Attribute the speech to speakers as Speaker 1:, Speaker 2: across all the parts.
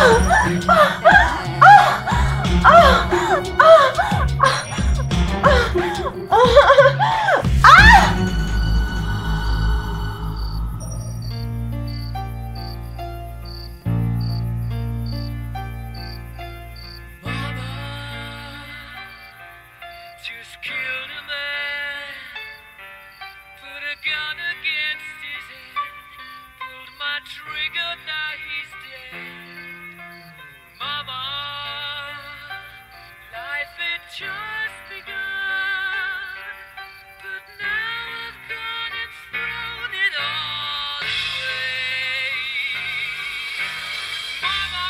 Speaker 1: Just killed a man, put a gun against his head, pulled my trigger, now he's dead. Mama, life had just begun, but now I've gone and thrown it all away. Mama,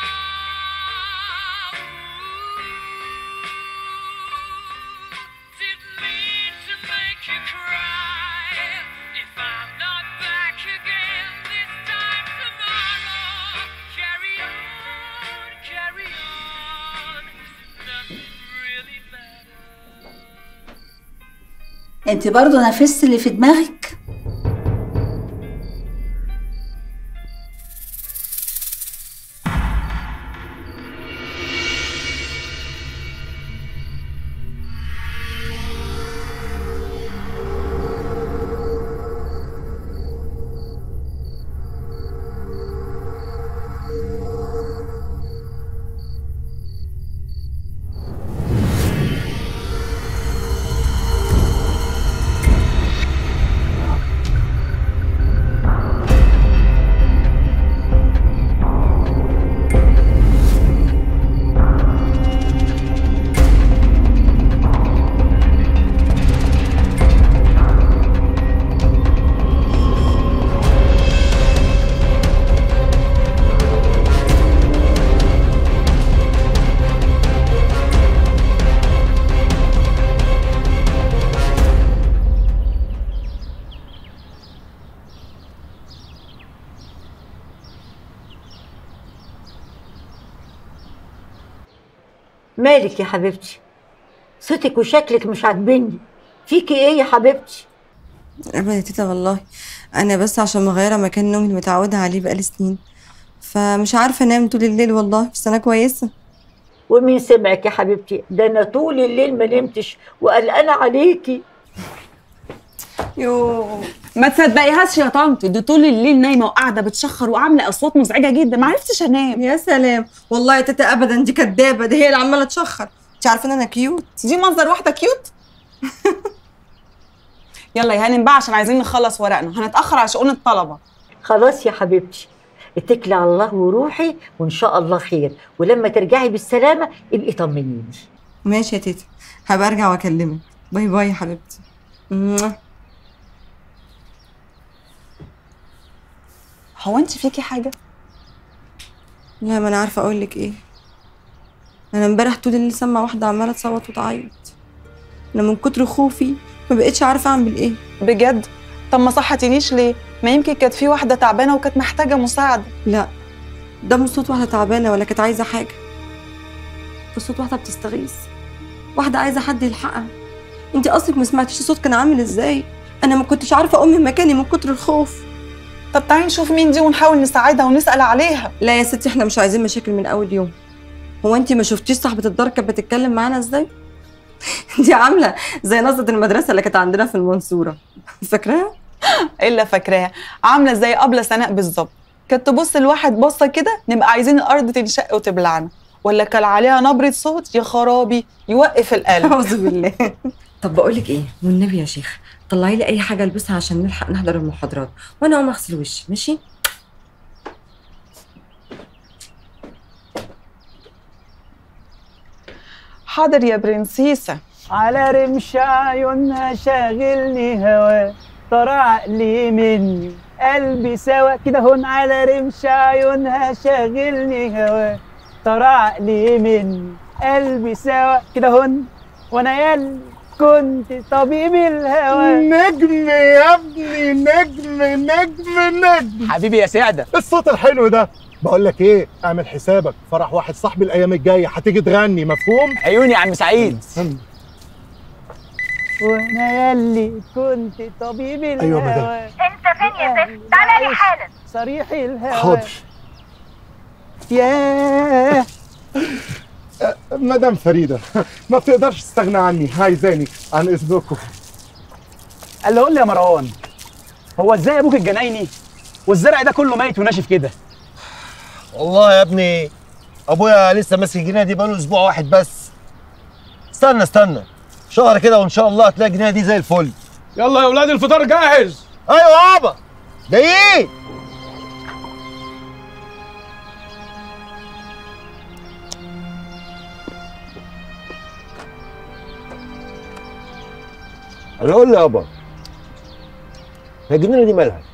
Speaker 1: didn't mean to make you cry. If I'm not back again this time tomorrow, carry on, carry on. Nothing really matters.
Speaker 2: انت برضو نفست اللي في دماغك
Speaker 3: مالك يا حبيبتي صوتك وشكلك مش عاجبني فيكي ايه يا حبيبتي
Speaker 4: ابدا يا تيتا والله انا بس عشان مغيره مكان نومي اللي متعوده عليه بقالي سنين فمش عارفه انام طول الليل والله بس انا كويسه
Speaker 3: ومين سمعك يا حبيبتي ده انا طول الليل ما نمتش وقلقانه عليكي
Speaker 4: يو
Speaker 5: ما تصدقيهاش يا طنط دي طول الليل نايمه وقاعده بتشخر وعامله اصوات مزعجه جدا ما عرفتش انام
Speaker 4: يا سلام والله يا تيتا ابدا دي كدابه دي هي اللي عماله تشخر انت عارفه ان انا كيوت
Speaker 5: دي منظر واحده كيوت يلا يا هانم بقى عشان عايزين نخلص ورقنا هنتاخر على شؤون الطلبه
Speaker 3: خلاص يا حبيبتي اتكلي على الله وروحي وان شاء الله خير ولما ترجعي بالسلامه ابقي طمنيني
Speaker 4: ماشي يا تيتا هبقى ارجع واكلمك باي باي يا حبيبتي موah.
Speaker 5: هو انت فيكي حاجه
Speaker 4: لا ما انا عارفه اقول لك ايه انا امبارح طول الليل سامعه واحده عماله تصوت وتعيط انا من كتر خوفي ما بقتش عارفه اعمل ايه
Speaker 5: بجد طب ما صحتينيش ليه ما يمكن كانت في واحده تعبانه وكانت محتاجه مساعده
Speaker 4: لا ده مش صوت واحده تعبانه ولا كانت عايزه حاجه ده صوت واحده بتستغيث واحده عايزه حد يلحقها انت اصلك ما سمعتيش الصوت كان عامل ازاي انا ما كنتش عارفه اقوم من مكاني من كتر الخوف
Speaker 5: طب تعالي نشوف مين دي ونحاول نساعدها ونسال عليها
Speaker 4: لا يا ستي احنا مش عايزين مشاكل من اول يوم هو انت ما شفتيش صاحبه الدار كانت بتتكلم معانا ازاي دي عامله زي نظره المدرسه اللي كانت عندنا في المنصوره فاكراها
Speaker 5: الا فاكراها عامله زي قبل سناء بالظبط كانت تبص لواحد بصه كده نبقى عايزين الارض تنشق وتبلعنا ولا كان عليها نبره صوت يا خرابي يوقف القلب
Speaker 4: اعوذ بالله طب بقول لك ايه والنبي يا شيخ طلعي لي اي حاجه البسها عشان نلحق نحضر المحاضرات وانا اقوم اغسل وشي ماشي
Speaker 5: حاضر يا برنسيسه
Speaker 6: على رمش عيونها شاغلني هوا طرى عقلي مني قلبي سوا كده هون على رمش عيونها شاغلني هوا طرى عقلي مني قلبي سوا كده هون وانا يالي كنت طبيب الهوى
Speaker 7: نجم يا ابني نجم نجم نجم
Speaker 6: حبيبي يا سعده
Speaker 7: الصوت الحلو ده بقول لك ايه اعمل حسابك فرح واحد صاحبي الايام الجايه هتيجي تغني مفهوم
Speaker 6: عيوني يا عم سعيد
Speaker 7: استنى.
Speaker 6: وانا يالي كنت طبيب الهوى
Speaker 7: أيوة مدام.
Speaker 8: انت فين يا زفت تعالى لي حالا
Speaker 6: صريح الهوى
Speaker 7: حاضر
Speaker 6: ياه
Speaker 7: مدام فريده ما بتقدرش تستغنى عني عايزاني عن اذنكم
Speaker 6: قال له قول لي يا مروان هو ازاي ابوك الجنايني والزرع ده كله ميت وناشف كده
Speaker 8: والله يا ابني ابويا لسه ماسك الجنيه دي بقاله اسبوع واحد بس استنى استنى شهر كده وان شاء الله هتلاقي الجنيه دي زي الفل
Speaker 9: يلا يا اولاد الفطار جاهز
Speaker 8: ايوه يابا جايين انا اقول لي يابا هي الجنينه دي مالها؟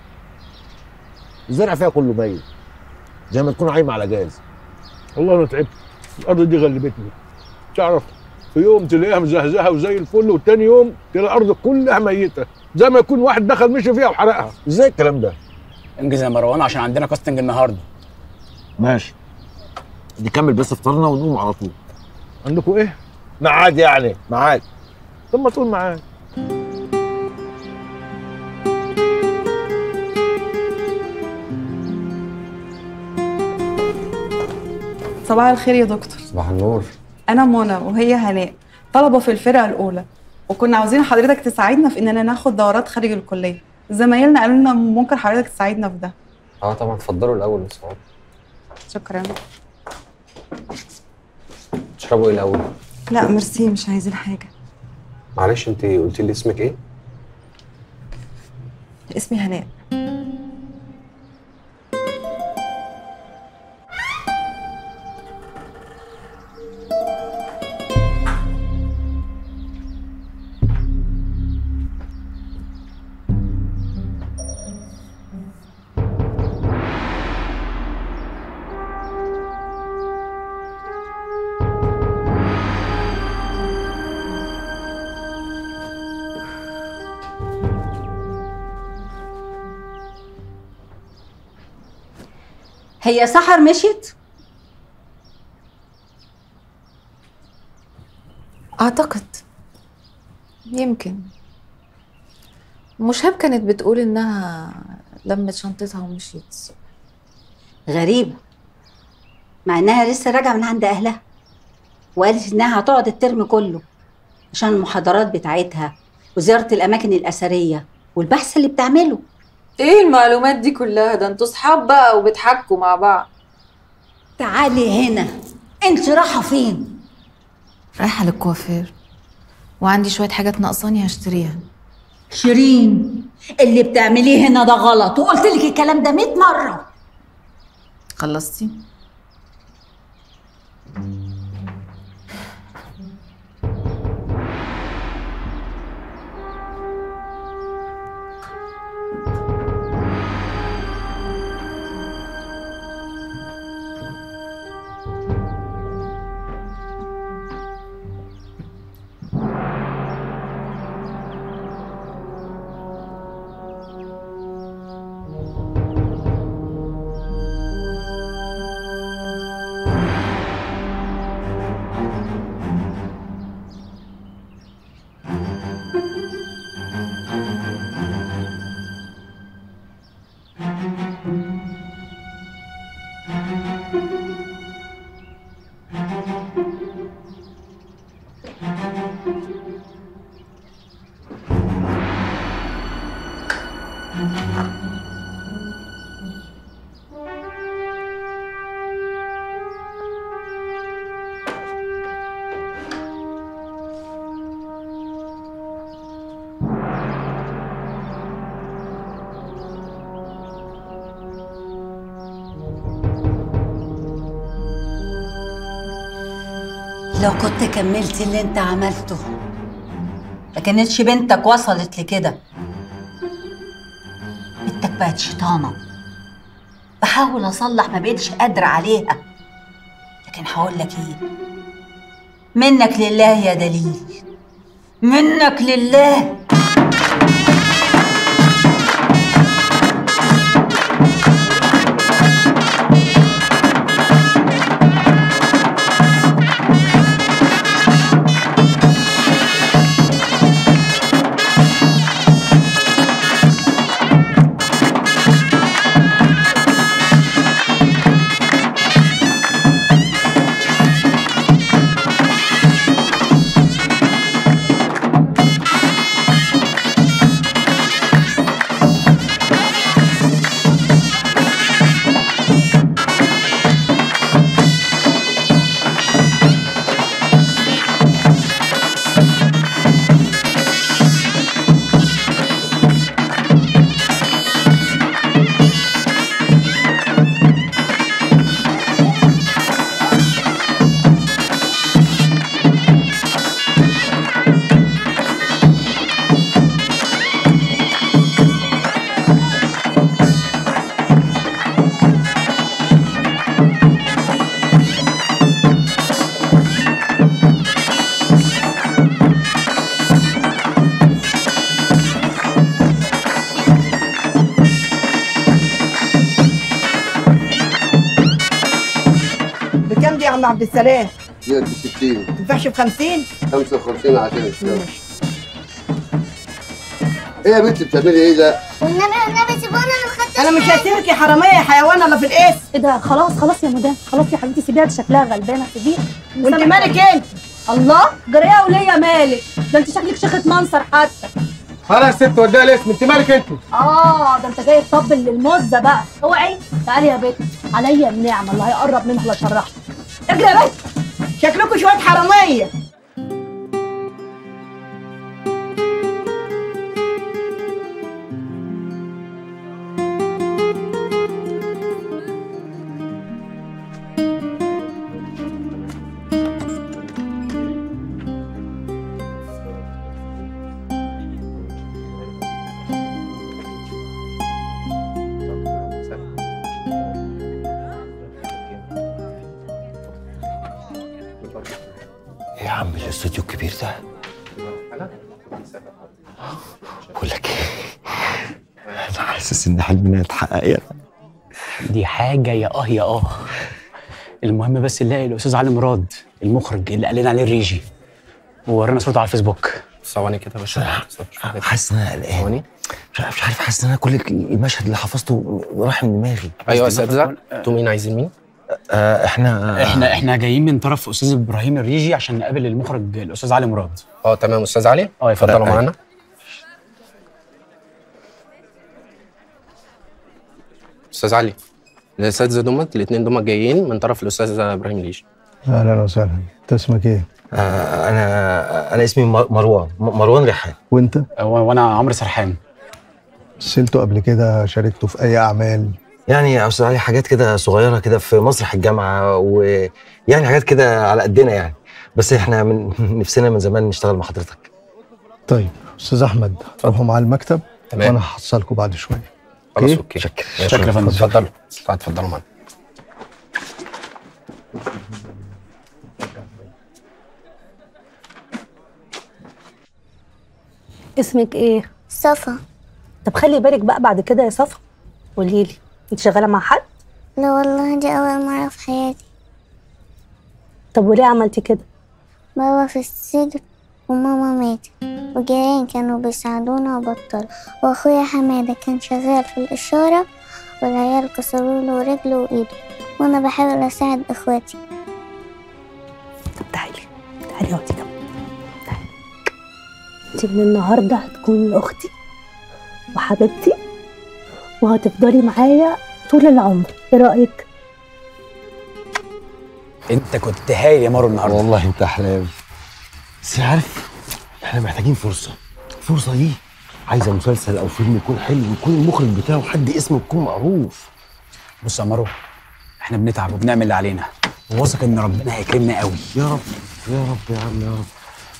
Speaker 8: الزرع فيها كله ميت زي ما تكون عايمه على جاز
Speaker 9: والله انا تعبت الارض دي غلبتني تعرف في يوم تلاقيها مزهزهه وزي الفل والتاني يوم تلاقي الارض كلها ميته زي ما يكون واحد دخل مشي فيها وحرقها
Speaker 8: ازاي الكلام ده؟
Speaker 6: انجز يا مروان عشان عندنا كاستنج النهارده
Speaker 8: ماشي نكمل بس فطارنا ونقوم على طول
Speaker 9: عندكم ايه؟
Speaker 8: ميعاد يعني ميعاد
Speaker 9: طب ما تقول معاك
Speaker 5: صباح الخير يا دكتور
Speaker 10: صباح النور
Speaker 5: انا منى وهي هناء طلبه في الفرقه الاولى وكنا عاوزين حضرتك تساعدنا في اننا ناخد دورات خارج الكليه زمايلنا قالوا لنا ممكن حضرتك تساعدنا في ده
Speaker 10: اه طبعا اتفضلوا الاول بس اقعدوا.
Speaker 5: شكرا
Speaker 10: تشربوا ايه الاول
Speaker 4: لا ميرسي مش عايزين حاجه
Speaker 10: معلش انت قلت لي اسمك ايه
Speaker 4: اسمي هناء
Speaker 2: هي سحر مشيت
Speaker 11: أعتقد يمكن مشهاب كانت بتقول إنها لمت شنطتها ومشيت
Speaker 2: غريبة مع انها لسه راجعة من عند اهلها وقالت انها هتقعد الترم كله عشان المحاضرات بتاعتها وزيارة الاماكن الاثرية والبحث اللي بتعمله
Speaker 11: إيه المعلومات دي كلها ده انتوا صحاب بقى وبتحكوا مع بعض
Speaker 2: تعالي هنا انت رايحة فين
Speaker 11: رايحة للكوافير وعندي شوية حاجات ناقصاني هشتريها
Speaker 2: شيرين اللي بتعمليه هنا ده غلط وقلت لك الكلام ده 100 مرة
Speaker 11: خلصتي؟
Speaker 2: لو كنت كملت اللي انت عملته ما كانتش بنتك وصلت لكده بنتك بقت شيطانة بحاول اصلح ما بقتش قادرة عليها لكن هقول لك ايه منك لله يا دليل منك لله
Speaker 12: بكام دي يا عم عبد السلام؟
Speaker 13: دي ب 60
Speaker 12: ما تنفعش ب 50
Speaker 13: 55 عشان الشهر ايه يا بنتي بتعملي ايه ده؟
Speaker 12: والنبي والنبي سيبونا انا خدت انا مش هسيبك يا حراميه يا حيوان الا في القيس
Speaker 14: ايه ده خلاص خلاص يا مدام خلاص يا حبيبتي سيبيها دي شكلها غلبانه سيبيها
Speaker 12: وانت مالك انت؟
Speaker 14: الله جريئه وليا مالك ده انت شكلك شيخه منصر حتى
Speaker 7: خلاص يا ست وديها الاسم انت مالك انت
Speaker 14: اه ده انت جاي تطبل للمزه بقى اوعي تعالي يا بنت عليا النعمه اللي هيقرب منها لا شرحها اجري يا بنت
Speaker 12: شكلكم شويه حراميه
Speaker 8: ايه يا عم الاستوديو الكبير ده بقول لك ايه انا حاسس ان حلمنا اتحقق يا
Speaker 15: دي حاجه يا اه يا اه المهم بس نلاقي الاستاذ علي مراد المخرج اللي قال لنا عليه الريجي وورانا صورته على الفيسبوك
Speaker 10: ثواني كده يا باشا
Speaker 8: حاسس ان انا قلقان مش عارف مش عارف حاسس ان انا كل المشهد اللي حفظته راح من دماغي
Speaker 10: ايوه يا اساتذه انتوا مين عايزين مين؟
Speaker 8: آه احنا
Speaker 15: احنا احنا جايين من طرف استاذ ابراهيم الريجي عشان نقابل المخرج الاستاذ علي مراد
Speaker 10: اه تمام استاذ علي
Speaker 15: اه
Speaker 10: اتفضلوا معانا استاذ علي الاساتذه دمت الاثنين دمت جايين من طرف الاستاذ ابراهيم ليش
Speaker 16: اهلا وسهلا انت اسمك ايه؟
Speaker 8: آه انا انا اسمي مر- مروان م- مروان ريحان
Speaker 16: وانت؟
Speaker 15: وانا عمرو سرحان
Speaker 16: مثلتوا قبل كده شاركتوا في اي اعمال
Speaker 8: يعني يا استاذ علي حاجات كده صغيره كده في مسرح الجامعه ويعني حاجات كده على قدنا يعني بس احنا من نفسنا من زمان نشتغل مع حضرتك
Speaker 16: طيب استاذ احمد روحوا مع المكتب
Speaker 10: تمام.
Speaker 16: وانا هحصلكم بعد شويه
Speaker 10: خلاص اوكي
Speaker 8: شكرا
Speaker 10: شكرا يا فندم اتفضلوا اتفضلوا معانا
Speaker 14: اسمك ايه
Speaker 17: صفا
Speaker 14: طب خلي بالك بقى بعد كده يا صفا قولي لي انت شغاله مع حد
Speaker 17: لا والله دي أول مرة في حياتي
Speaker 14: طب وليه عملتي كده
Speaker 17: بابا في السجن وماما ماتت وجيران كانوا بيساعدونا وبطلوا وأخويا حمادة كان شغال في الإشارة والعيال كسروا له رجله وإيده وأنا بحاول أساعد إخواتي
Speaker 14: تعالي اقعدي جنبي تعالي. انت من النهارده هتكوني اختي وحبيبتي وهتفضلي معايا طول العمر ايه رايك
Speaker 15: انت كنت هايل يا مارو النهارده
Speaker 8: والله انت احلام بس عارف احنا محتاجين فرصه الفرصه دي عايزه مسلسل او فيلم يكون حلو يكون المخرج بتاعه حد اسمه يكون معروف
Speaker 15: بص يا مارو احنا بنتعب وبنعمل اللي علينا وواثق ان ربنا هيكرمنا قوي
Speaker 8: يا رب يا رب يا عم يا رب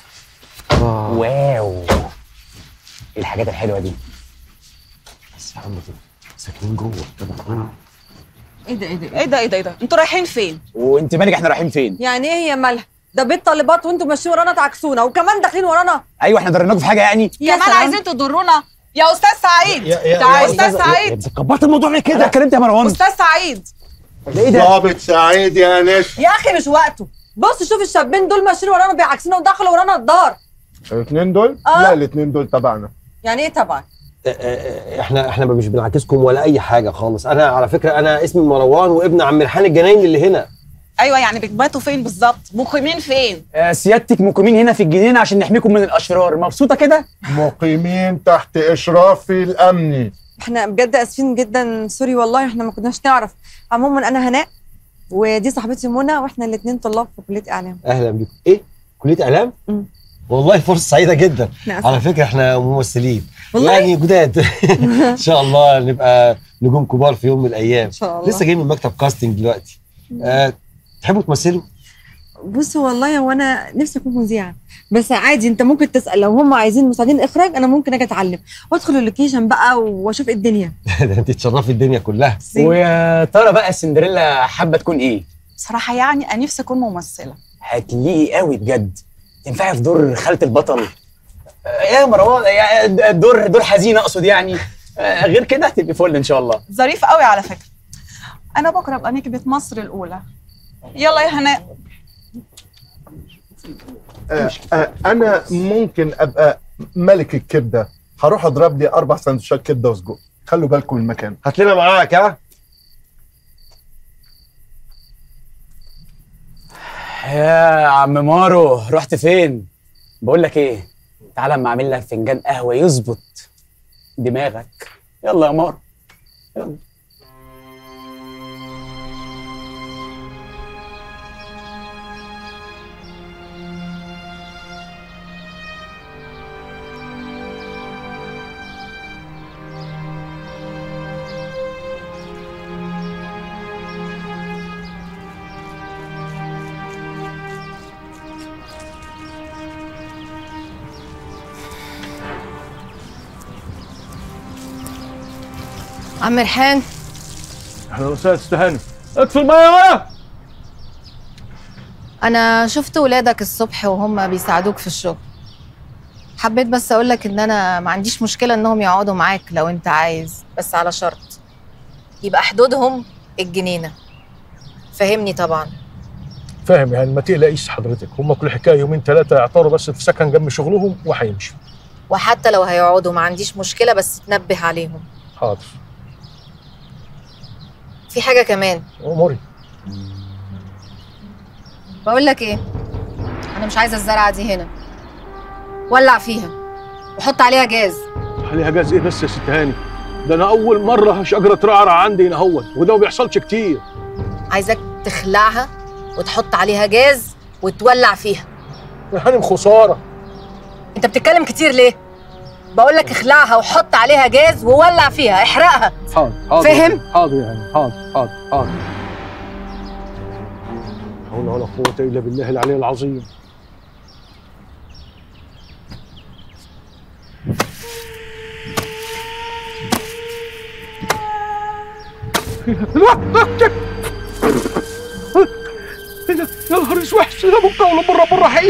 Speaker 15: واو ايه الحاجات الحلوه دي
Speaker 8: بس يا عم ساكنين جوه طبعا
Speaker 5: ايه ده ايه ده ايه ده ايه ده ايه ده انتوا رايحين فين
Speaker 15: وانت مالك احنا رايحين فين
Speaker 4: يعني ايه هي مالها ده بيت طالبات وانتوا ماشيين ورانا تعكسونا وكمان داخلين ورانا
Speaker 15: ايوه احنا ضرناكم في حاجه يعني
Speaker 5: يا مال عايزين تضرونا يا استاذ سعيد
Speaker 15: يا- يا-
Speaker 5: تعال
Speaker 15: يا
Speaker 5: استاذ
Speaker 15: أستاذ-
Speaker 5: سعيد
Speaker 8: كبرت الموضوع ليه
Speaker 15: كده اتكلمت يا مروان
Speaker 5: استاذ سعيد
Speaker 15: ايه ده
Speaker 7: ضابط سعيد يا نش
Speaker 4: يا اخي مش وقته بص شوف الشابين دول ماشيين ورانا بيعكسونا ودخلوا ورانا الدار
Speaker 7: الاثنين دول؟
Speaker 4: آه.
Speaker 7: لا الاثنين دول تبعنا
Speaker 4: يعني ايه طبعا
Speaker 8: احنا احنا مش بنعكسكم ولا اي حاجه خالص انا على فكره انا اسمي مروان وابن عم ريحان الجناين اللي هنا
Speaker 5: ايوه يعني بتباتوا فين بالظبط مقيمين فين
Speaker 15: آه، سيادتك مقيمين هنا في الجنينه عشان نحميكم من الاشرار مبسوطه كده
Speaker 7: مقيمين تحت اشرافي الامني
Speaker 4: احنا بجد اسفين جدا سوري والله احنا ما كناش نعرف عموما انا هناء ودي صاحبتي منى واحنا الاثنين طلاب في كليه اعلام
Speaker 8: اهلا بكم ايه كليه اعلام والله فرصه سعيده جدا
Speaker 4: نعم.
Speaker 8: على فكره احنا ممثلين
Speaker 4: والله؟
Speaker 8: يعني جداد ان شاء الله نبقى نجوم كبار في يوم من الايام ان
Speaker 4: شاء الله.
Speaker 8: لسه جاي من مكتب كاستنج دلوقتي أه تحبوا تمثلوا
Speaker 4: بص والله هو انا نفسي اكون مذيعه بس عادي انت ممكن تسال لو هم عايزين مساعدين اخراج انا ممكن اجي اتعلم وادخل اللوكيشن بقى واشوف ايه الدنيا
Speaker 8: ده انت تشرفي الدنيا كلها
Speaker 15: ويا ترى بقى سندريلا حابه تكون ايه
Speaker 5: بصراحه يعني انا نفسي اكون ممثله
Speaker 15: هتليقي قوي بجد تنفعي في دور خالة البطل آه، يا مروان يا دور دور حزين اقصد يعني آه، غير كده هتبقي فل ان شاء الله
Speaker 5: ظريف قوي على فكره انا بكره ابقى نكبه مصر الاولى يلا يا هناء
Speaker 7: آه آه انا ممكن ابقى ملك الكبده هروح اضرب لي اربع سندوتشات كبده وسجق خلوا بالكم من المكان
Speaker 8: هات لنا معاك ها
Speaker 15: يا عم مارو رحت فين بقول لك ايه تعالى اما اعمل لك فنجان قهوه يظبط دماغك يلا يا مارو يلا
Speaker 11: عم ريحان
Speaker 9: اهلا وسهلا استهاني اطفي الميه ورا
Speaker 11: انا شفت ولادك الصبح وهم بيساعدوك في الشغل حبيت بس اقولك ان انا ما عنديش مشكله انهم يقعدوا معاك لو انت عايز بس على شرط يبقى حدودهم الجنينه فهمني طبعا
Speaker 9: فاهم يعني ما تقلقيش حضرتك هم كل حكايه يومين ثلاثه يعطروا بس في سكن جنب شغلهم وهيمشوا
Speaker 11: وحتى لو هيقعدوا ما عنديش مشكله بس تنبه عليهم
Speaker 9: حاضر
Speaker 11: في حاجه كمان
Speaker 9: اموري
Speaker 11: بقول لك ايه انا مش عايزه الزرعه دي هنا ولع فيها وحط عليها جاز
Speaker 9: عليها جاز ايه بس يا ست هاني ده انا اول مره شجره ترعرع عندي هنا هون وده ما بيحصلش كتير
Speaker 11: عايزاك تخلعها وتحط عليها جاز وتولع فيها
Speaker 9: يا هانم خساره
Speaker 11: انت بتتكلم كتير ليه بقول لك اخلعها وحط عليها جاز وولع فيها احرقها
Speaker 9: حاضر حاضر
Speaker 11: فاهم؟
Speaker 9: حاضر يا هانم حاضر حاضر حاضر لا حول ولا قوه الا بالله العلي العظيم يا نهار اسود يا ابو القول من رب الرحيم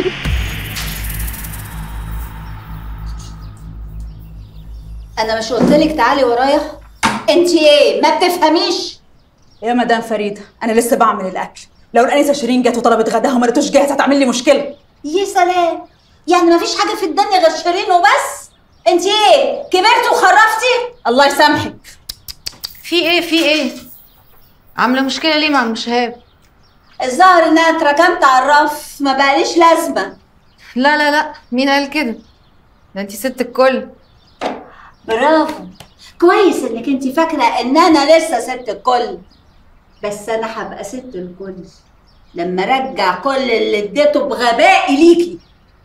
Speaker 2: انا مش قلت لك تعالي ورايا انت ايه ما بتفهميش
Speaker 5: يا مدام فريده انا لسه بعمل الاكل لو الانسه شيرين جت وطلبت غداها وما لقيتوش جاهز هتعمل لي مشكله
Speaker 2: يا سلام يعني ما فيش حاجه في الدنيا غير شيرين وبس انت ايه كبرتي وخرفتي
Speaker 5: الله يسامحك
Speaker 11: في ايه في ايه عامله مشكله ليه مع عم شهاب
Speaker 2: الظاهر ان انا اتركمت على الرف ما بقاليش لازمه
Speaker 11: لا لا لا مين قال كده ده انت ست الكل
Speaker 2: برافو كويس انك انت فاكره ان انا لسه ست الكل بس انا هبقى ست الكل لما ارجع كل اللي اديته بغبائي ليكي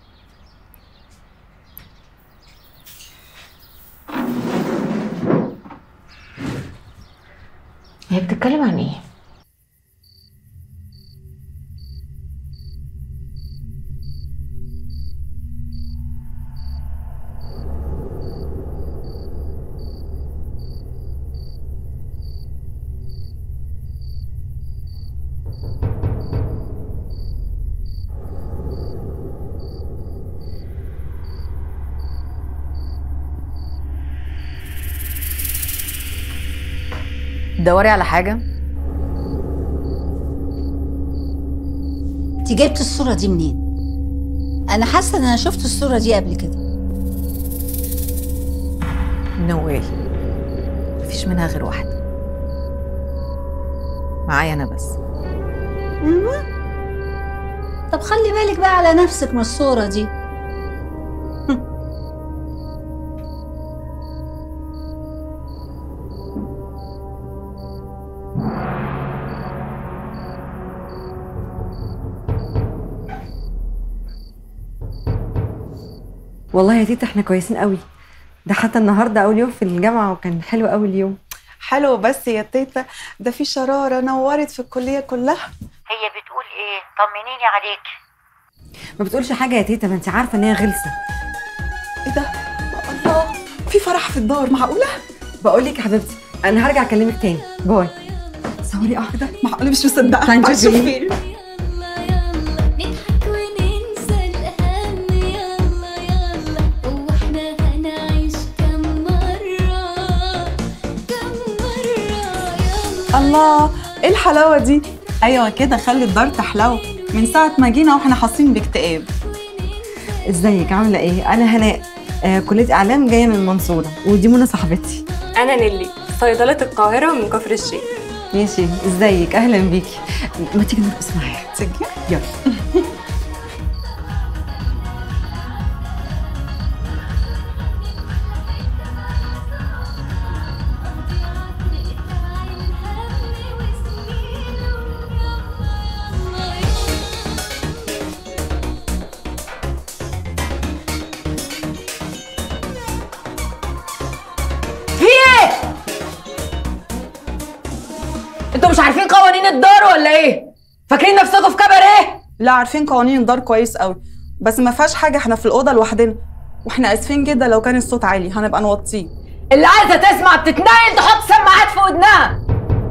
Speaker 11: هي بتتكلم عن ايه تدوري على حاجه
Speaker 2: انت جبت الصوره دي منين انا حاسه ان انا شفت الصوره دي قبل كده
Speaker 11: نو واي مفيش منها غير واحده معايا انا بس
Speaker 2: أيوة. طب خلي بالك بقى على نفسك من الصوره دي
Speaker 4: والله يا تيتا احنا كويسين قوي ده حتى النهارده اول يوم في الجامعه وكان حلو قوي اليوم
Speaker 5: حلو بس يا تيتا ده في شراره نورت في الكليه كلها
Speaker 3: هي بتقول ايه طمنيني عليكي
Speaker 4: ما بتقولش حاجه يا تيتا ما انت عارفه ان هي غلسه
Speaker 5: ايه ده الله في فرح في الدار معقوله
Speaker 4: بقول لك يا حبيبتي انا هرجع اكلمك تاني باي
Speaker 5: صوري واحده معقوله مش مصدقه
Speaker 4: تعالي
Speaker 5: تعالي
Speaker 4: نشوف
Speaker 5: شوفي
Speaker 18: نضحك وننسى الهم يلا يلا واحنا هنعيش كم مرة كم مرة يلا
Speaker 5: الله ايه الحلاوه دي ايوه كده خلي الدار تحلو من ساعه ما جينا واحنا حاسين باكتئاب
Speaker 4: ازيك عامله ايه انا هناء آه كليه اعلام جايه من المنصوره ودي منى صاحبتي
Speaker 19: أنا نيلي صيدلة القاهرة من كفر الشيخ
Speaker 4: ماشي ازيك اهلا بيكي ما تيجي نرقص معايا
Speaker 5: تيجي
Speaker 4: يلا
Speaker 20: في ايه؟ انتوا مش عارفين قوانين الدار ولا ايه؟ فاكرين نفسكم في كباريه؟
Speaker 5: لا عارفين قوانين الدار كويس قوي بس ما فيهاش حاجه احنا في الاوضه لوحدنا واحنا اسفين جدا لو كان الصوت عالي هنبقى نوطيه
Speaker 20: اللي عايزه تسمع بتتنقل تحط سماعات في ودنها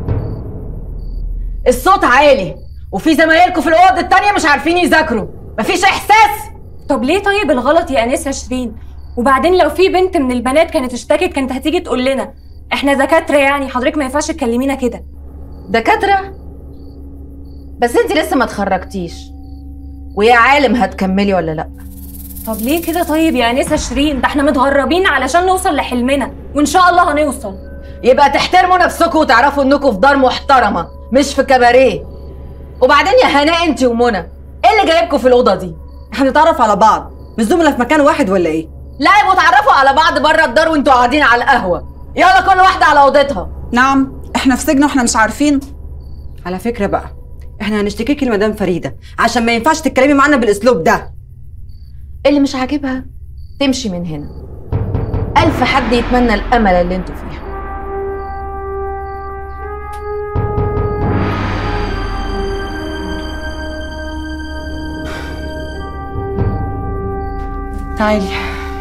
Speaker 20: الصوت عالي وفي زمايلكم في الاوض التانية مش عارفين يذاكروا مفيش احساس
Speaker 19: طب ليه طيب الغلط يا أنسة شيرين وبعدين لو في بنت من البنات كانت اشتكت كانت هتيجي تقول لنا احنا دكاترة يعني حضرتك ما ينفعش تكلمينا كده
Speaker 20: دكاترة؟ بس انت لسه ما اتخرجتيش ويا عالم هتكملي ولا لا
Speaker 19: طب ليه كده طيب يا أنسة شيرين ده احنا متغربين علشان نوصل لحلمنا وإن شاء الله هنوصل
Speaker 20: يبقى تحترموا نفسكم وتعرفوا انكم في دار محترمه مش في كباريه وبعدين يا هناء انت ومنى ايه اللي جايبكم في الاوضه دي
Speaker 4: احنا نتعرف على بعض مش زملاء في مكان واحد ولا ايه
Speaker 20: لا يبقوا اتعرفوا على بعض بره الدار وانتوا قاعدين على القهوه يلا كل واحده على اوضتها
Speaker 5: نعم احنا في سجن واحنا مش عارفين
Speaker 4: على فكره بقى احنا هنشتكيكي لمدام فريده عشان ما ينفعش تتكلمي معانا بالاسلوب ده
Speaker 20: اللي مش عاجبها تمشي من هنا الف حد يتمنى الامل اللي انتوا فيها
Speaker 5: تعالي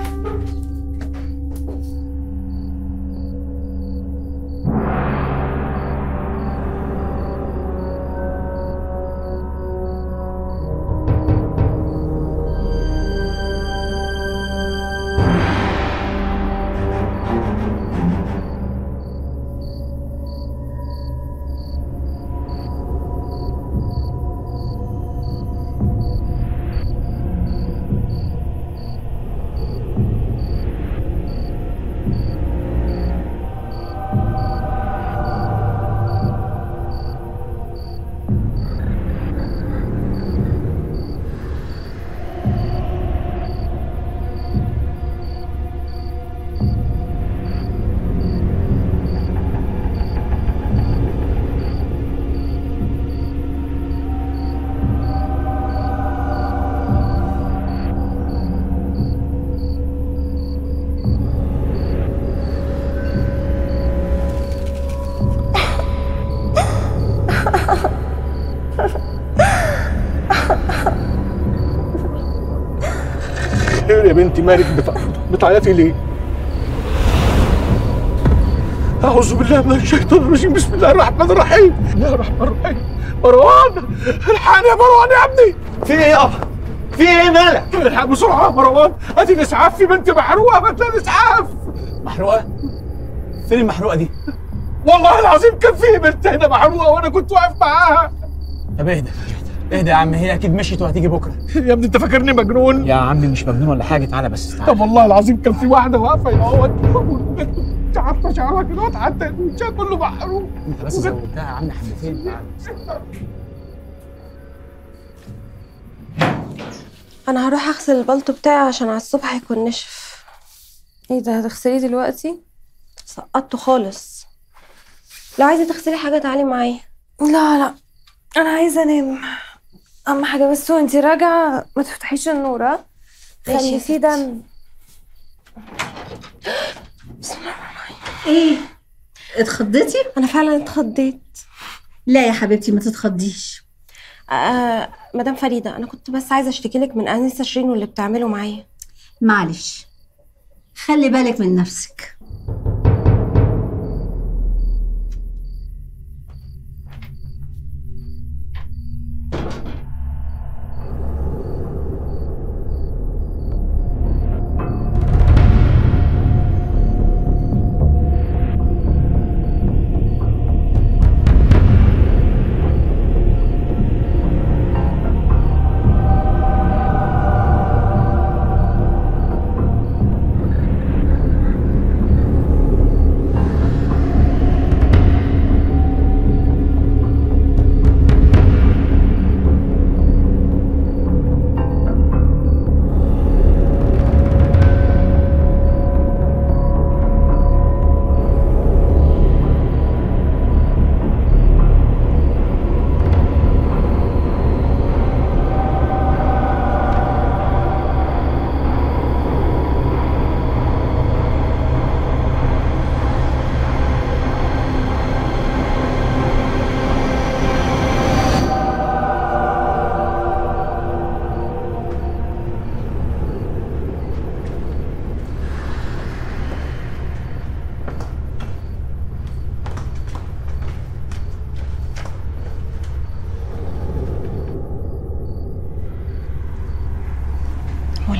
Speaker 9: خير يا بنتي مالك بتع... بتعيطي ليه؟ أعوذ بالله من الشيطان الرجيم بسم الله الرحمن الرحيم بسم الله الرحمن الرحيم مروان الحقني يا مروان يا ابني
Speaker 8: في ايه يابا؟ في ايه مالك؟
Speaker 9: الحق بسرعة يا مروان ادي الاسعاف في بنت محروقة ما تلاقي الاسعاف
Speaker 15: محروقه فين المحروقه دي
Speaker 9: والله العظيم كان في بنت هنا محروقة وانا كنت واقف معاها
Speaker 15: طب اهدى اهدى يا عم هي اكيد مشيت وهتيجي بكره
Speaker 9: يا ابني انت فاكرني مجنون
Speaker 15: يا عمي مش مجنون ولا حاجه تعالى بس تعالى
Speaker 9: طب والله العظيم كان في واحدة واقفة اهوت مش عارفة شعرها كده حتى وشها كله محروق
Speaker 15: انت بس زودتها يا عم حبتين تعالى
Speaker 4: انا هروح اغسل البلطو بتاعي عشان على الصبح هيكون نشف ايه ده هتغسليه دلوقتي سقطته خالص لو عايزه تغسلي حاجه تعالي معايا لا لا انا عايزه انام اهم حاجه بس وانتي راجعه ما تفتحيش النور ها
Speaker 2: ماشي
Speaker 4: خلي
Speaker 2: يا
Speaker 4: فيه
Speaker 2: ستي.
Speaker 4: دم
Speaker 2: ايه اتخضيتي
Speaker 4: انا فعلا اتخضيت
Speaker 2: لا يا حبيبتي ما تتخضيش
Speaker 4: آه مدام فريده انا كنت بس عايزه اشتكي لك من انسه شيرين واللي بتعمله معايا
Speaker 2: معلش خلي بالك من نفسك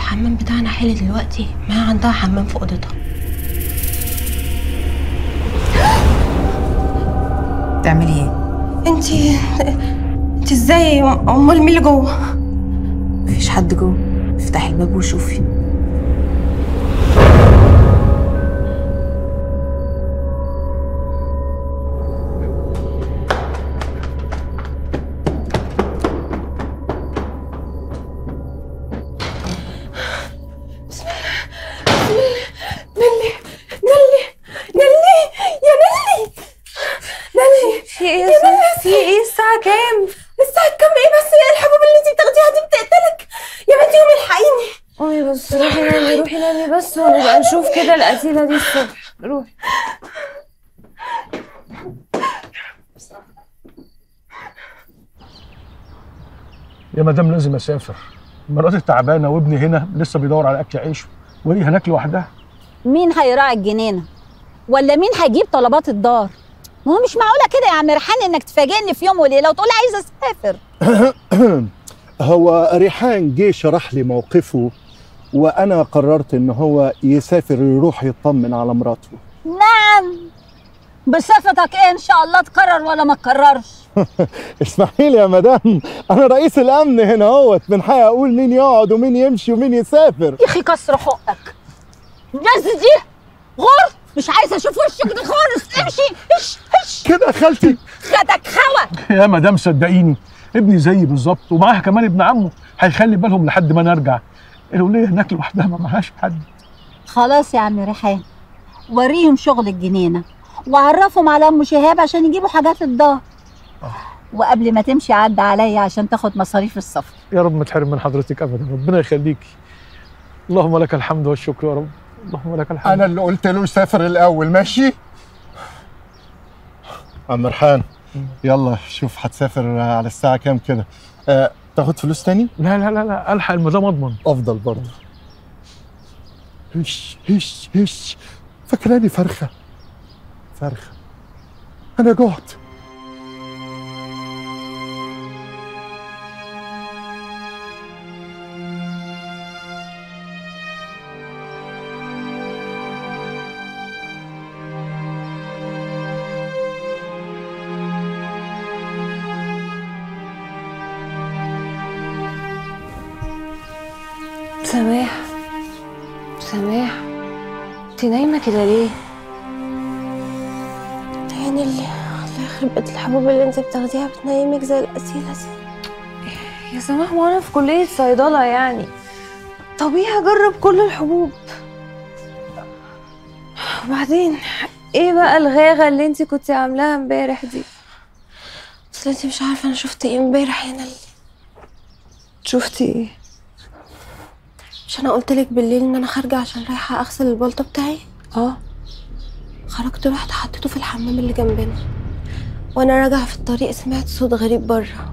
Speaker 21: الحمام بتاعنا حلو دلوقتي ما عندها حمام في اوضتها
Speaker 20: تعملي ايه
Speaker 21: انتي انتي ازاي امال مين اللي جوه
Speaker 20: مفيش حد جوه افتحي الباب وشوفي
Speaker 21: نلي نلي نلي يا نلي نلي
Speaker 19: في ايه يا سارة؟ في ايه الساعة كام؟
Speaker 21: الساعة كام ايه بس الحبوب اللي انتي بتاخديها دي بتقتلك يا بنتي قومي الحقيني
Speaker 19: قومي بس روحي نامي روحي نامي بس ونبقى نشوف كده القتيلة دي الصبح روحي
Speaker 9: يا مدام لازم اسافر مراتي تعبانه وابني هنا لسه بيدور على اكل عيشه وهي هناك لوحدها
Speaker 2: مين هيراعي الجنينه ولا مين هيجيب طلبات الدار ما هو مش معقوله كده يا عم ريحان انك تفاجئني في يوم وليله وتقول عايزه اسافر
Speaker 7: هو ريحان جه شرح لي موقفه وانا قررت ان هو يسافر يروح يطمن على مراته
Speaker 2: نعم بصفتك ايه ان شاء الله تكرر ولا ما تكررش
Speaker 7: اسمحي لي يا مدام انا رئيس الامن هنا اهوت من حقي اقول مين يقعد ومين يمشي ومين يسافر
Speaker 2: يا اخي كسر حقك الناس دي غر مش عايزه اشوف وشك ده خالص امشي اش اش
Speaker 7: كده يا خالتي
Speaker 2: خدك خوى
Speaker 9: يا مدام صدقيني ابني زيي بالظبط ومعاها كمان ابن عمه هيخلي بالهم لحد ما نرجع الوليه هناك لوحدها ما معهاش حد
Speaker 2: خلاص يا عم ريحان وريهم شغل الجنينه وعرفهم على ام شهاب عشان يجيبوا حاجات الدار وقبل ما تمشي عدى عليا عشان تاخد مصاريف السفر
Speaker 9: يا رب ما تحرم من حضرتك ابدا ربنا يخليكي اللهم لك الحمد والشكر يا رب اللهم لك الحمد
Speaker 7: انا اللي قلت له سافر الاول ماشي عم ريحان يلا شوف هتسافر على الساعه كام كده أه تاخد فلوس تاني
Speaker 9: لا لا لا لا الحق المدام اضمن
Speaker 7: افضل برضه هش هش هش فاكراني فرخه فرخه انا جعت
Speaker 19: سماح سماح انت نايمة كده ليه؟
Speaker 21: عيني اللي الله يخرب بيت الحبوب اللي انت بتاخديها بتنيمك زي القتيلة دي
Speaker 19: يا سماح وانا في كلية صيدلة يعني طبيعي اجرب كل الحبوب وبعدين ايه بقى الغاغة اللي انت كنت عاملاها امبارح دي؟
Speaker 21: اصل انت مش عارفة انا شفت ايه امبارح يا نلي
Speaker 19: شفتي ايه؟
Speaker 21: مش انا قلت لك بالليل ان انا خارجة عشان رايحة اغسل البلطة بتاعي
Speaker 19: اه
Speaker 21: خرجت رحت حطيته في الحمام اللي جنبنا وانا راجعة في الطريق سمعت صوت غريب بره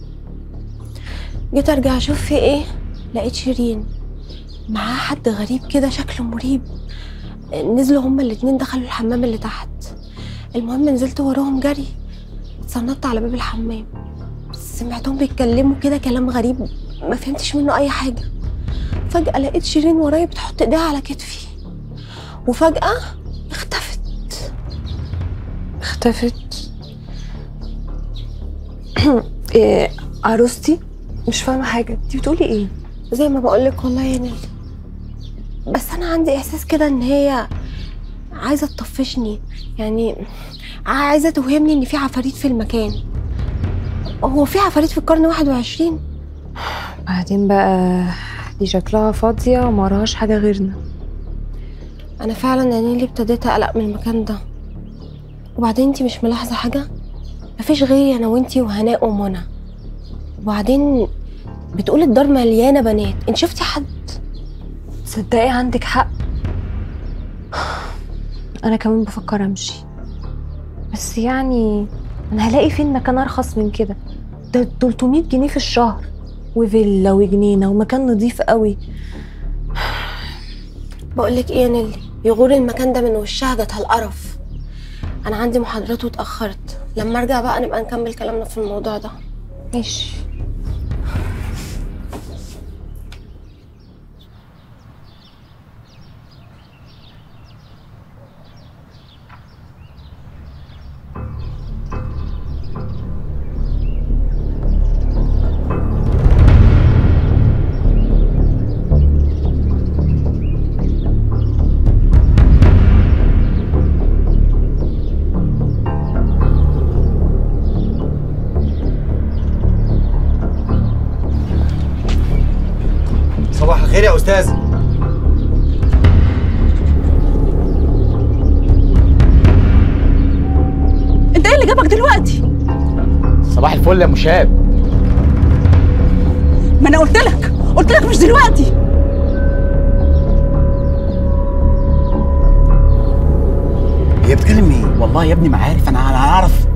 Speaker 21: جيت ارجع اشوف في ايه لقيت شيرين معاه حد غريب كده شكله مريب نزلوا هما الاتنين دخلوا الحمام اللي تحت المهم نزلت وراهم جري اتسنطت على باب الحمام سمعتهم بيتكلموا كده كلام غريب ما فهمتش منه اي حاجه فجاه لقيت شيرين ورايا بتحط ايديها على كتفي وفجاه اختفت
Speaker 19: اختفت إيه عروستي مش فاهمة حاجة انت بتقولي ايه؟
Speaker 21: زي ما بقولك والله يا نيل بس انا عندي احساس كده ان هي عايزه تطفشني يعني عايزه توهمني ان في عفاريت في المكان هو في عفاريت في القرن 21
Speaker 19: بعدين بقى دي شكلها فاضية ومراهاش حاجة غيرنا
Speaker 21: انا فعلا يا نيلي ابتديت اقلق من المكان ده وبعدين انتي مش ملاحظه حاجه مفيش غيري انا وانتي وهناء ومنى وبعدين بتقول الدار مليانه بنات انت شفتي حد
Speaker 19: تصدقي عندك حق انا كمان بفكر امشي بس يعني انا هلاقي فين مكان ارخص من كده ده 300 جنيه في الشهر وفيلا وجنينه ومكان نظيف قوي
Speaker 21: بقولك ايه يا نيلي يغور المكان ده من وشها جت القرف انا عندي محاضرات واتاخرت لما ارجع بقى نبقى نكمل كلامنا في الموضوع ده
Speaker 19: ماشي
Speaker 8: خير يا استاذ
Speaker 14: انت ايه اللي جابك دلوقتي
Speaker 15: صباح الفل يا مشاب
Speaker 14: ما انا قلت لك قلت لك مش دلوقتي
Speaker 15: هي بتكلم مين والله يا ابني ما عارف انا انا هعرف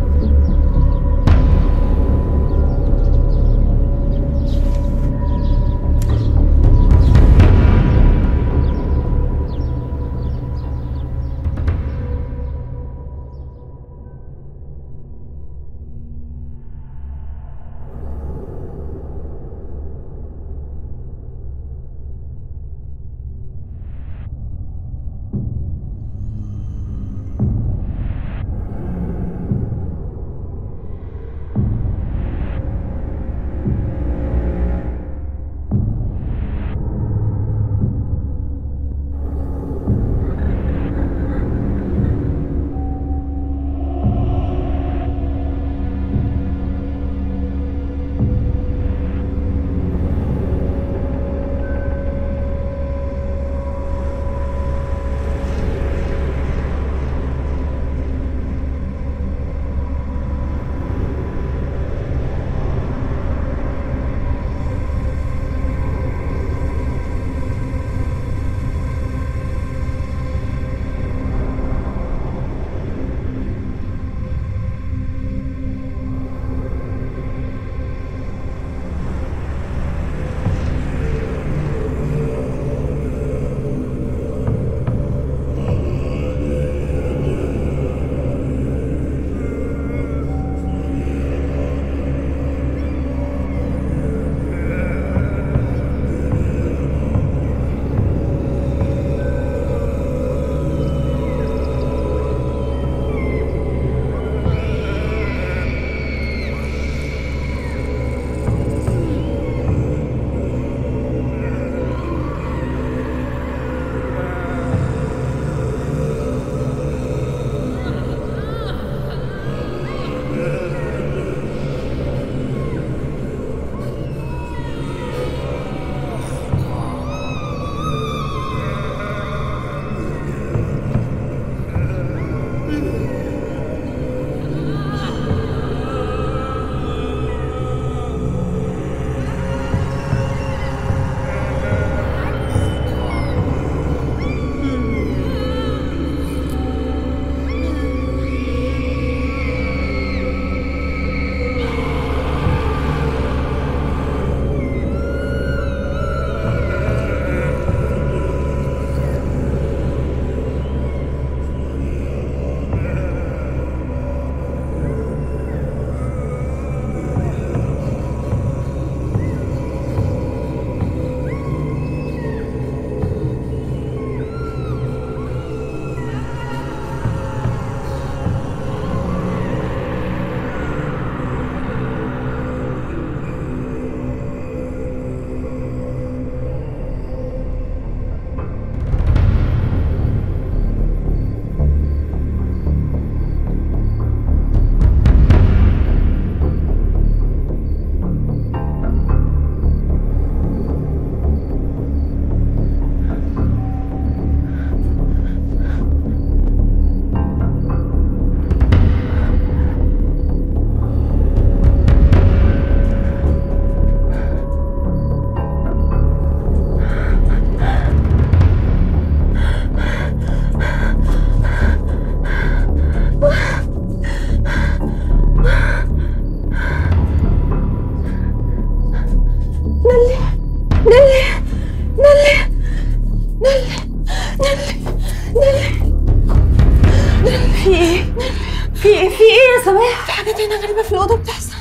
Speaker 19: في ايه في ايه يا سماح
Speaker 21: في حاجات هنا غريبة في الأوضة بتحصل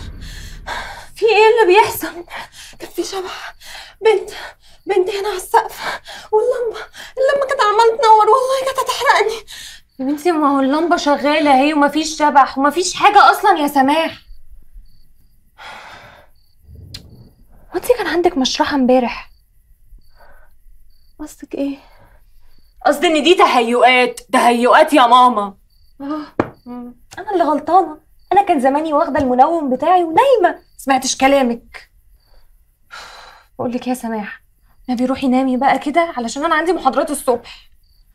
Speaker 19: في ايه اللي بيحصل
Speaker 21: كان في شبح بنت بنت هنا على السقف واللمبة اللمبة كانت عمالة تنور والله كانت هتحرقني
Speaker 19: يا بنتي ما هو اللمبه شغاله اهي ومفيش شبح ومفيش حاجه اصلا يا سماح وانتي كان عندك مشرحه امبارح
Speaker 21: قصدك ايه؟
Speaker 19: قصدي ان دي تهيؤات تهيؤات يا ماما اه مم. انا اللي غلطانه انا كان زماني واخده المنوم بتاعي ونايمه سمعتش كلامك بقول لك يا سماح نبي روحي نامي بقى كده علشان انا عندي محاضرات الصبح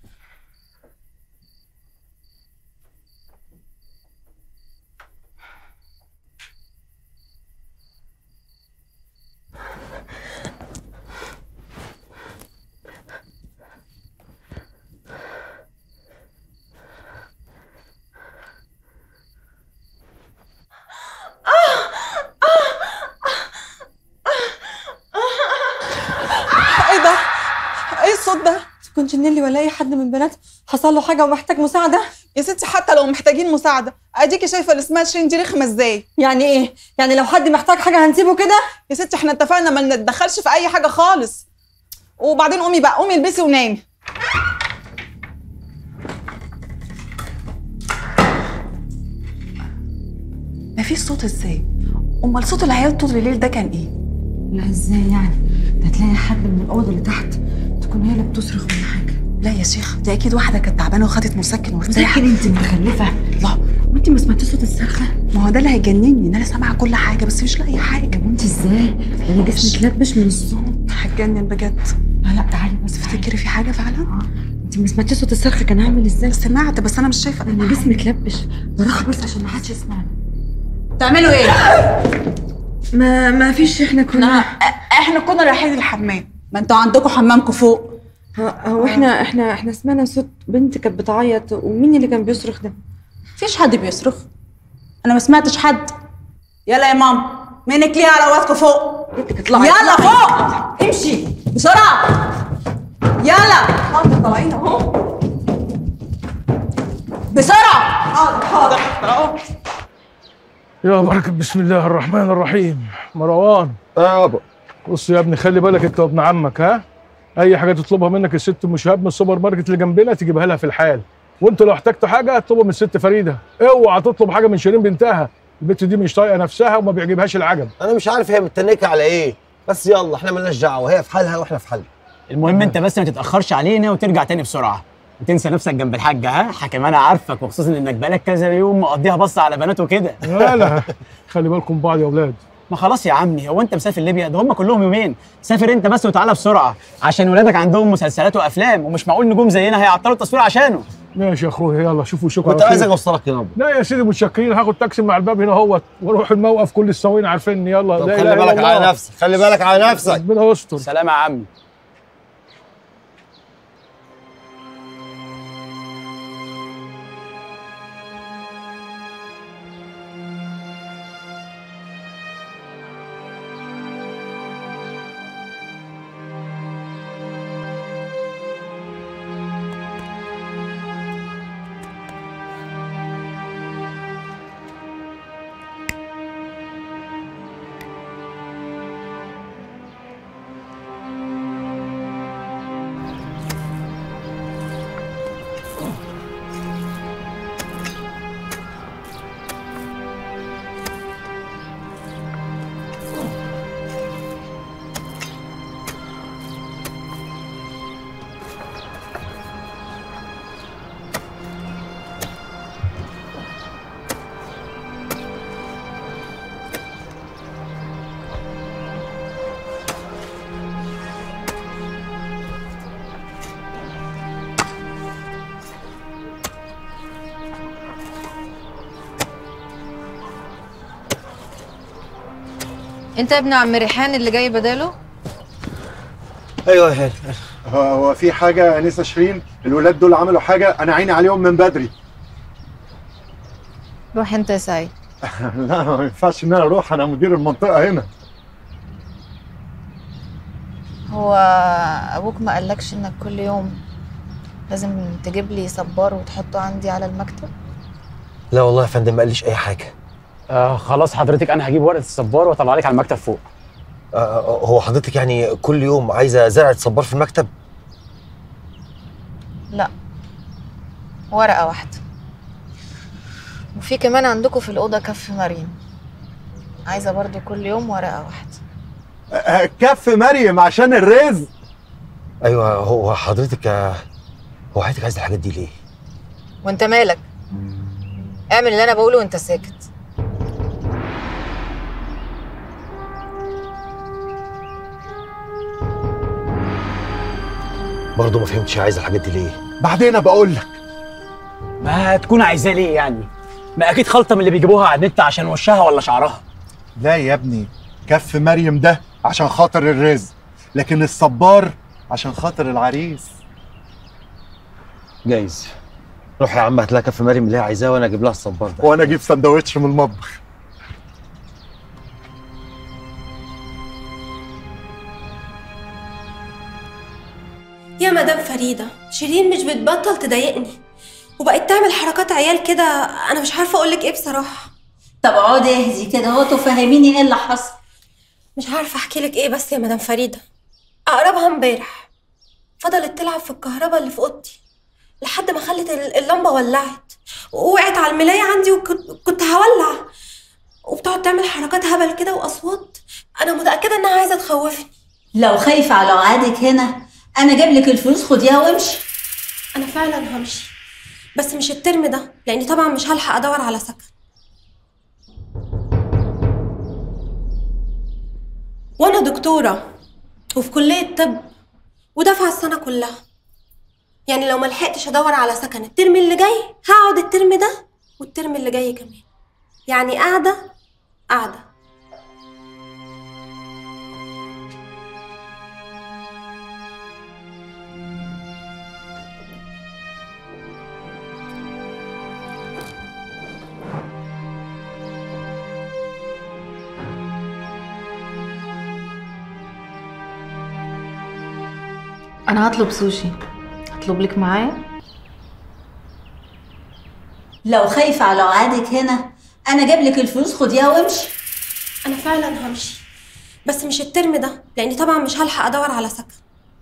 Speaker 4: ايه ده؟ ايه الصوت ده؟ تكون جنيلي ولا اي حد من بنات حصل له حاجه ومحتاج مساعده؟
Speaker 5: يا ستي حتى لو محتاجين مساعده اديكي شايفه اللي اسمها شيرين دي رخمه ازاي
Speaker 4: يعني ايه؟ يعني لو حد محتاج حاجه هنسيبه كده؟
Speaker 5: يا ستي احنا اتفقنا ما نتدخلش في اي حاجه خالص وبعدين قومي بقى قومي البسي ونامي مفيش صوت ازاي امال صوت العيال طول الليل ده كان ايه
Speaker 4: لا ازاي يعني؟ ده تلاقي حد من الاوضه اللي تحت تكون هي اللي بتصرخ ولا حاجه
Speaker 5: لا يا شيخ دي اكيد واحده كانت تعبانه وخدت مسكن وارتاحت
Speaker 4: مسكن انت متخلفه
Speaker 5: لا
Speaker 4: وانت ما سمعتيش صوت الصرخه؟
Speaker 5: ما هو ده اللي هيجنني ان انا سامعه كل حاجه بس مش لاقي حاجه
Speaker 4: وانت ازاي؟ انا جسمي اتلبش من الصوت
Speaker 5: هتجنن بجد
Speaker 4: لا لا تعالي بس
Speaker 5: تفتكري في حاجه فعلا
Speaker 4: انت ما سمعتيش صوت الصرخه كان عامل ازاي؟
Speaker 5: سمعت بس انا مش شايفه
Speaker 4: انا جسمي اتلبش بروح بس عشان ما حدش يسمعني
Speaker 20: تعملوا ايه؟
Speaker 4: ما ما فيش احنا كنا
Speaker 5: احنا كنا رايحين الحمام
Speaker 20: ما انتوا عندكم حمامكم فوق
Speaker 4: هو احنا احنا احنا سمعنا صوت بنت كانت بتعيط ومين اللي كان بيصرخ ده؟
Speaker 20: مفيش حد بيصرخ انا ما سمعتش حد يلا يا ماما منك ليه على وقتكم فوق
Speaker 4: اطلعي
Speaker 20: يلا فوق امشي بسرعه يلا
Speaker 4: حاضر طالعين اهو
Speaker 20: بسرعه
Speaker 5: حاضر حاضر اهو
Speaker 9: يا بركة بسم الله الرحمن الرحيم مروان
Speaker 7: يابا
Speaker 9: بص يا ابني خلي بالك انت وابن عمك ها اي حاجه تطلبها منك الست ام شهاب من السوبر ماركت اللي جنبنا تجيبها لها في الحال وانتوا لو احتجتوا حاجه اطلبوا من الست فريده اوعى تطلب حاجه من شيرين بنتها البت دي مش طايقه نفسها وما بيعجبهاش العجب
Speaker 8: انا مش عارف هي متنكه على ايه بس يلا احنا مالناش دعوه هي في حالها واحنا في حالنا
Speaker 15: المهم انت بس ما تتاخرش علينا وترجع تاني بسرعه وتنسى نفسك جنب الحاجه ها حكم انا عارفك وخصوصا انك بقالك كذا يوم مقضيها بص على بنات وكده
Speaker 9: لا لا خلي بالكم بعض يا اولاد
Speaker 15: ما خلاص يا عمي هو انت مسافر ليبيا ده هم كلهم يومين سافر انت بس وتعالى بسرعه عشان ولادك عندهم مسلسلات وافلام ومش معقول نجوم زينا هيعطلوا التصوير عشانه
Speaker 9: ماشي يا اخويا يلا شوفوا شكرا
Speaker 8: كنت عايزك اوصلك يا بابا
Speaker 9: لا يا سيدي متشكرين هاخد تاكسي مع الباب هنا اهوت واروح الموقف كل السواقين عارفيني يلا
Speaker 8: طب
Speaker 9: لا
Speaker 8: خلي
Speaker 9: إله إلا
Speaker 8: بالك على
Speaker 9: الله.
Speaker 8: نفسك خلي بالك على نفسك
Speaker 9: ربنا يستر
Speaker 15: سلام يا عمي
Speaker 11: انت يا ابن عم ريحان اللي جاي بداله
Speaker 8: ايوه يا هاني
Speaker 16: هو في حاجه يا انسه شيرين الولاد دول عملوا حاجه انا عيني عليهم من بدري
Speaker 11: روح انت يا سعيد
Speaker 16: لا ما ينفعش ان انا اروح انا مدير المنطقه هنا
Speaker 11: هو ابوك ما قالكش انك كل يوم لازم تجيب لي صبار وتحطه عندي على المكتب
Speaker 8: لا والله يا فندم ما قاليش اي حاجه
Speaker 15: آه خلاص حضرتك انا هجيب ورقه الصبار واطلع لك على المكتب فوق
Speaker 8: آه هو حضرتك يعني كل يوم عايزه زرعه صبار في المكتب
Speaker 11: لا ورقة واحدة وفي كمان عندكم في الأوضة كف مريم عايزة برضو كل يوم ورقة واحدة
Speaker 16: آه، كف مريم عشان الرزق
Speaker 8: ايوه هو حضرتك آه، هو حضرتك عايز الحاجات دي ليه؟
Speaker 11: وانت مالك اعمل اللي انا بقوله وانت ساكت
Speaker 8: برضه ما فهمتش عايز الحاجات دي ليه
Speaker 16: بعدين بقول لك
Speaker 15: ما تكون عايزاه ليه يعني ما اكيد خلطه من اللي بيجيبوها على النت عشان وشها ولا شعرها
Speaker 16: لا يا ابني كف مريم ده عشان خاطر الرزق لكن الصبار عشان خاطر العريس
Speaker 8: جايز روح يا عم هات لها كف مريم اللي هي عايزاه وانا اجيب لها الصبار ده
Speaker 16: وانا اجيب سندوتش من المطبخ
Speaker 21: يا مدام فريدة شيرين مش بتبطل تضايقني وبقت تعمل حركات عيال كده انا مش عارفة اقولك ايه بصراحة
Speaker 2: طب اقعدي اهدي كده اهو تفهميني ايه اللي حصل
Speaker 21: مش عارفة احكي لك ايه بس يا مدام فريدة اقربها امبارح فضلت تلعب في الكهرباء اللي في اوضتي لحد ما خلت ال- اللمبة ولعت ووقعت على الملاية عندي وكنت كنت هولع وبتقعد تعمل حركات هبل كده واصوات انا متأكدة انها عايزة تخوفني
Speaker 2: لو خايفة على وعدك هنا انا جايب لك الفلوس خديها وامشي
Speaker 21: انا فعلا همشي بس مش الترم ده لاني طبعا مش هلحق ادور على سكن وانا دكتوره وفي كليه طب ودافعه السنه كلها يعني لو ما لحقتش ادور على سكن الترم اللي جاي هقعد الترم ده والترم اللي جاي كمان يعني قاعده قاعده
Speaker 11: انا هطلب سوشي هطلب لك معايا
Speaker 2: لو خايفة على وعدك هنا انا جايب لك الفلوس خديها وامشي
Speaker 21: انا فعلا همشي بس مش الترم ده لاني طبعا مش هلحق ادور على سكن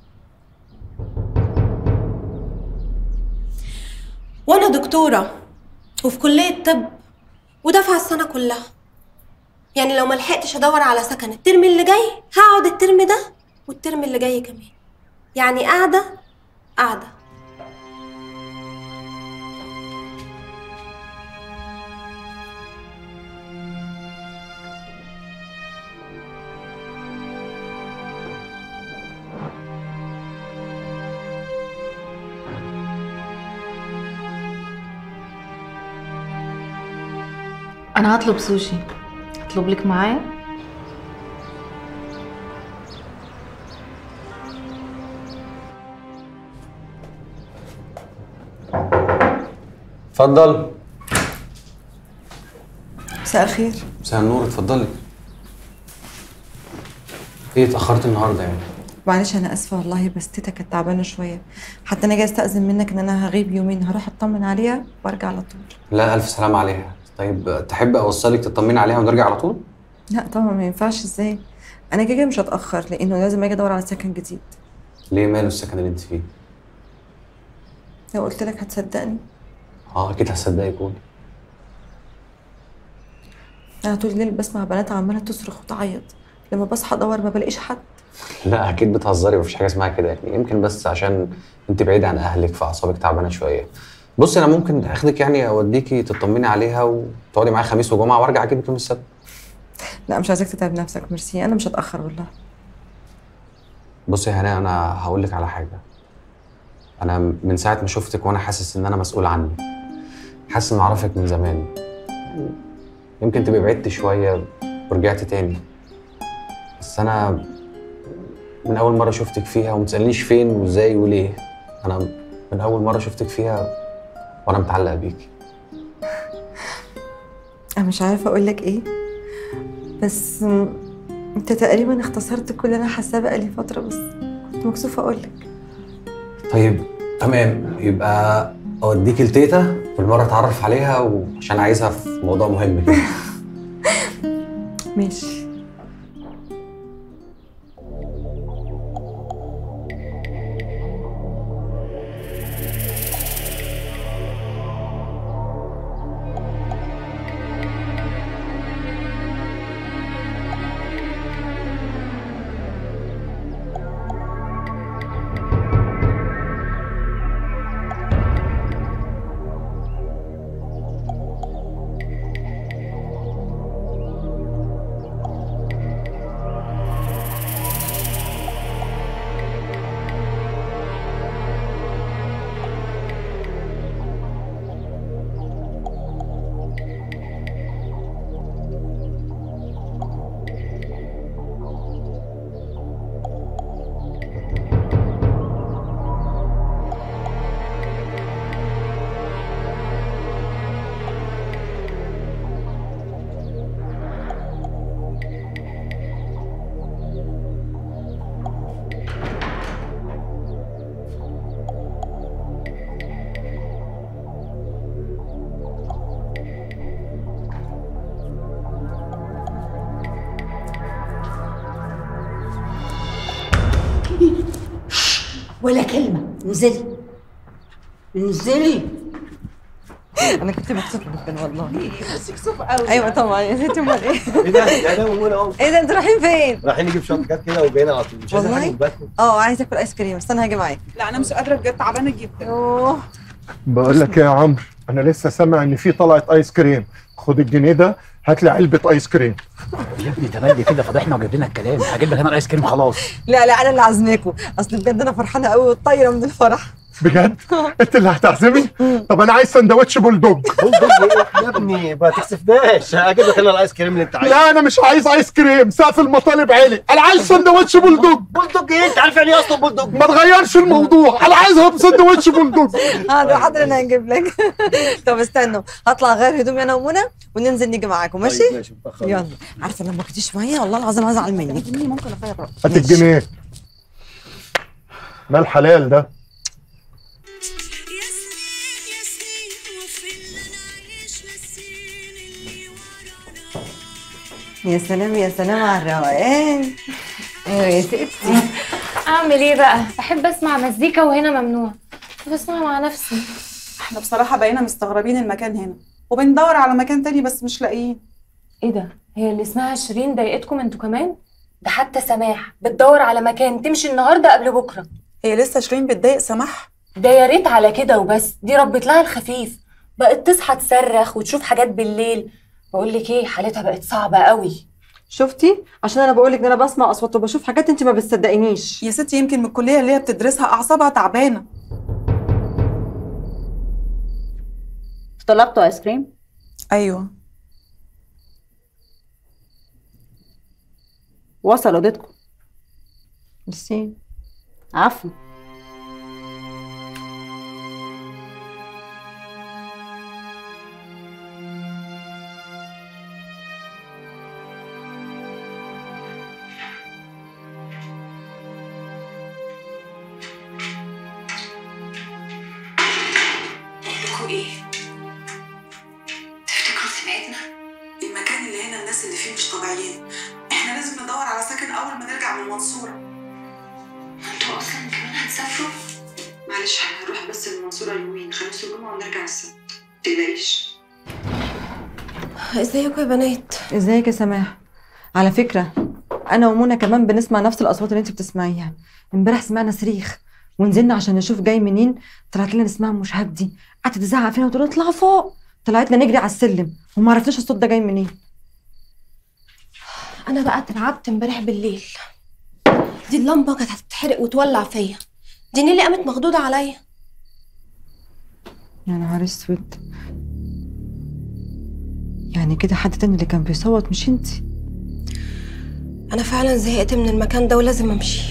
Speaker 21: وانا دكتوره وفي كليه طب ودافعه السنه كلها يعني لو ما لحقتش ادور على سكن الترم اللي جاي هقعد الترم ده والترم اللي جاي كمان يعني قاعده قاعده
Speaker 11: انا هطلب سوشي هطلب لك معايا
Speaker 10: اتفضل
Speaker 4: مساء الخير
Speaker 10: مساء النور اتفضلي ايه اتاخرت النهارده يعني
Speaker 4: معلش انا اسفه والله بس تيتا كانت تعبانه شويه حتى انا جاي استاذن منك ان انا هغيب يومين هروح اطمن عليها وارجع على طول
Speaker 10: لا الف سلامه عليها طيب تحب اوصلك تطمني عليها ونرجع على طول
Speaker 4: لا طبعا ما ينفعش ازاي انا كده كده مش هتاخر لانه لازم اجي ادور على سكن جديد
Speaker 10: ليه ماله السكن اللي انت فيه
Speaker 4: لو قلت لك هتصدقني
Speaker 10: اه اكيد هصدقك قولي
Speaker 4: انا طول الليل بسمع بنات عماله تصرخ وتعيط لما بصحى ادور ما بلاقيش حد
Speaker 10: لا اكيد بتهزري مفيش حاجه اسمها كده يعني يمكن بس عشان انت بعيد عن اهلك فاعصابك تعبانه شويه بصي انا ممكن اخدك يعني اوديكي تطمني عليها وتقعدي معايا خميس وجمعه وارجع اجيبك يوم السبت
Speaker 4: لا مش عايزاك تتعب نفسك ميرسي انا مش هتاخر والله
Speaker 10: بصي يا هناء انا هقول لك على حاجه انا من ساعه ما شفتك وانا حاسس ان انا مسؤول عنك حاسس ان اعرفك من زمان يمكن تبقي بعدت شويه ورجعت تاني بس انا من اول مره شفتك فيها وما تسالنيش فين وازاي وليه انا من اول مره شفتك فيها وانا متعلق بيكي
Speaker 4: انا مش عارفه اقول لك ايه بس م، انت تقريبا اختصرت كل اللي انا حاساه بقالي فتره بس كنت مكسوفه اقول لك
Speaker 10: طيب تمام يبقى اوديكي لتيتا بالمره اتعرف عليها وعشان عايزها في موضوع مهم كده
Speaker 4: ماشي
Speaker 2: ولا كلمه انزلي انزلي
Speaker 4: انا كنت مبسوطه جدا والله
Speaker 12: مكسوف قوي
Speaker 4: ايوه طبعا يا ستي امال ايه
Speaker 8: ايه ده؟ يعني انا ومنى اهو
Speaker 4: ايه ده انتوا رايحين فين؟
Speaker 8: رايحين نجيب شويه حاجات كده وجايين على طول مش عايزين حاجه
Speaker 4: والله
Speaker 8: من باتنا
Speaker 4: اه عايزه اكل ايس كريم بس انا هاجي معاك
Speaker 5: لا انا مش قادره بجد تعبانه جدا
Speaker 4: اوه
Speaker 7: بقول لك ايه يا عمرو انا لسه سامع ان في طلعت ايس كريم خد الجنيه ده هات لي علبه ايس كريم
Speaker 15: يا ابني تملي كده فضحنا وجاب لنا الكلام هجيب لك انا الايس كريم خلاص
Speaker 4: لا لا انا اللي عازماكم اصل بجد انا فرحانه قوي وطايره من الفرح
Speaker 7: بجد انت اللي هتعزمي طب انا عايز سندوتش بولدوج
Speaker 8: بولدوج ايه يا ابني ما تكسفناش هجيب لك انا الايس كريم اللي انت عايزه
Speaker 7: لا انا مش عايز ايس كريم سقف المطالب عالي انا عايز سندوتش بولدوج
Speaker 8: بولدوج ايه انت عارف يعني ايه اصلا بولدوج
Speaker 7: ما تغيرش الموضوع انا عايزها بسندوتش بولدوج
Speaker 4: حاضر حاضر انا هجيب لك طب استنوا هطلع غير هدومي انا ومنى وننزل نيجي معاكم ماشي؟
Speaker 8: طيب ماشي متأخر.
Speaker 4: يلا عارفه لما كنتيش معايا والله العظيم هزعل منك
Speaker 5: ممكن اغير رأيي
Speaker 7: هات الجنيه ما الحلال ده
Speaker 4: يا سلام يا سلام على الروقان ايوه يا ستي
Speaker 19: اعمل ايه بقى بحب اسمع مزيكا وهنا ممنوع بسمع مع نفسي
Speaker 5: احنا بصراحه بقينا مستغربين المكان هنا وبندور على مكان تاني بس مش لاقيين
Speaker 19: ايه ده هي اللي اسمها شيرين ضايقتكم انتوا كمان ده حتى سماح بتدور على مكان تمشي النهارده قبل بكره
Speaker 5: هي لسه شيرين بتضايق سماح
Speaker 19: ده يا ريت على كده وبس دي ربت لها الخفيف بقت تصحى تصرخ وتشوف حاجات بالليل بقول لك ايه حالتها بقت صعبه قوي
Speaker 4: شفتي عشان انا بقول لك ان انا بسمع اصوات وبشوف حاجات انت ما بتصدقينيش
Speaker 5: يا ستي يمكن من الكليه اللي هي بتدرسها اعصابها تعبانه
Speaker 2: طلبتوا ايس كريم
Speaker 5: ايوه
Speaker 2: وصل اوضتكم
Speaker 4: ميرسي
Speaker 2: عفوا
Speaker 5: لكم ايه تفتكروا سمعتنا المكان اللي هنا الناس اللي فيه مش طبيعيين احنا لازم ندور على سكن اول ما نرجع من المنصوره انتوا اصلا كمان هتسافروا معلش هنروح بس المنصوره يومين خميس وجمعه ونرجع السبت متقلقيش
Speaker 21: ازيكم يا بنات
Speaker 4: ازيك يا سماح على فكره انا ومنى كمان بنسمع نفس الاصوات اللي انت بتسمعيها امبارح سمعنا صريخ ونزلنا عشان نشوف جاي منين طلعت لنا اسمها مش هبدي قعدت تزعق فينا وتقول اطلع فوق طلعتنا نجري على السلم وما عرفناش الصوت ده جاي منين
Speaker 21: انا بقى اترعبت امبارح بالليل دي اللمبه كانت هتتحرق وتولع فيا دي نيلي قامت مخضوضه عليا
Speaker 4: يا نهار اسود يعني كده حد تاني اللي كان بيصوت مش انتي
Speaker 21: انا فعلا زهقت من المكان ده ولازم امشي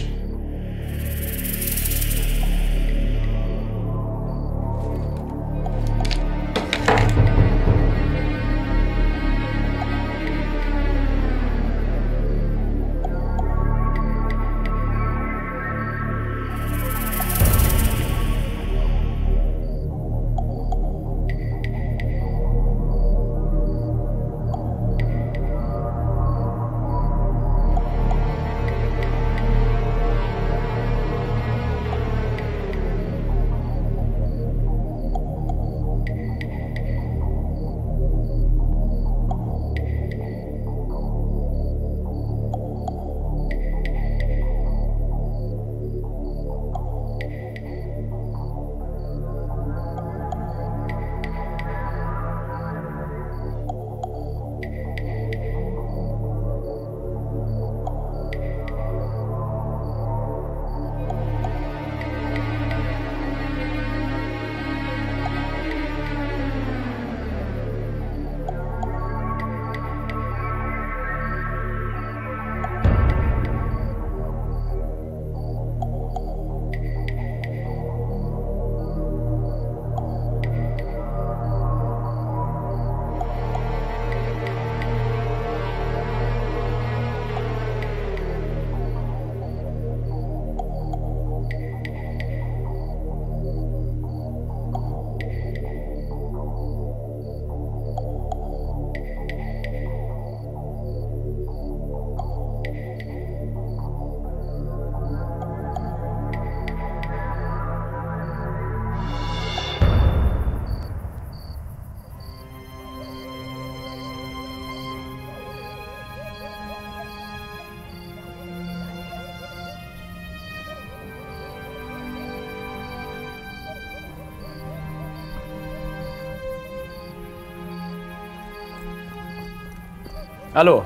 Speaker 15: الو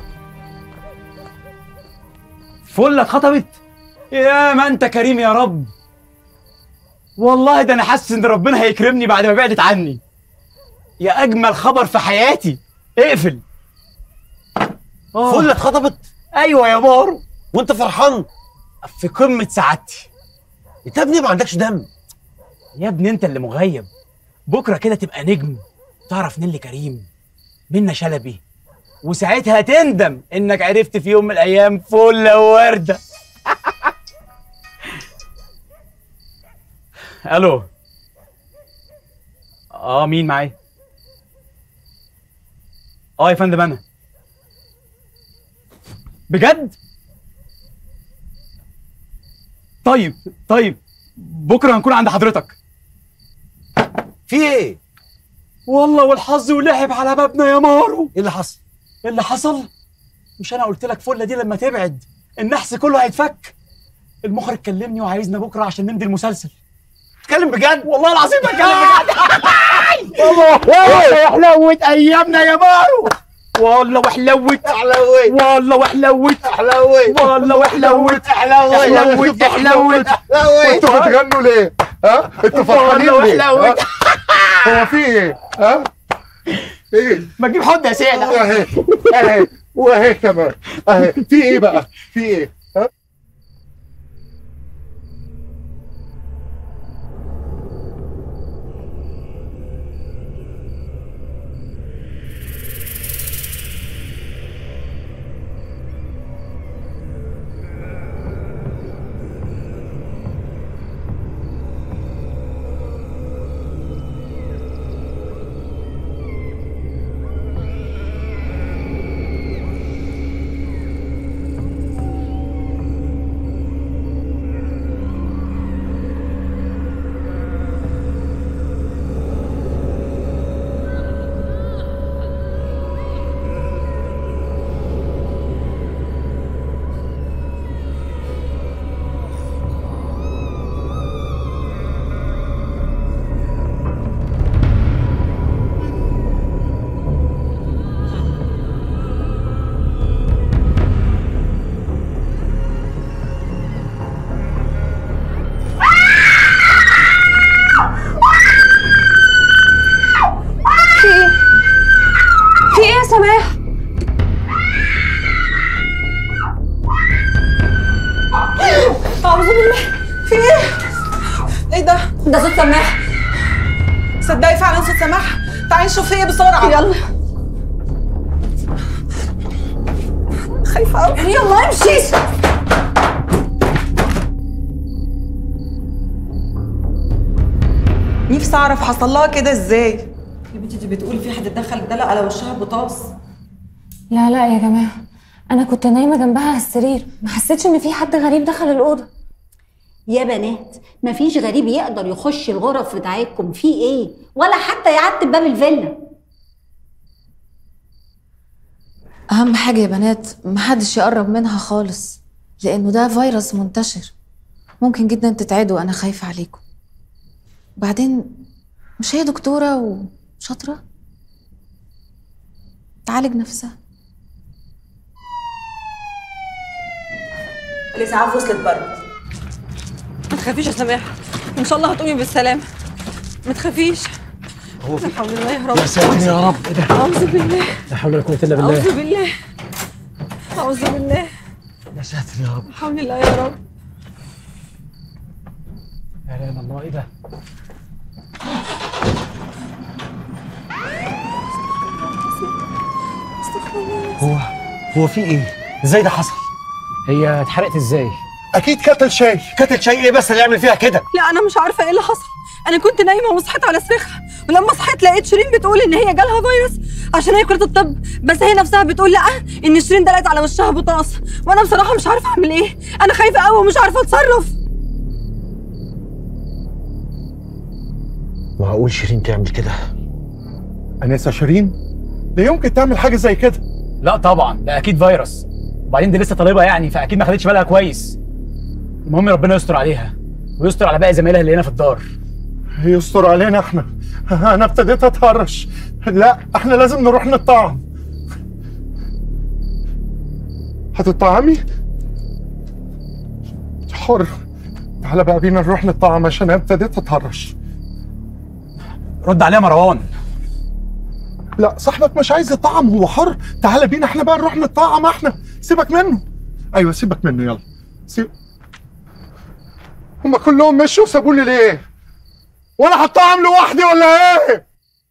Speaker 15: فله اتخطبت يا ما انت كريم يا رب والله ده انا حاسس ان ربنا هيكرمني بعد ما بعدت عني يا اجمل خبر في حياتي اقفل
Speaker 8: فله اتخطبت
Speaker 15: ايوه يا مارو
Speaker 8: وانت فرحان
Speaker 15: في قمه سعادتي
Speaker 8: انت يا ابني ما عندكش دم
Speaker 15: يا ابني انت اللي مغيب بكره كده تبقى نجم تعرف نيلي كريم منى شلبي وساعتها تندم انك عرفت في يوم من الايام فله وورده الو اه مين معايا اه يا فندم انا بجد طيب طيب بكره هنكون عند حضرتك
Speaker 8: في ايه
Speaker 15: والله والحظ ولعب على بابنا يا مارو
Speaker 8: ايه اللي حصل
Speaker 15: اللي حصل مش انا قلت لك فله دي لما تبعد النحس كله هيتفك المخرج كلمني وعايزنا بكره عشان نمضي المسلسل
Speaker 8: تتكلم بجد
Speaker 15: والله العظيم بتكلم بجد والله وحلوت ايامنا يا مارو والله وحلوت
Speaker 8: حلوت
Speaker 15: والله وحلوت
Speaker 8: حلوت
Speaker 15: والله وحلوت
Speaker 8: حلوت
Speaker 15: حلوت حلوت
Speaker 7: انتوا بتغنوا ليه؟ ها؟ انتوا فرحانين
Speaker 15: والله
Speaker 7: ليه؟
Speaker 15: وحلوت.
Speaker 7: ها؟ هو في ايه؟ ها؟ ايه؟
Speaker 15: ما تجيب حد يا سيدة
Speaker 7: اهي اهي واهي كمان اهي في ايه بقى؟ في ايه؟ ها؟
Speaker 19: في ايه؟ في ايه يا سماح؟
Speaker 5: أعوذ بالله في إيه؟ إيه ده؟
Speaker 19: ده صوت سماح
Speaker 5: صدقي فعلا صوت سماح تعالي نشوف في إيه بسرعة
Speaker 19: يلا
Speaker 5: خايفة أوي
Speaker 19: يلا امشي
Speaker 5: نفسي أعرف حصل لها كده إزاي يا بنتي دي بتقول في حد دخل ادلق على وشها بطاس
Speaker 19: لا لا يا جماعة أنا كنت نايمة جنبها على السرير ما حسيتش إن في حد غريب دخل الأوضة
Speaker 2: يا بنات مفيش غريب يقدر يخش الغرف بتاعتكم في ايه ولا حتى يعتب باب الفيلا
Speaker 11: اهم حاجه يا بنات محدش يقرب منها خالص لانه ده فيروس منتشر ممكن جدا تتعدوا انا خايفه عليكم بعدين مش هي دكتوره وشاطره تعالج نفسها
Speaker 5: الإسعاف وصلت بره ما تخافيش يا سماح إن شاء الله هتقومي بالسلامة ما تخافيش
Speaker 8: هو
Speaker 5: لا حول الله يا رب
Speaker 8: يا ساتر يا رب ايه ده
Speaker 5: أعوذ بالله
Speaker 8: لا حول ولا قوه الا بالله
Speaker 5: أعوذ بالله أعوذ بالله
Speaker 8: يا ساتر يا رب
Speaker 5: لا حول الله يا رب
Speaker 8: لا اله الا الله ايه ده
Speaker 5: استغفر الله
Speaker 8: هو هو في ايه ازاي ده حصل
Speaker 15: هي اتحرقت ازاي
Speaker 7: اكيد كتل شاي
Speaker 8: كتل شاي ايه بس اللي يعمل فيها كده
Speaker 5: لا أنا مش عارفة إيه اللي حصل أنا كنت نايمة وصحيت على صريخها ولما صحيت لقيت شيرين بتقول إن هي جالها فيروس عشان هي كلية الطب بس هي نفسها بتقول لا إن شيرين دلقت على وشها بطاس وأنا بصراحة مش عارفة أعمل إيه أنا خايفة قوي ومش عارفة أتصرف
Speaker 8: معقول شيرين تعمل كده
Speaker 7: انسه شيرين لا يمكن تعمل حاجه زي كده
Speaker 15: لا طبعا ده اكيد فيروس وبعدين دي لسه طالبه يعني فاكيد ما خدتش بالها كويس المهم ربنا يستر عليها ويستر على باقي زمايلها اللي هنا في الدار
Speaker 7: يستر علينا احنا انا ابتديت اتهرش لا احنا لازم نروح نطعم
Speaker 16: هتطعمي حر تعالى بقى بينا نروح نطعم عشان انا ابتديت اتهرش
Speaker 15: رد عليها مروان
Speaker 16: لا صاحبك مش عايز يطعم هو حر تعالى بينا احنا بقى نروح نطعم احنا سيبك منه ايوه سيبك منه يلا سيب هما كلهم مشوا وسابوني ليه وانا هطعم لوحدي ولا ايه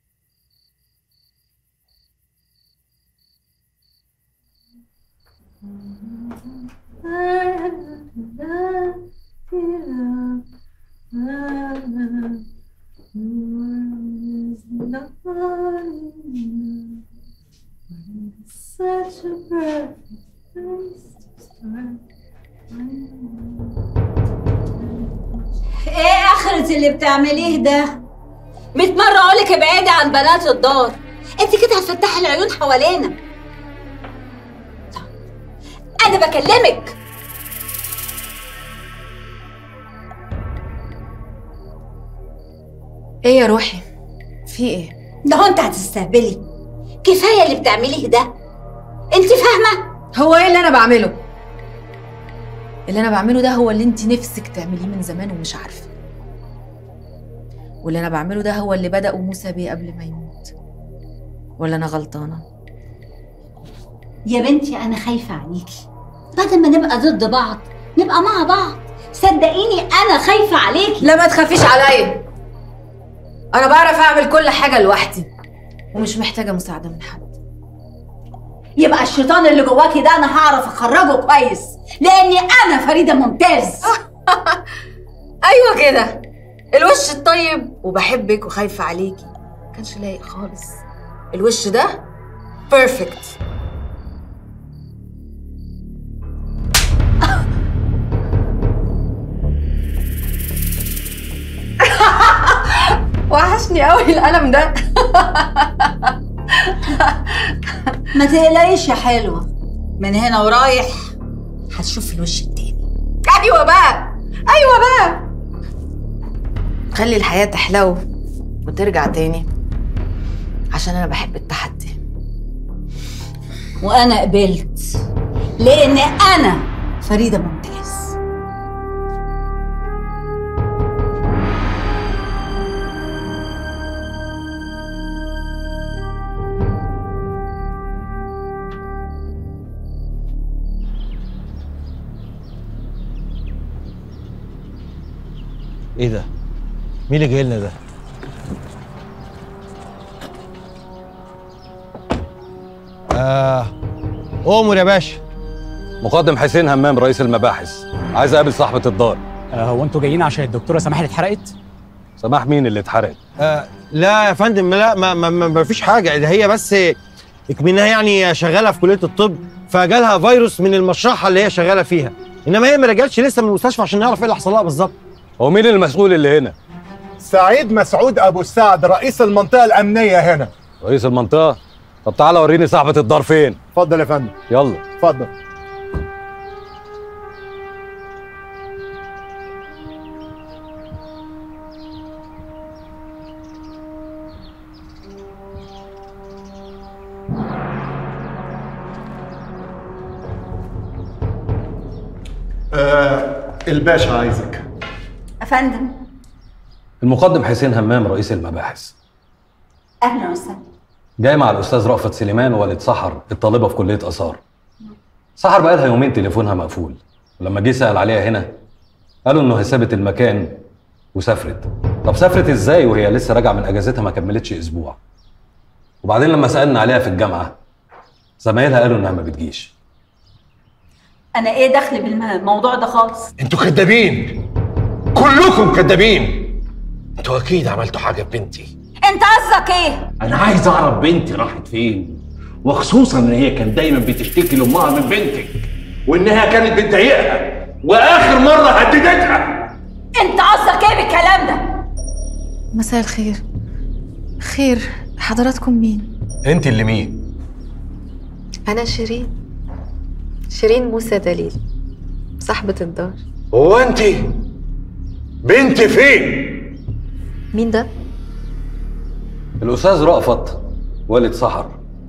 Speaker 18: Such a perfect place to start.
Speaker 2: ايه اخرة اللي بتعمليه ده؟ ميت مرة اقولك ابعدي عن بنات الدار انت كده هتفتحي العيون حوالينا انا بكلمك
Speaker 11: ايه يا روحي في ايه
Speaker 2: ده هو انت هتستهبلي كفاية اللي بتعمليه ده انت فاهمة؟
Speaker 11: هو ايه اللي انا بعمله اللي انا بعمله ده هو اللي انت نفسك تعمليه من زمان ومش عارفه واللي انا بعمله ده هو اللي بدأه موسى بيه قبل ما يموت ولا انا غلطانه
Speaker 2: يا بنتي انا خايفة عليكي بدل ما نبقى ضد بعض نبقى مع بعض صدقيني انا خايفة عليكي
Speaker 11: لا ما تخافيش عليا انا بعرف اعمل كل حاجه لوحدي ومش محتاجه مساعده من حد
Speaker 2: يبقى الشيطان اللي جواكي ده انا هعرف اخرجه كويس لاني انا فريدة ممتاز
Speaker 11: ايوه كده الوش الطيب وبحبك وخايفه عليكي ما كانش لايق خالص الوش ده بيرفكت وحشني قوي القلم ده
Speaker 2: ما تقلقيش يا حلوة من هنا ورايح هتشوف الوش التاني
Speaker 11: ايوه بقى ايوه بقى خلي الحياه تحلو وترجع تاني عشان انا بحب التحدي
Speaker 2: وانا قبلت لان انا فريدة ممتاز
Speaker 8: ايه ده؟ مين اللي جاي لنا ده؟ آه أمر يا باشا
Speaker 1: مقدم حسين همام رئيس المباحث عايز اقابل صاحبة الدار
Speaker 15: آه هو انتوا جايين عشان الدكتوره سماح اللي اتحرقت
Speaker 1: سماح مين اللي اتحرقت
Speaker 8: آه لا يا فندم لا ما, ما, ما, ما فيش حاجة ده هي بس اكمنها يعني شغالة في كلية الطب فجالها فيروس من المشرحة اللي هي شغالة فيها انما هي ما رجعتش لسه من المستشفى عشان نعرف ايه اللي حصل لها بالظبط
Speaker 1: هو مين المسؤول اللي هنا
Speaker 16: سعيد مسعود ابو السعد رئيس المنطقه الامنيه هنا
Speaker 1: رئيس المنطقة طب تعالى وريني صاحبة الدار فين
Speaker 16: اتفضل يا فندم
Speaker 1: يلا
Speaker 16: اتفضل آه الباشا عايزك
Speaker 2: افندم
Speaker 1: المقدم حسين همام رئيس المباحث
Speaker 2: اهلا وسهلا
Speaker 1: جاي مع الاستاذ رأفت سليمان والد سحر الطالبة في كلية آثار سحر بقالها يومين تليفونها مقفول ولما جه سأل عليها هنا قالوا انه سابت المكان وسافرت طب سافرت ازاي وهي لسه راجعه من اجازتها ما كملتش اسبوع وبعدين لما سالنا عليها في الجامعه زمايلها قالوا انها ما بتجيش
Speaker 2: انا ايه دخلي بالموضوع ده خالص
Speaker 22: انتوا كدابين كلكم كدابين انتوا اكيد عملتوا حاجه ببنتي
Speaker 2: انت قصدك ايه
Speaker 22: انا عايز اعرف بنتي راحت فين وخصوصا ان هي كانت دايما بتشتكي لامها من بنتك وانها كانت بتضايقها واخر مره هددتها
Speaker 2: انت قصدك ايه بالكلام ده
Speaker 11: مساء الخير خير حضراتكم مين
Speaker 22: انت اللي مين
Speaker 11: انا شيرين شيرين موسى دليل صاحبة الدار
Speaker 22: هو انت بنتي فين
Speaker 11: مين ده
Speaker 1: الاستاذ رأفت والد سحر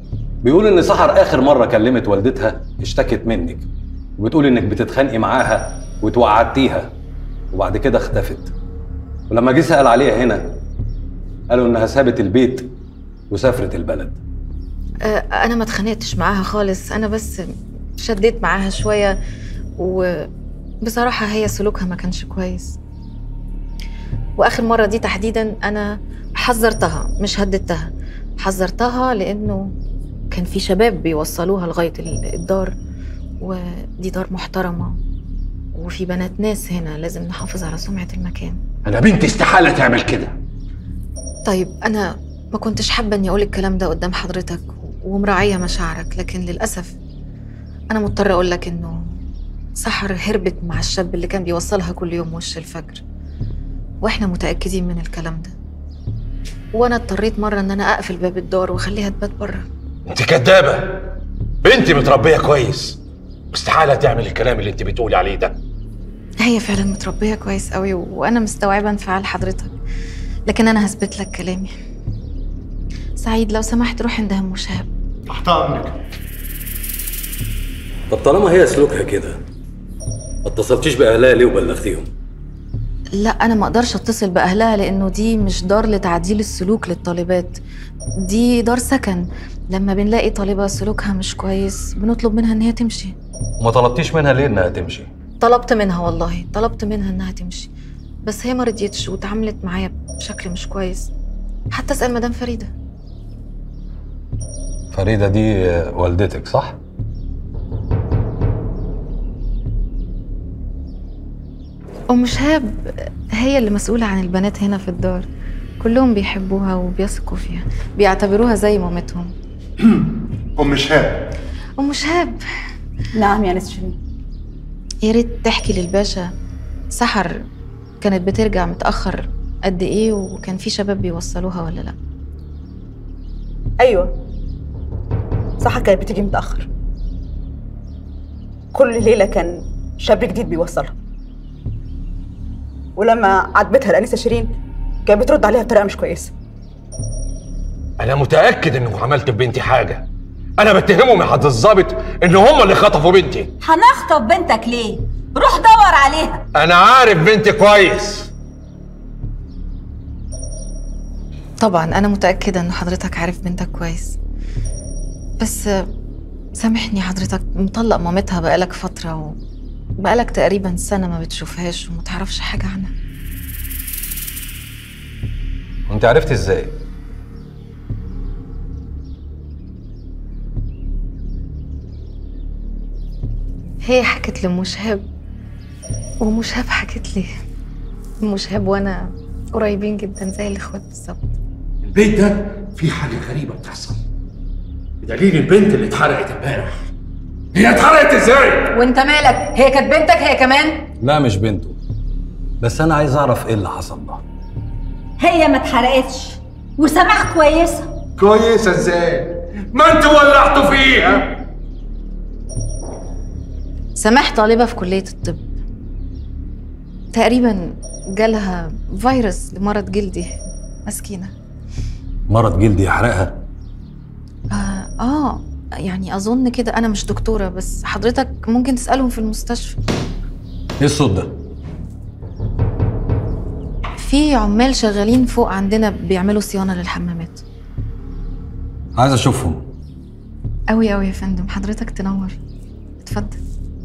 Speaker 1: بيقول ان سحر اخر مره كلمت والدتها اشتكت منك وبتقول انك بتتخانقي معاها وتوعدتيها وبعد كده اختفت ولما جه سال عليها هنا قالوا انها سابت البيت وسافرت البلد
Speaker 11: آه، انا ما اتخانقتش معاها خالص انا بس شديت معاها شويه وبصراحه هي سلوكها ما كانش كويس واخر مره دي تحديدا انا حذرتها مش هددتها حذرتها لانه كان في شباب بيوصلوها لغايه ال- الدار ودي دار محترمه وفي بنات ناس هنا لازم نحافظ على سمعه المكان
Speaker 22: انا بنتي استحاله تعمل كده
Speaker 11: طيب انا ما كنتش حابه اني اقول الكلام ده قدام حضرتك ومراعيه مشاعرك لكن للاسف انا مضطره اقول لك انه سحر هربت مع الشاب اللي كان بيوصلها كل يوم وش الفجر واحنا متاكدين من الكلام ده وانا اضطريت مره ان انا اقفل باب الدار واخليها تبات بره
Speaker 22: انت كدابه بنتي متربيه كويس استحاله تعمل الكلام اللي انت بتقولي عليه ده
Speaker 11: هي فعلا متربيه كويس قوي وانا مستوعبه انفعال حضرتك لكن انا هثبت لك كلامي سعيد لو سمحت روح عند ام شهاب
Speaker 7: تحت امرك
Speaker 1: طب طالما هي سلوكها كده ما اتصلتيش باهلها ليه وبلغتيهم
Speaker 11: لا انا ما اقدرش اتصل باهلها لانه دي مش دار لتعديل السلوك للطالبات دي دار سكن لما بنلاقي طالبه سلوكها مش كويس بنطلب منها ان هي تمشي
Speaker 1: وما طلبتيش منها ليه انها تمشي
Speaker 11: طلبت منها والله طلبت منها انها تمشي بس هي ما رضيتش وتعاملت معايا بشكل مش كويس حتى اسال مدام فريده
Speaker 1: فريده دي آه، والدتك صح
Speaker 11: ام شهاب هي اللي مسؤوله عن البنات هنا في الدار كلهم بيحبوها وبيثقوا فيها بيعتبروها زي مامتهم
Speaker 7: ام شهاب
Speaker 11: ام شهاب
Speaker 2: نعم يا ناس شيرين
Speaker 11: يا ريت تحكي للباشا سحر كانت بترجع متاخر قد ايه وكان في شباب بيوصلوها ولا لا
Speaker 6: ايوه صح كانت بتيجي متاخر كل ليله كان شاب جديد بيوصلها ولما عاتبتها الانسه شيرين كانت بترد عليها بطريقه مش كويسه
Speaker 22: انا متاكد انكم عملت ببنتي حاجه انا بتهمهم يا حضرة الظابط ان هم اللي خطفوا بنتي
Speaker 2: هنخطف بنتك ليه؟ روح دور عليها
Speaker 22: انا عارف بنتي كويس
Speaker 11: طبعا انا متاكده ان حضرتك عارف بنتك كويس بس سامحني حضرتك مطلق مامتها بقالك فتره وبقالك تقريبا سنه ما بتشوفهاش وما تعرفش حاجه عنها
Speaker 1: وانت عرفت ازاي
Speaker 11: هي حكت لام شهاب وام شهاب حكت لي ام شهاب وانا قريبين جدا زي الاخوات بالظبط
Speaker 22: البيت ده فيه حاجه غريبه بتحصل بدليل البنت اللي اتحرقت امبارح هي اتحرقت ازاي
Speaker 20: وانت مالك هي كانت بنتك هي كمان
Speaker 1: لا مش بنته بس انا عايز اعرف ايه اللي حصل لها
Speaker 2: هي ما اتحرقتش وسماح كويسه
Speaker 22: كويسه ازاي ما انتوا ولعتوا فيها
Speaker 11: سماح طالبه في كليه الطب تقريبا جالها فيروس لمرض جلدي مسكينه
Speaker 1: مرض جلدي يحرقها
Speaker 11: آه, اه يعني اظن كده انا مش دكتوره بس حضرتك ممكن تسالهم في المستشفى
Speaker 1: ايه الصوت ده
Speaker 11: في عمال شغالين فوق عندنا بيعملوا صيانه للحمامات
Speaker 1: عايز اشوفهم
Speaker 11: قوي قوي يا فندم حضرتك تنور اتفضل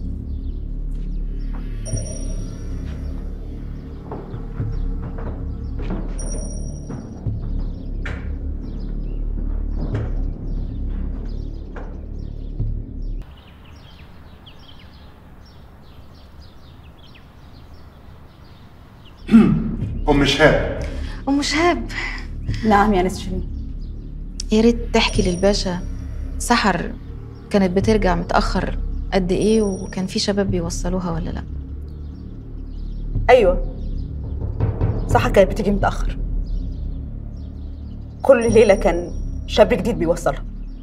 Speaker 7: ام شهاب
Speaker 11: ام شهاب
Speaker 2: نعم يا ناس شيرين
Speaker 11: يا ريت تحكي للباشا سحر كانت بترجع متاخر قد ايه وكان في شباب بيوصلوها ولا لا
Speaker 6: ايوه صح كانت بتيجي متاخر كل ليله كان شاب جديد بيوصلها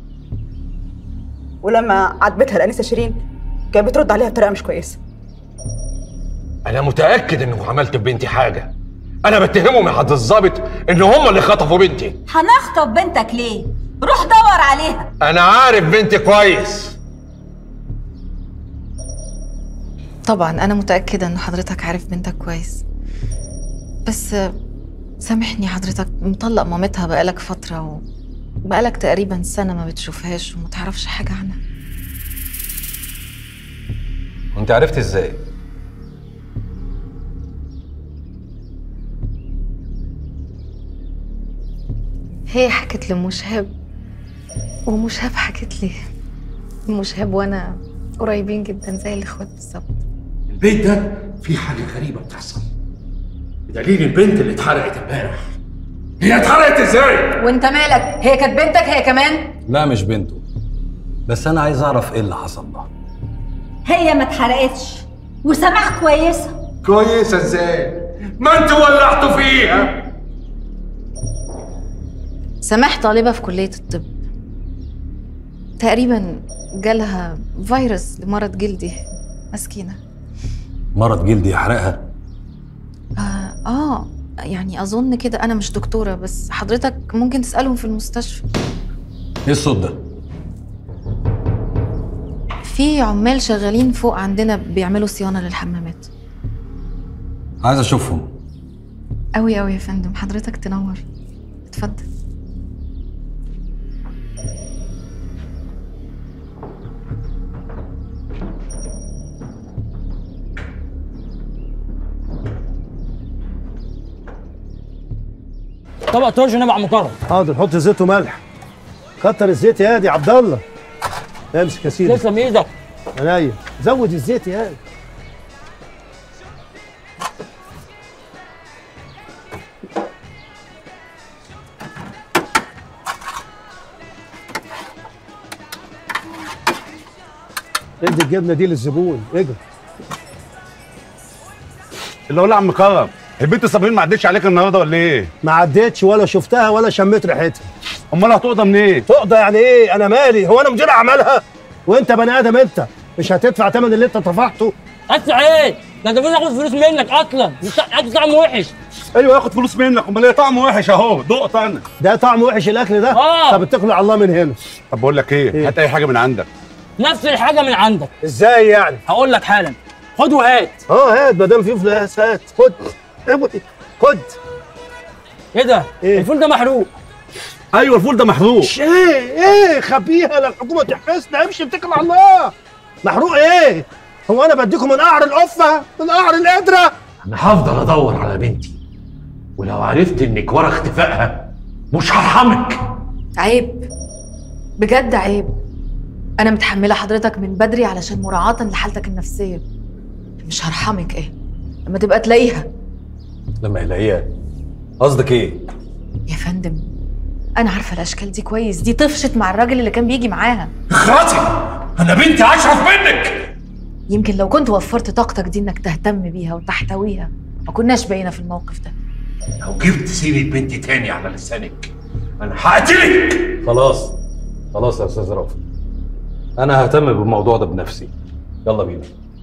Speaker 6: ولما عاتبتها الانسه شيرين كانت بترد عليها بطريقه مش كويسه
Speaker 22: انا متاكد انكم عملت ببنتي حاجه انا بتهمهم يا حضرة الظابط ان هم اللي خطفوا بنتي
Speaker 2: هنخطف بنتك ليه؟ روح دور عليها
Speaker 22: انا عارف بنتي كويس
Speaker 11: طبعا انا متاكده ان حضرتك عارف بنتك كويس بس آه، سامحني حضرتك مطلق مامتها بقالك فتره وبقالك تقريبا سنه ما بتشوفهاش وما تعرفش حاجه عنها
Speaker 1: وانت عرفت ازاي
Speaker 11: هي حكت لمشهب ومشهب حكت لي مشهب وانا قريبين جدا زي الاخوات بالظبط
Speaker 22: البيت ده فيه حاجه غريبه بتحصل بدليل البنت اللي اتحرقت امبارح هي اتحرقت ازاي؟
Speaker 20: وانت مالك هي كانت بنتك هي كمان
Speaker 1: لا مش بنته بس انا عايز اعرف ايه اللي حصل لها
Speaker 2: هي ما اتحرقتش وسماح كويسه
Speaker 22: كويسه ازاي؟ ما انتوا ولعتوا فيها
Speaker 11: سماح طالبة في كلية الطب تقريبا جالها فيروس لمرض جلدي مسكينة
Speaker 1: مرض جلدي يحرقها
Speaker 11: آه, آه يعني أظن كده أنا مش دكتورة بس حضرتك ممكن تسألهم في المستشفى
Speaker 1: ايه الصوت ده
Speaker 11: في عمال شغالين فوق عندنا بيعملوا صيانة للحمامات
Speaker 1: عايز اشوفهم
Speaker 11: أوي أوي يا فندم حضرتك تنور اتفضل
Speaker 13: طبق ترش نبع مكرم
Speaker 17: حاضر حط زيت وملح كتر الزيت يا دي عبد الله امسك يا سيدي
Speaker 13: تسلم ايدك
Speaker 17: عينيا زود الزيت يا دي ادي الجبنه دي للزبون اجري
Speaker 23: اللي هو عم كرم البنت صابرين ما عدتش عليك النهارده ولا ايه؟
Speaker 17: ما عدتش ولا شفتها ولا شميت ريحتها
Speaker 23: امال هتقضى منين؟
Speaker 17: تقضى يعني ايه انا مالي هو انا مدير اعمالها وانت بني ادم انت مش هتدفع ثمن اللي انت طفحته
Speaker 13: ادفع ايه؟ ده انت المفروض ياخد فلوس منك اصلا مش اكل طعمه وحش
Speaker 23: ايوه ياخد فلوس منك امال ايه طعمه وحش اهو دقت انا
Speaker 17: ده طعم وحش الاكل ده
Speaker 13: آه.
Speaker 17: طب اتكل على الله من هنا
Speaker 23: طب بقول لك ايه؟
Speaker 17: إيه؟
Speaker 23: هات اي حاجه من عندك
Speaker 13: نفس الحاجه من عندك
Speaker 17: ازاي يعني
Speaker 13: هقول لك حالا خد وهات
Speaker 17: اه هات ما دام في فلوس هات خد خد
Speaker 13: ايه ده؟
Speaker 17: إيه؟
Speaker 13: الفول ده محروق
Speaker 23: ايوه الفول ده محروق
Speaker 17: ايه ايه خبيها لا الحكومه تحبسنا امشي اتكل على الله محروق ايه هو انا بديكم من قعر القفه من قعر القدره
Speaker 22: انا هفضل ادور على بنتي ولو عرفت انك ورا اختفائها مش هرحمك
Speaker 11: عيب بجد عيب أنا متحملة حضرتك من بدري علشان مراعاة لحالتك النفسية مش هرحمك إيه لما تبقى تلاقيها
Speaker 1: لما يلاقيها قصدك ايه
Speaker 11: يا فندم أنا عارفة الأشكال دي كويس دي طفشت مع الراجل اللي كان بيجي معاها
Speaker 22: اخرتي انا بنتي اشرف منك
Speaker 11: يمكن لو كنت وفرت طاقتك دي إنك تهتم بيها وتحتويها ما كناش بقينا في الموقف ده
Speaker 22: لو جبت سيرة بنتي تاني على لسانك انا هقتلك
Speaker 1: خلاص خلاص يا استاذ رافض انا ههتم بالموضوع ده بنفسي يلا بينا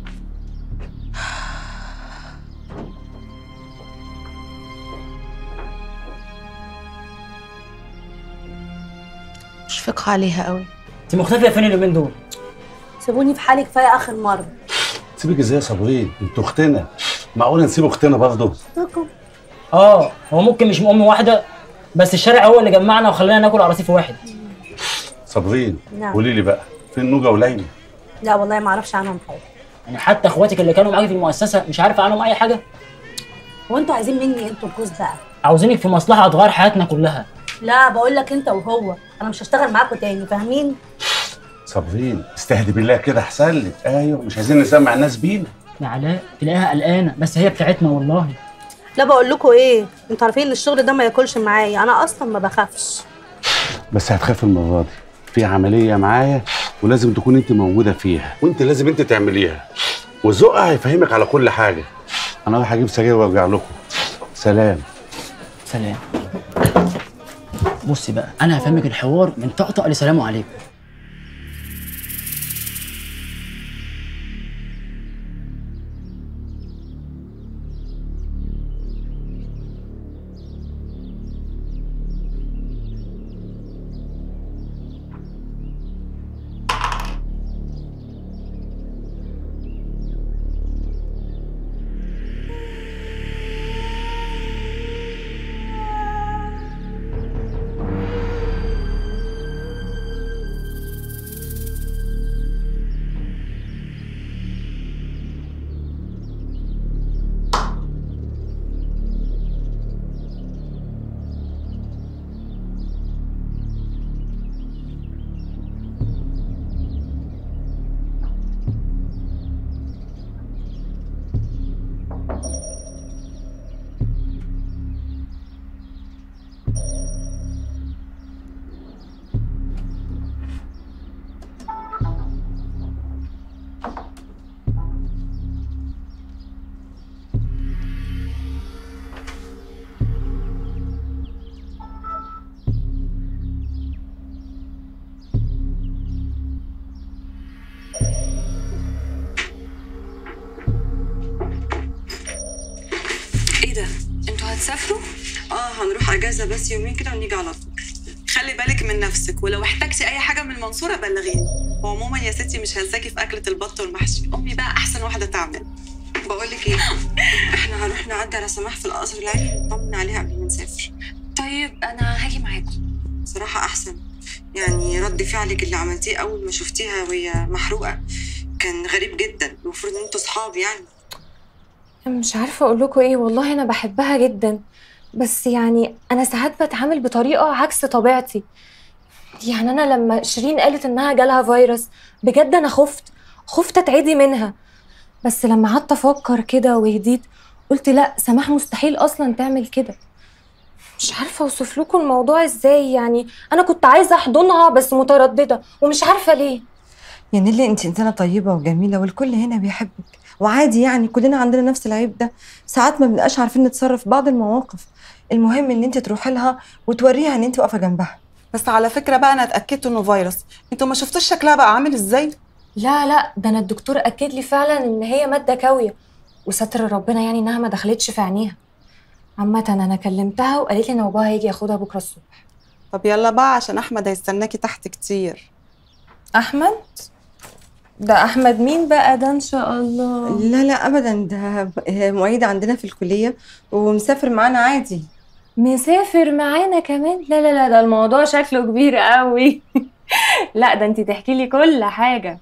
Speaker 11: مشفقة عليها قوي
Speaker 13: انت مختفيه فين اليومين دول؟
Speaker 14: سيبوني في حالي كفايه اخر مره
Speaker 23: سيبك ازاي يا صابرين انت اختنا معقوله نسيب اختنا برضه
Speaker 13: اه هو ممكن مش ام واحده بس الشارع هو اللي جمعنا وخلانا ناكل على رصيف واحد
Speaker 23: صابرين
Speaker 14: نعم.
Speaker 23: قولي لي بقى فين نوجا وليلى
Speaker 14: لا والله ما اعرفش عنهم حاجه
Speaker 13: يعني حتى اخواتك اللي كانوا معاكي في المؤسسه مش عارف عنهم اي حاجه
Speaker 14: هو انتوا عايزين مني انتوا الجوز بقى
Speaker 13: عاوزينك في مصلحه هتغير حياتنا كلها
Speaker 14: لا بقول لك انت وهو انا مش هشتغل معاكم تاني فاهمين
Speaker 23: صابرين استهدي بالله كده احسن لك ايوه مش عايزين نسمع الناس بينا
Speaker 13: يا علاء تلاقيها قلقانه بس هي بتاعتنا والله
Speaker 14: لا بقول لكم ايه انتوا عارفين ان الشغل ده ما ياكلش معايا انا اصلا ما بخافش
Speaker 23: بس هتخاف المره دي في عمليه معايا ولازم تكون انت موجوده فيها وانت لازم انت تعمليها وذوقها هيفهمك على كل حاجه انا رايح اجيب سجاير وارجع لكم سلام
Speaker 13: سلام بصي بقى انا هفهمك الحوار من طقطق لسلام عليكم
Speaker 5: ايه ده انتوا هتسافروا اه هنروح اجازه بس يومين كده ونيجي على طول خلي بالك من نفسك ولو احتجتي اي حاجه من المنصوره بلغيني وعموما يا ستي مش هنساكي في اكله البط والمحشي امي بقى احسن واحده تعمل بقول لك ايه احنا هنروح نعدي على سماح في القصر العيني نطمن عليها قبل ما نسافر طيب انا هاجي معاكم صراحه احسن يعني رد فعلك اللي عملتيه اول ما شفتيها وهي محروقه كان غريب جدا المفروض ان انتوا صحاب يعني
Speaker 19: مش عارفة أقول لكم إيه والله أنا بحبها جدا بس يعني أنا ساعات بتعامل بطريقة عكس طبيعتي يعني أنا لما شيرين قالت إنها جالها فيروس بجد أنا خفت خفت أتعدي منها بس لما قعدت أفكر كده وهديت قلت لأ سماح مستحيل أصلا تعمل كده مش عارفة أوصف لكم الموضوع إزاي يعني أنا كنت عايزة أحضنها بس مترددة ومش عارفة ليه
Speaker 4: يا نيلي انت انسانه طيبه وجميله والكل هنا بيحبك وعادي يعني كلنا عندنا نفس العيب ده ساعات ما بنبقاش عارفين نتصرف في بعض المواقف المهم ان انت تروحي لها وتوريها ان انت واقفه جنبها
Speaker 6: بس على فكره بقى انا اتاكدت انه فيروس انتوا ما شفتوش شكلها بقى عامل ازاي
Speaker 19: لا لا ده انا الدكتور اكد لي فعلا ان هي ماده كاويه وستر ربنا يعني انها ما دخلتش في عينيها عامة انا كلمتها وقالت لي ان باباها هيجي ياخدها بكره الصبح
Speaker 6: طب يلا بقى عشان احمد هيستناكي تحت كتير
Speaker 19: احمد ده احمد مين بقى ده ان شاء الله
Speaker 4: لا لا ابدا ده ب- معيد عندنا في الكليه ومسافر معانا عادي
Speaker 19: مسافر معانا كمان لا لا لا ده الموضوع شكله كبير قوي لا ده انت تحكي لي كل حاجه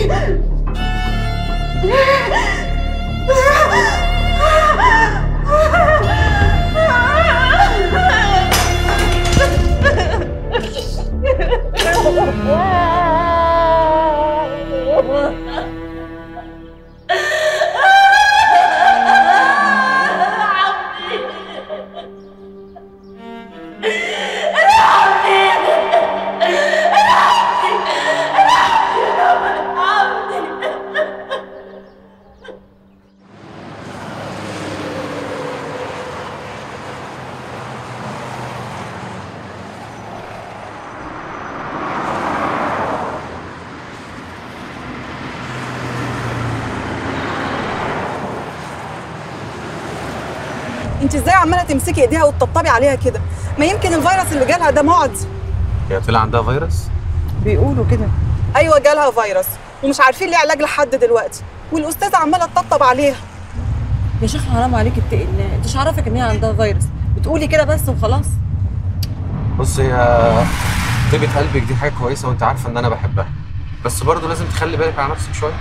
Speaker 6: انت ازاي عماله تمسكي ايديها وتطبطبي عليها كده ما يمكن الفيروس اللي جالها ده معدي
Speaker 3: هي طلع عندها فيروس
Speaker 6: بيقولوا كده ايوه جالها فيروس ومش عارفين ليه علاج لحد دلوقتي والاستاذه عماله تطبطب عليها
Speaker 4: يا شيخ حرام عليك اتقي الله انت مش عارفك ان هي عندها فيروس بتقولي كده بس وخلاص
Speaker 3: بص هي طيبة قلبك دي حاجة كويسة وانت عارفة ان انا بحبها بس برضه لازم تخلي بالك على نفسك شوية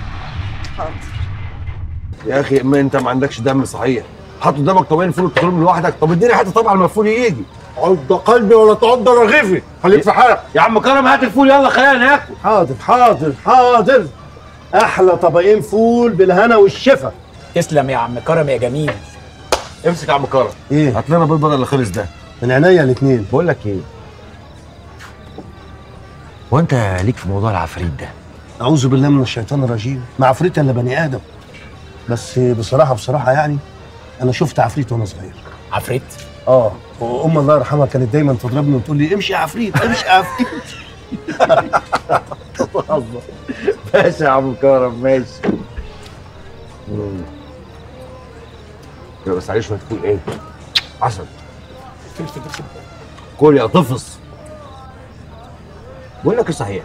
Speaker 8: يا اخي اما انت ما عندكش دم صحيح حط قدامك طبقين فول تاكلهم لوحدك طب اديني حته طبعا لما الفول يجي
Speaker 16: عض قلبي ولا تعض رغيفي خليك في حالك
Speaker 8: يا عم كرم هات الفول يلا خلينا ناكل
Speaker 17: حاضر حاضر حاضر احلى طبقين فول بالهنا والشفا
Speaker 15: تسلم يا عم كرم يا جميل
Speaker 8: امسك يا عم كرم
Speaker 17: ايه
Speaker 8: هات لنا بيض بدل اللي خلص ده
Speaker 17: من عينيا الاثنين
Speaker 8: بقول لك ايه هو انت ليك في موضوع العفاريت ده
Speaker 17: اعوذ بالله من الشيطان الرجيم ما عفريت الا بني ادم بس بصراحه بصراحه يعني انا شفت عفريت وانا صغير
Speaker 15: عفريت
Speaker 17: اه وام الله يرحمها كانت دايما تضربني وتقول لي امشي يا عفريت امشي يا عفريت
Speaker 8: ماشي يا عم كرم ماشي مم. يبقى بس عليه شويه فول ايه عسل كل يا طفص بقول لك ايه صحيح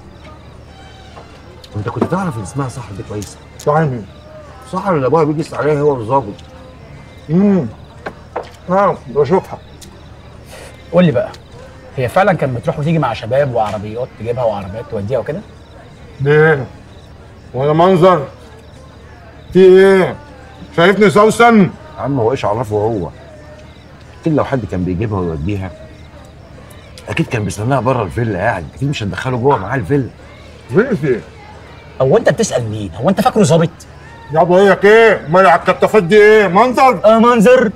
Speaker 8: انت كنت تعرف ان اسمها صحر دي كويسه
Speaker 16: صحيح
Speaker 8: صحر اللي ابوها بيجي يسال عليها هو والظابط
Speaker 16: امم اه بشوفها
Speaker 15: قول لي بقى هي فعلا كانت بتروح وتيجي مع شباب وعربيات تجيبها وعربيات توديها وكده
Speaker 16: ليه ولا منظر في ايه شايفني سوسن
Speaker 8: يا عم هو ايش عرفه هو اكيد لو حد كان بيجيبها ويوديها اكيد كان بيستناها بره الفيلا قاعد اكيد مش هندخله جوه معاه الفيلا
Speaker 16: في في
Speaker 15: هو انت بتسال مين هو انت فاكره ظابط
Speaker 16: يا بقول لك ايه امال على الكتافات دي ايه منظر
Speaker 15: اه منظر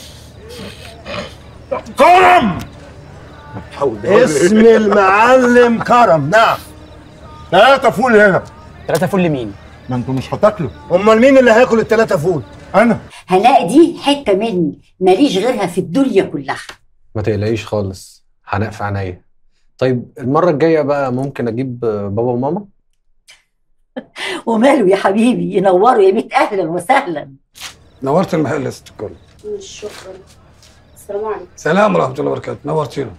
Speaker 16: كرم
Speaker 17: اسم المعلم كرم نعم
Speaker 16: ثلاثة فول هنا
Speaker 15: ثلاثة فول لمين؟
Speaker 16: ما انتوا مش هتاكلوا
Speaker 17: امال مين اللي هياكل الثلاثه فول
Speaker 16: انا
Speaker 9: هلاقي دي حته مني ماليش غيرها في الدنيا كلها
Speaker 3: ما تقلقيش خالص هنقف في عينيا طيب المرة الجاية بقى ممكن اجيب بابا وماما
Speaker 9: وماله يا حبيبي ينوروا يا بيت اهلا وسهلا
Speaker 10: نورت المحل يا ست الكل
Speaker 9: شكرا السلام عليكم
Speaker 10: سلام ورحمه الله وبركاته نورتينا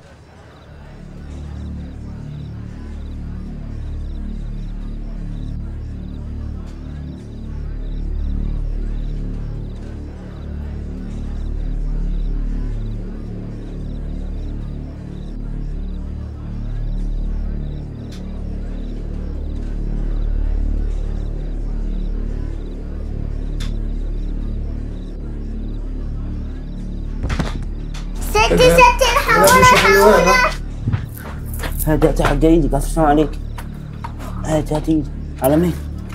Speaker 24: ستي ستي الحوالة الحوالة
Speaker 25: هات هات حق ايدك السلام عليك هات هات ايدك على مين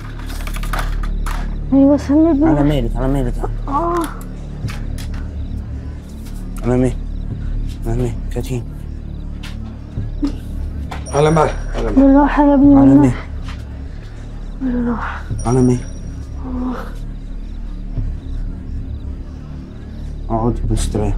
Speaker 14: ايوه سندني
Speaker 25: على ميلك على ميلك
Speaker 14: اه
Speaker 25: على مين على مين كاتين
Speaker 10: على مالك على مالك
Speaker 14: بالراحة يا ابني
Speaker 25: على
Speaker 14: والله
Speaker 25: مين
Speaker 14: بالراحة
Speaker 25: على مين
Speaker 14: آه.
Speaker 25: اقعد بس تريح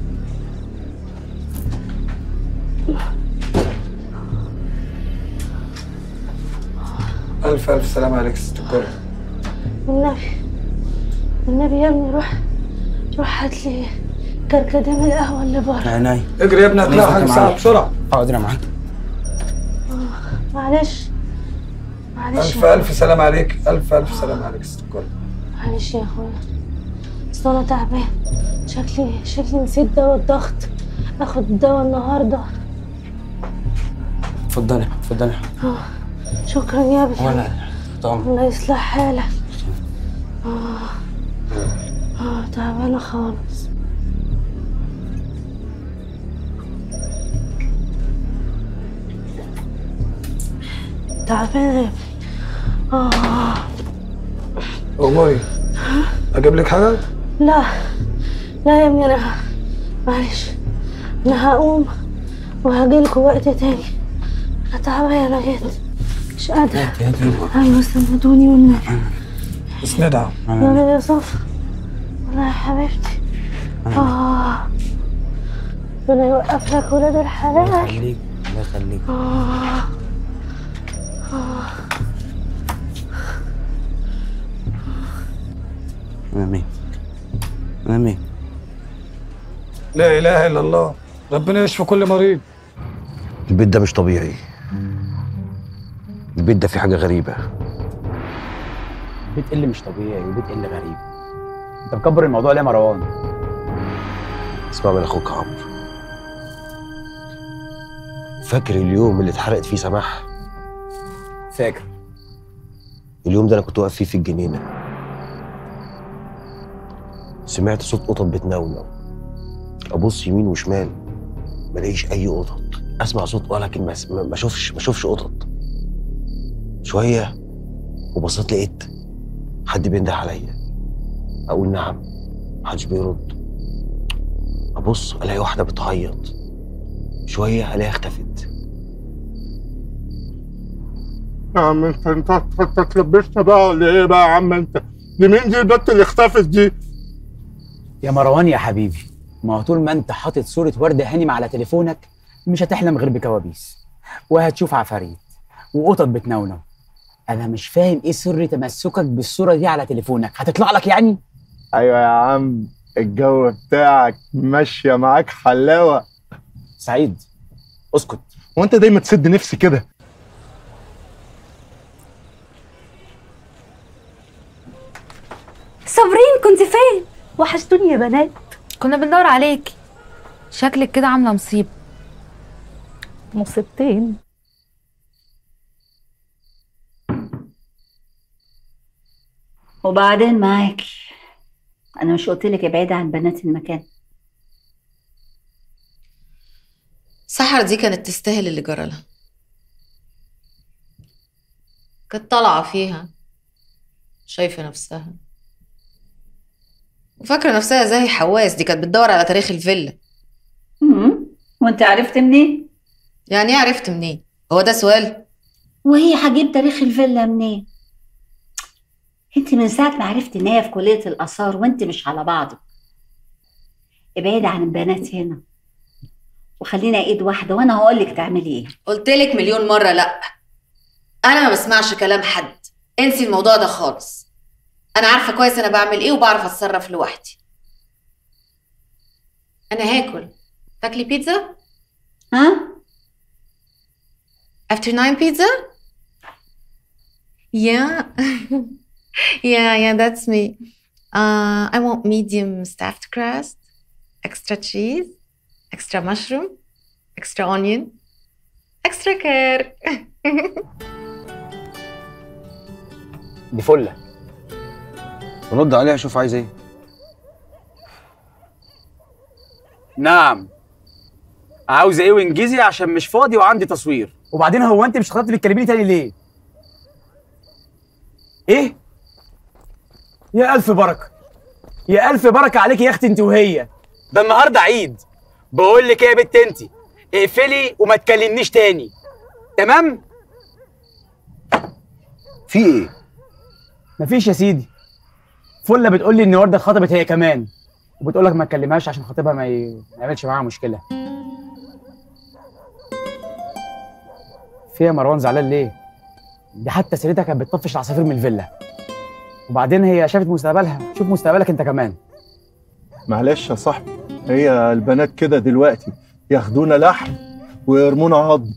Speaker 10: الف الف سلام عليك يا ست الكل
Speaker 14: والنبي والنبي يا ابني روح روح هات لي كركديه من القهوة اللي بره
Speaker 25: عيني
Speaker 10: اجري يا ابني هتلاقي حاجه ساعه بسرعه
Speaker 25: حاضر يا معاك
Speaker 14: آه، معلش معلش
Speaker 10: الف
Speaker 14: يا
Speaker 10: الف سلام عليك الف الف سلام عليك يا ست الكل
Speaker 14: معلش يا اخويا اصل انا تعبان شكلي شكلي نسيت دواء الضغط اخد الدواء النهارده
Speaker 25: اتفضلي اتفضلي
Speaker 14: اه شكرا يا ابني
Speaker 25: ولا طبعا
Speaker 14: الله يصلح حالك آه. آه تعبانة خالص تعبانة يا ابني آه
Speaker 10: أموري أجيب لك حاجة؟
Speaker 14: لا لا يا ابني أنا ه- معلش أنا هقوم وهجيلكوا وقت تاني أنا تعبانة جدا مش قادرة أيوة سندوني والنبي
Speaker 10: بس ندعم
Speaker 14: يلا يا صفا والله يا حبيبتي آه ربنا يوقف لك ولاد الحلال
Speaker 25: يخليك الله يخليك
Speaker 14: آه آه
Speaker 25: انا مين انا مين
Speaker 10: لا إله إلا الله ربنا يشفي كل مريض
Speaker 17: البيت ده مش طبيعي البيت ده فيه حاجه غريبه
Speaker 15: بيت اللي مش طبيعي وبيت اللي غريب انت مكبر الموضوع ليه يا مروان
Speaker 17: اسمع من اخوك عمرو فاكر اليوم اللي اتحرقت فيه سماح
Speaker 15: فاكر
Speaker 17: اليوم ده انا كنت واقف فيه في الجنينه سمعت صوت قطط بتنونو ابص يمين وشمال ما الاقيش اي قطط اسمع صوت ولكن ما ما ما اشوفش ما اشوفش قطط شويه وبصيت لقيت حد بينده عليا اقول نعم محدش بيرد ابص الاقي واحده بتعيط شويه الاقيها اختفت
Speaker 16: يا عم انت انت انت اتلبشنا بقى ولا ايه بقى يا عم انت؟ دي مين دي البت اللي اختفت دي؟
Speaker 15: يا مروان يا حبيبي ما هو طول ما انت حاطط صورة وردة هانم على تليفونك مش هتحلم غير بكوابيس وهتشوف عفاريت وقطط بتنونو انا مش فاهم ايه سر تمسكك بالصورة دي على تليفونك هتطلع لك يعني
Speaker 16: ايوه يا عم الجو بتاعك ماشيه معاك حلاوه
Speaker 15: سعيد اسكت
Speaker 16: وانت دايما تسد نفسي كده
Speaker 14: صابرين كنت فين؟ وحشتوني يا بنات
Speaker 11: كنا بندور عليك شكلك كده عامله مصيبه
Speaker 14: مصيبتين
Speaker 2: وبعدين معاكي انا مش قلت لك ابعدي عن بنات المكان
Speaker 11: سحر دي كانت تستاهل اللي جرالها كانت طالعة فيها شايفة نفسها وفاكرة نفسها زي حواس دي كانت بتدور على تاريخ الفيلا
Speaker 2: امم وانت عرفت منين
Speaker 11: يعني ايه عرفت منين هو ده سؤال
Speaker 2: وهي هجيب تاريخ الفيلا منين انت من ساعه ما عرفت ان هي في كليه الاثار وانت مش على بعضك ابعدي عن البنات هنا وخلينا ايد واحده وانا هقول لك تعملي ايه
Speaker 11: قلت لك مليون مرة لا أنا ما بسمعش كلام حد انسي الموضوع ده خالص أنا عارفة كويس أنا بعمل إيه وبعرف أتصرف لوحدي أنا هاكل تاكلي بيتزا؟
Speaker 2: ها؟
Speaker 11: After nine pizza? Yeah. yeah, yeah, that's me. Uh, I want medium stuffed crust, extra cheese, extra mushroom, extra onion, extra care.
Speaker 15: دي فله
Speaker 3: رد عليها شوف عايز ايه
Speaker 15: نعم عاوز ايه وانجزي عشان مش فاضي وعندي تصوير وبعدين هو انت مش خططت تكلميني تاني ليه ايه يا الف بركه يا الف بركه عليك يا اختي انت وهي ده النهارده عيد بقول لك ايه يا بت انت اقفلي وما تكلمنيش تاني تمام
Speaker 17: في ايه
Speaker 15: مفيش يا سيدي فله بتقول لي ان ورده اتخطبت هي كمان وبتقول لك ما تكلمهاش عشان خطيبها ما ي- ما يعملش معاها مشكله في يا مروان زعلان ليه دي حتى سيرتها كانت بتطفش العصافير من الفيلا وبعدين هي شافت مستقبلها شوف مستقبلك انت كمان
Speaker 16: معلش يا صاحبي هي البنات كده دلوقتي ياخدونا لحم ويرمونا عظم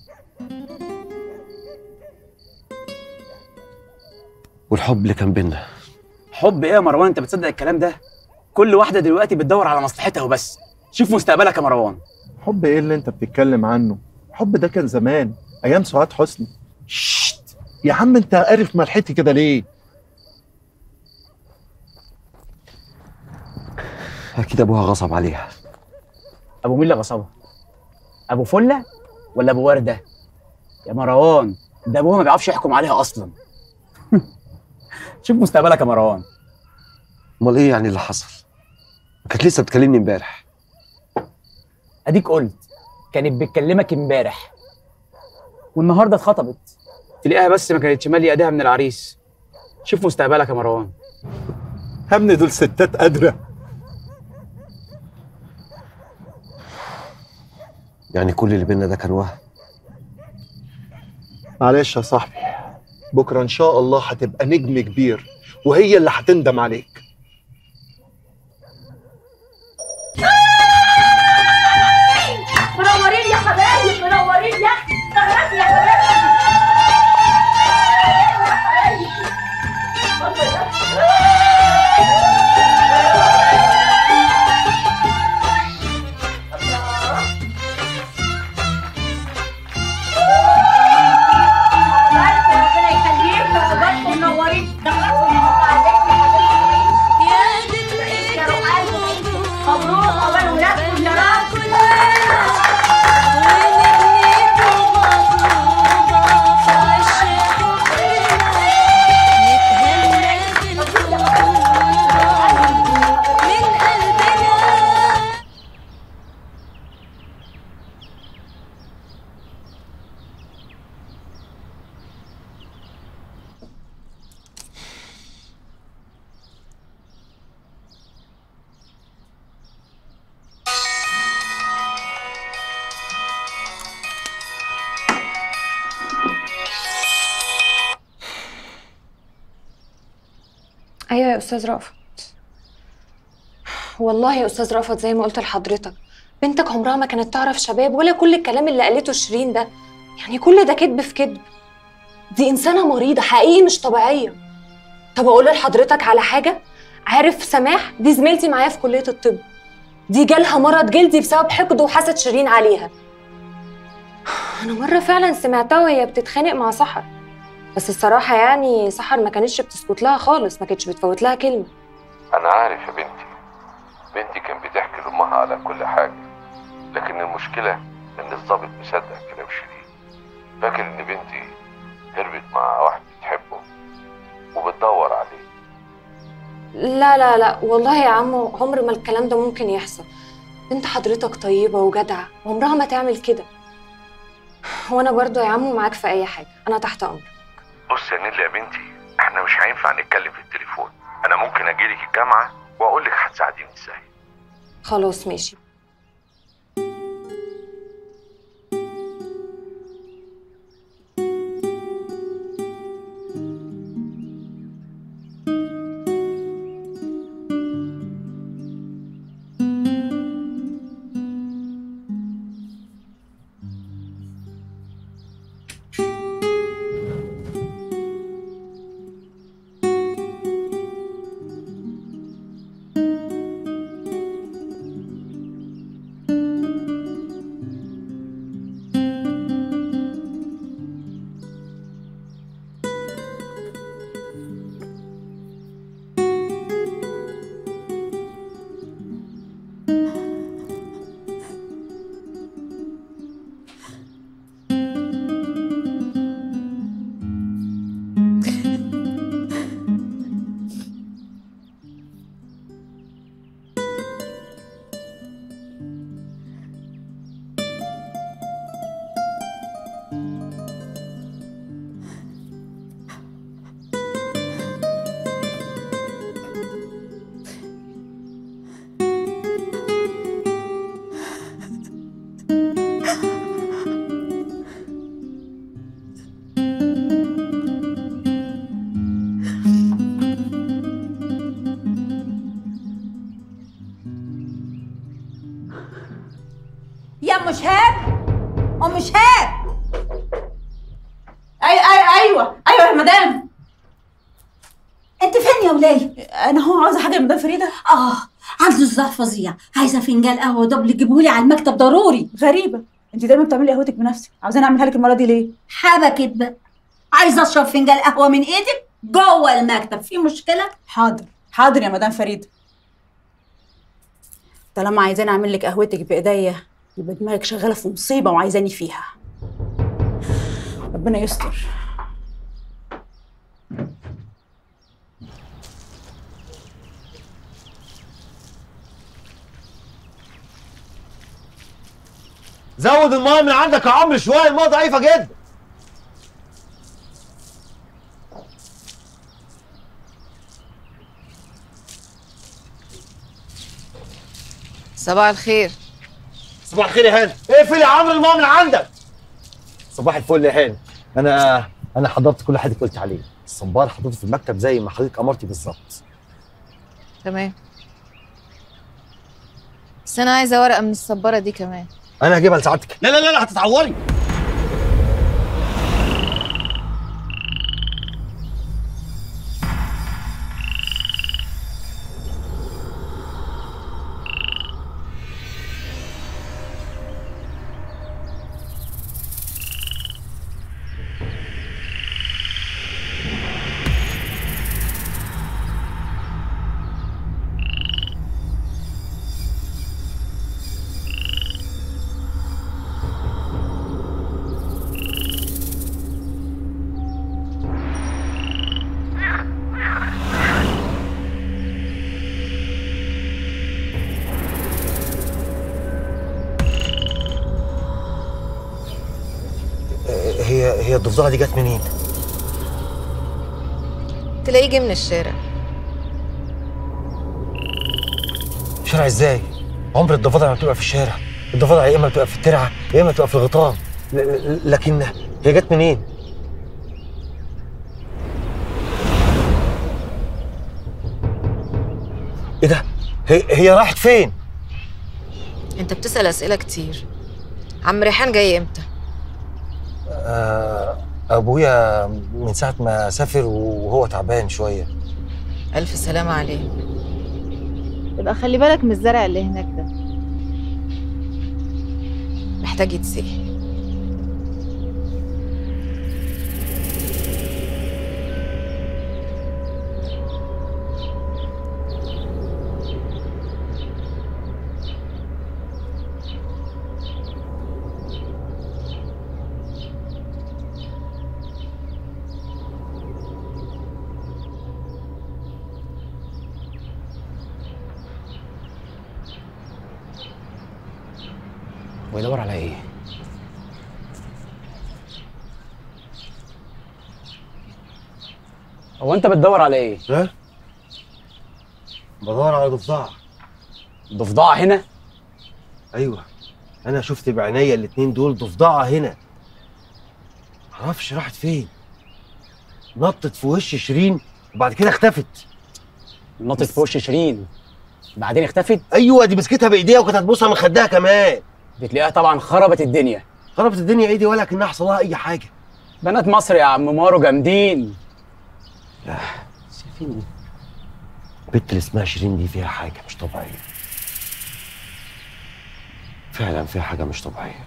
Speaker 17: والحب اللي كان بينا
Speaker 15: حب ايه يا مروان انت بتصدق الكلام ده كل واحده دلوقتي بتدور على مصلحتها وبس شوف مستقبلك يا مروان
Speaker 16: حب ايه اللي انت بتتكلم عنه الحب ده كان زمان ايام سعاد حسني يا عم انت قارف ملحتي كده ليه
Speaker 7: اكيد ابوها غصب عليها
Speaker 15: ابو مين اللي غصبها ابو فله ولا ابو ورده يا مروان ده ابوها ما بيعرفش يحكم عليها اصلا شوف مستقبلك يا مروان
Speaker 7: امال ايه يعني اللي حصل كانت لسه بتكلمني امبارح
Speaker 15: اديك قلت كانت بتكلمك امبارح والنهارده اتخطبت تلاقيها بس ما كانتش ماليه ايديها من العريس شوف مستقبلك يا مروان
Speaker 16: همني دول ستات قادره
Speaker 7: يعني كل اللي بينا ده كان وهم
Speaker 16: معلش يا صاحبي بكره ان شاء الله هتبقى نجم كبير وهي اللي هتندم عليك
Speaker 24: منورين يا حبايب منورين يا اختي سهرات يا حبايب ربنا يخليكم وتبقوا منورين مبروك عقبال ولادكم يا رب
Speaker 19: ايوه يا استاذ رأفت والله يا استاذ رأفت زي ما قلت لحضرتك بنتك عمرها ما كانت تعرف شباب ولا كل الكلام اللي قالته شيرين ده يعني كل ده كذب في كذب دي انسانه مريضه حقيقي مش طبيعيه طب اقول لحضرتك على حاجه عارف سماح دي زميلتي معايا في كليه الطب دي جالها مرض جلدي بسبب حقد وحسد شيرين عليها انا مره فعلا سمعتها وهي بتتخانق مع سحر بس الصراحه يعني سحر ما كانتش بتسكت لها خالص ما كانتش بتفوت لها كلمه
Speaker 22: أنا عارف يا بنتي بنتي كان بتحكي لأمها على كل حاجة لكن المشكلة إن الضابط مصدق كلام شيرين فاكر إن بنتي هربت مع واحد بتحبه وبتدور عليه
Speaker 19: لا لا لا والله يا عمو عمر ما الكلام ده ممكن يحصل بنت حضرتك طيبة وجدعة عمرها ما تعمل كده وانا برضو يا عمو معاك في اي حاجة انا تحت امرك
Speaker 22: بص يا نيلي يا بنتي احنا مش هينفع نتكلم في التليفون أنا ممكن أجيلك الجامعة وأقول لك هتساعديني إزاي
Speaker 19: خلاص ماشي
Speaker 2: يا ام شهاب ام شهاب
Speaker 6: أي أي أيوة أيوة يا مدام
Speaker 2: انت فين يا ولاي
Speaker 6: أنا هو عاوزة حاجة يا مدام فريدة
Speaker 2: اه عنده صداع فظيع عايزه فنجان قهوه دبل جيبهولي على المكتب ضروري
Speaker 6: غريبة أنت دايما بتعملي قهوتك بنفسك عاوزاني أعملها لك المرة دي ليه؟
Speaker 2: حبكت بقى عايزه اشرب فنجان قهوه من ايدك جوه المكتب في مشكله
Speaker 6: حاضر حاضر يا مدام فريده طالما عايزاني اعمل لك قهوتك بايديا يبقى دماغك شغاله في مصيبه وعايزاني فيها ربنا يستر
Speaker 8: زود الميه من عندك يا عمرو شويه الميه ضعيفه جدا
Speaker 11: صباح الخير
Speaker 8: صباح الخير يا هاني اقفل يا عمرو الميه من عندك صباح الفل يا هاني انا انا حضرت كل حاجه قلت عليه الصبار حضرته في المكتب زي ما حضرتك امرتي بالظبط
Speaker 11: تمام بس انا عايزه ورقه من الصباره دي كمان
Speaker 8: انا هجيبها لسعادتك لا لا لا لا هتتعوري هي هي الضفدعه دي جت منين؟
Speaker 11: تلاقيه جه من الشارع
Speaker 8: شارع ازاي؟ عمر الضفادع ما بتبقى في الشارع الضفادع يا اما بتبقى في الترعه يا اما بتبقى في الغيطان ل- ل- لكن هي جت منين؟ ايه ده؟ هي هي راحت فين؟
Speaker 11: انت بتسال اسئله كتير عم ريحان جاي امتى
Speaker 8: آه ابويا من ساعه ما سافر وهو تعبان شويه
Speaker 11: الف سلامه عليه يبقى خلي بالك من الزرع اللي هناك ده محتاج يتسقي
Speaker 1: ويدور على ايه؟ هو انت بتدور على ايه؟
Speaker 8: ها؟ بدور على ضفدعه
Speaker 1: ضفدعه هنا؟
Speaker 8: ايوه انا شفت بعينيا الاتنين دول ضفدعه هنا معرفش راحت فين نطت في وش شيرين وبعد كده اختفت
Speaker 1: نطت في وش شيرين بعدين اختفت
Speaker 8: ايوه دي مسكتها بايديها وكانت هتبوسها من خدها كمان
Speaker 1: بتلاقيها طبعا خربت الدنيا
Speaker 8: خربت الدنيا ايه دي ولا كانها حصل لها اي حاجه
Speaker 1: بنات مصر يا عم مارو جامدين
Speaker 8: لا شايفين البنت اللي اسمها شيرين دي فيها حاجه مش طبيعيه فعلا فيها حاجه مش طبيعيه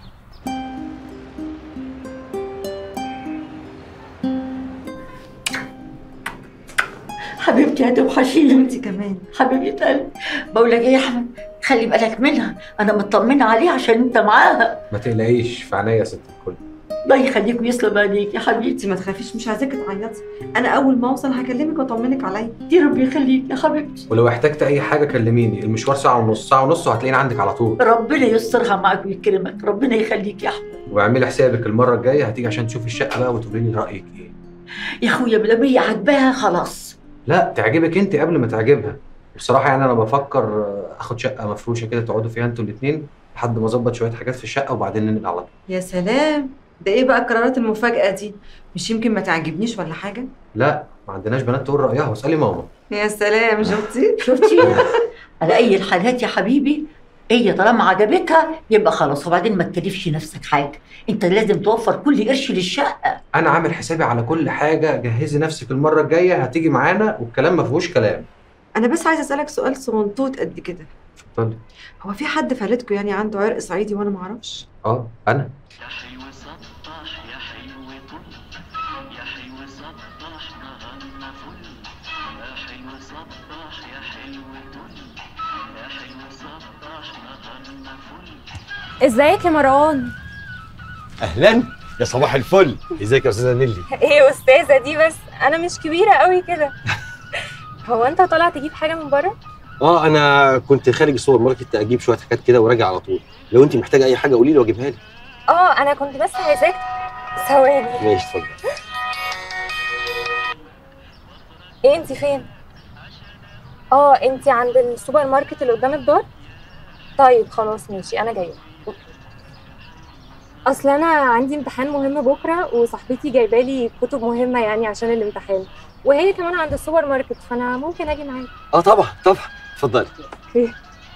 Speaker 9: حبيبتي هتوحشيني وانت كمان حبيبه قلبي بقول لك ايه يا احمد خلي بالك منها انا مطمنه عليها عشان انت معاها
Speaker 3: ما تقلقيش في عينيا يا ست الكل
Speaker 9: الله يخليك ويسلم عليك يا حبيبتي
Speaker 4: ما تخافيش مش عايزاكي تعيطي انا اول ما اوصل هكلمك واطمنك عليا
Speaker 9: دي ربي يخليك يا حبيبتي
Speaker 3: ولو احتجت اي حاجه كلميني المشوار ساعه ونص ساعه ونص وهتلاقيني عندك على طول
Speaker 9: ربنا يسترها معاك ويكرمك ربنا يخليك يا احمد
Speaker 3: واعملي حسابك المره الجايه هتيجي عشان تشوفي الشقه بقى وتقولي لي رايك ايه
Speaker 9: يا اخويا لما هي عاجباها خلاص
Speaker 3: لا تعجبك انت قبل ما تعجبها بصراحه يعني انا بفكر آه، اخد شقه مفروشه كده تقعدوا فيها انتوا الاثنين لحد ما اظبط شويه حاجات في الشقه وبعدين ننقل على طول
Speaker 4: يا سلام ده ايه بقى القرارات المفاجاه دي مش يمكن ما تعجبنيش ولا حاجه
Speaker 3: لا ما عندناش بنات تقول رايها واسالي ماما
Speaker 4: يا سلام شفتي
Speaker 9: شفتي على اي الحالات يا حبيبي هي طالما عجبتها يبقى خلاص وبعدين ما تكلفش نفسك حاجه انت لازم توفر كل قرش للشقه
Speaker 3: انا عامل حسابي على كل حاجه جهزي نفسك المره الجايه هتيجي معانا والكلام ما فيهوش كلام
Speaker 4: انا بس عايزه اسالك سؤال صغنطوط قد كده
Speaker 3: اتفضلي
Speaker 4: هو في حد في عيلتكم يعني عنده عرق صعيدي وانا ما اعرفش
Speaker 3: اه انا
Speaker 19: ازيك يا مروان
Speaker 8: اهلا يا صباح الفل ازيك يا استاذه نيلي
Speaker 19: ايه استاذه دي بس انا مش كبيره قوي كده هو انت طالع تجيب حاجه من بره
Speaker 8: اه انا كنت خارج السوبر ماركت اجيب شويه حاجات كده وراجع على طول لو انت محتاجه اي حاجه قولي لي واجيبها لك
Speaker 19: اه انا كنت بس عايزاك ثواني
Speaker 8: ماشي اتفضل
Speaker 19: ايه انت فين اه انت عند السوبر ماركت اللي قدام الدار طيب خلاص ماشي انا جايه اصل انا عندي امتحان مهم بكره وصاحبتي جايبه لي كتب مهمه يعني عشان الامتحان وهي كمان عند السوبر ماركت فانا ممكن اجي معاك
Speaker 8: اه طبعا طبعا اتفضلي
Speaker 19: اوكي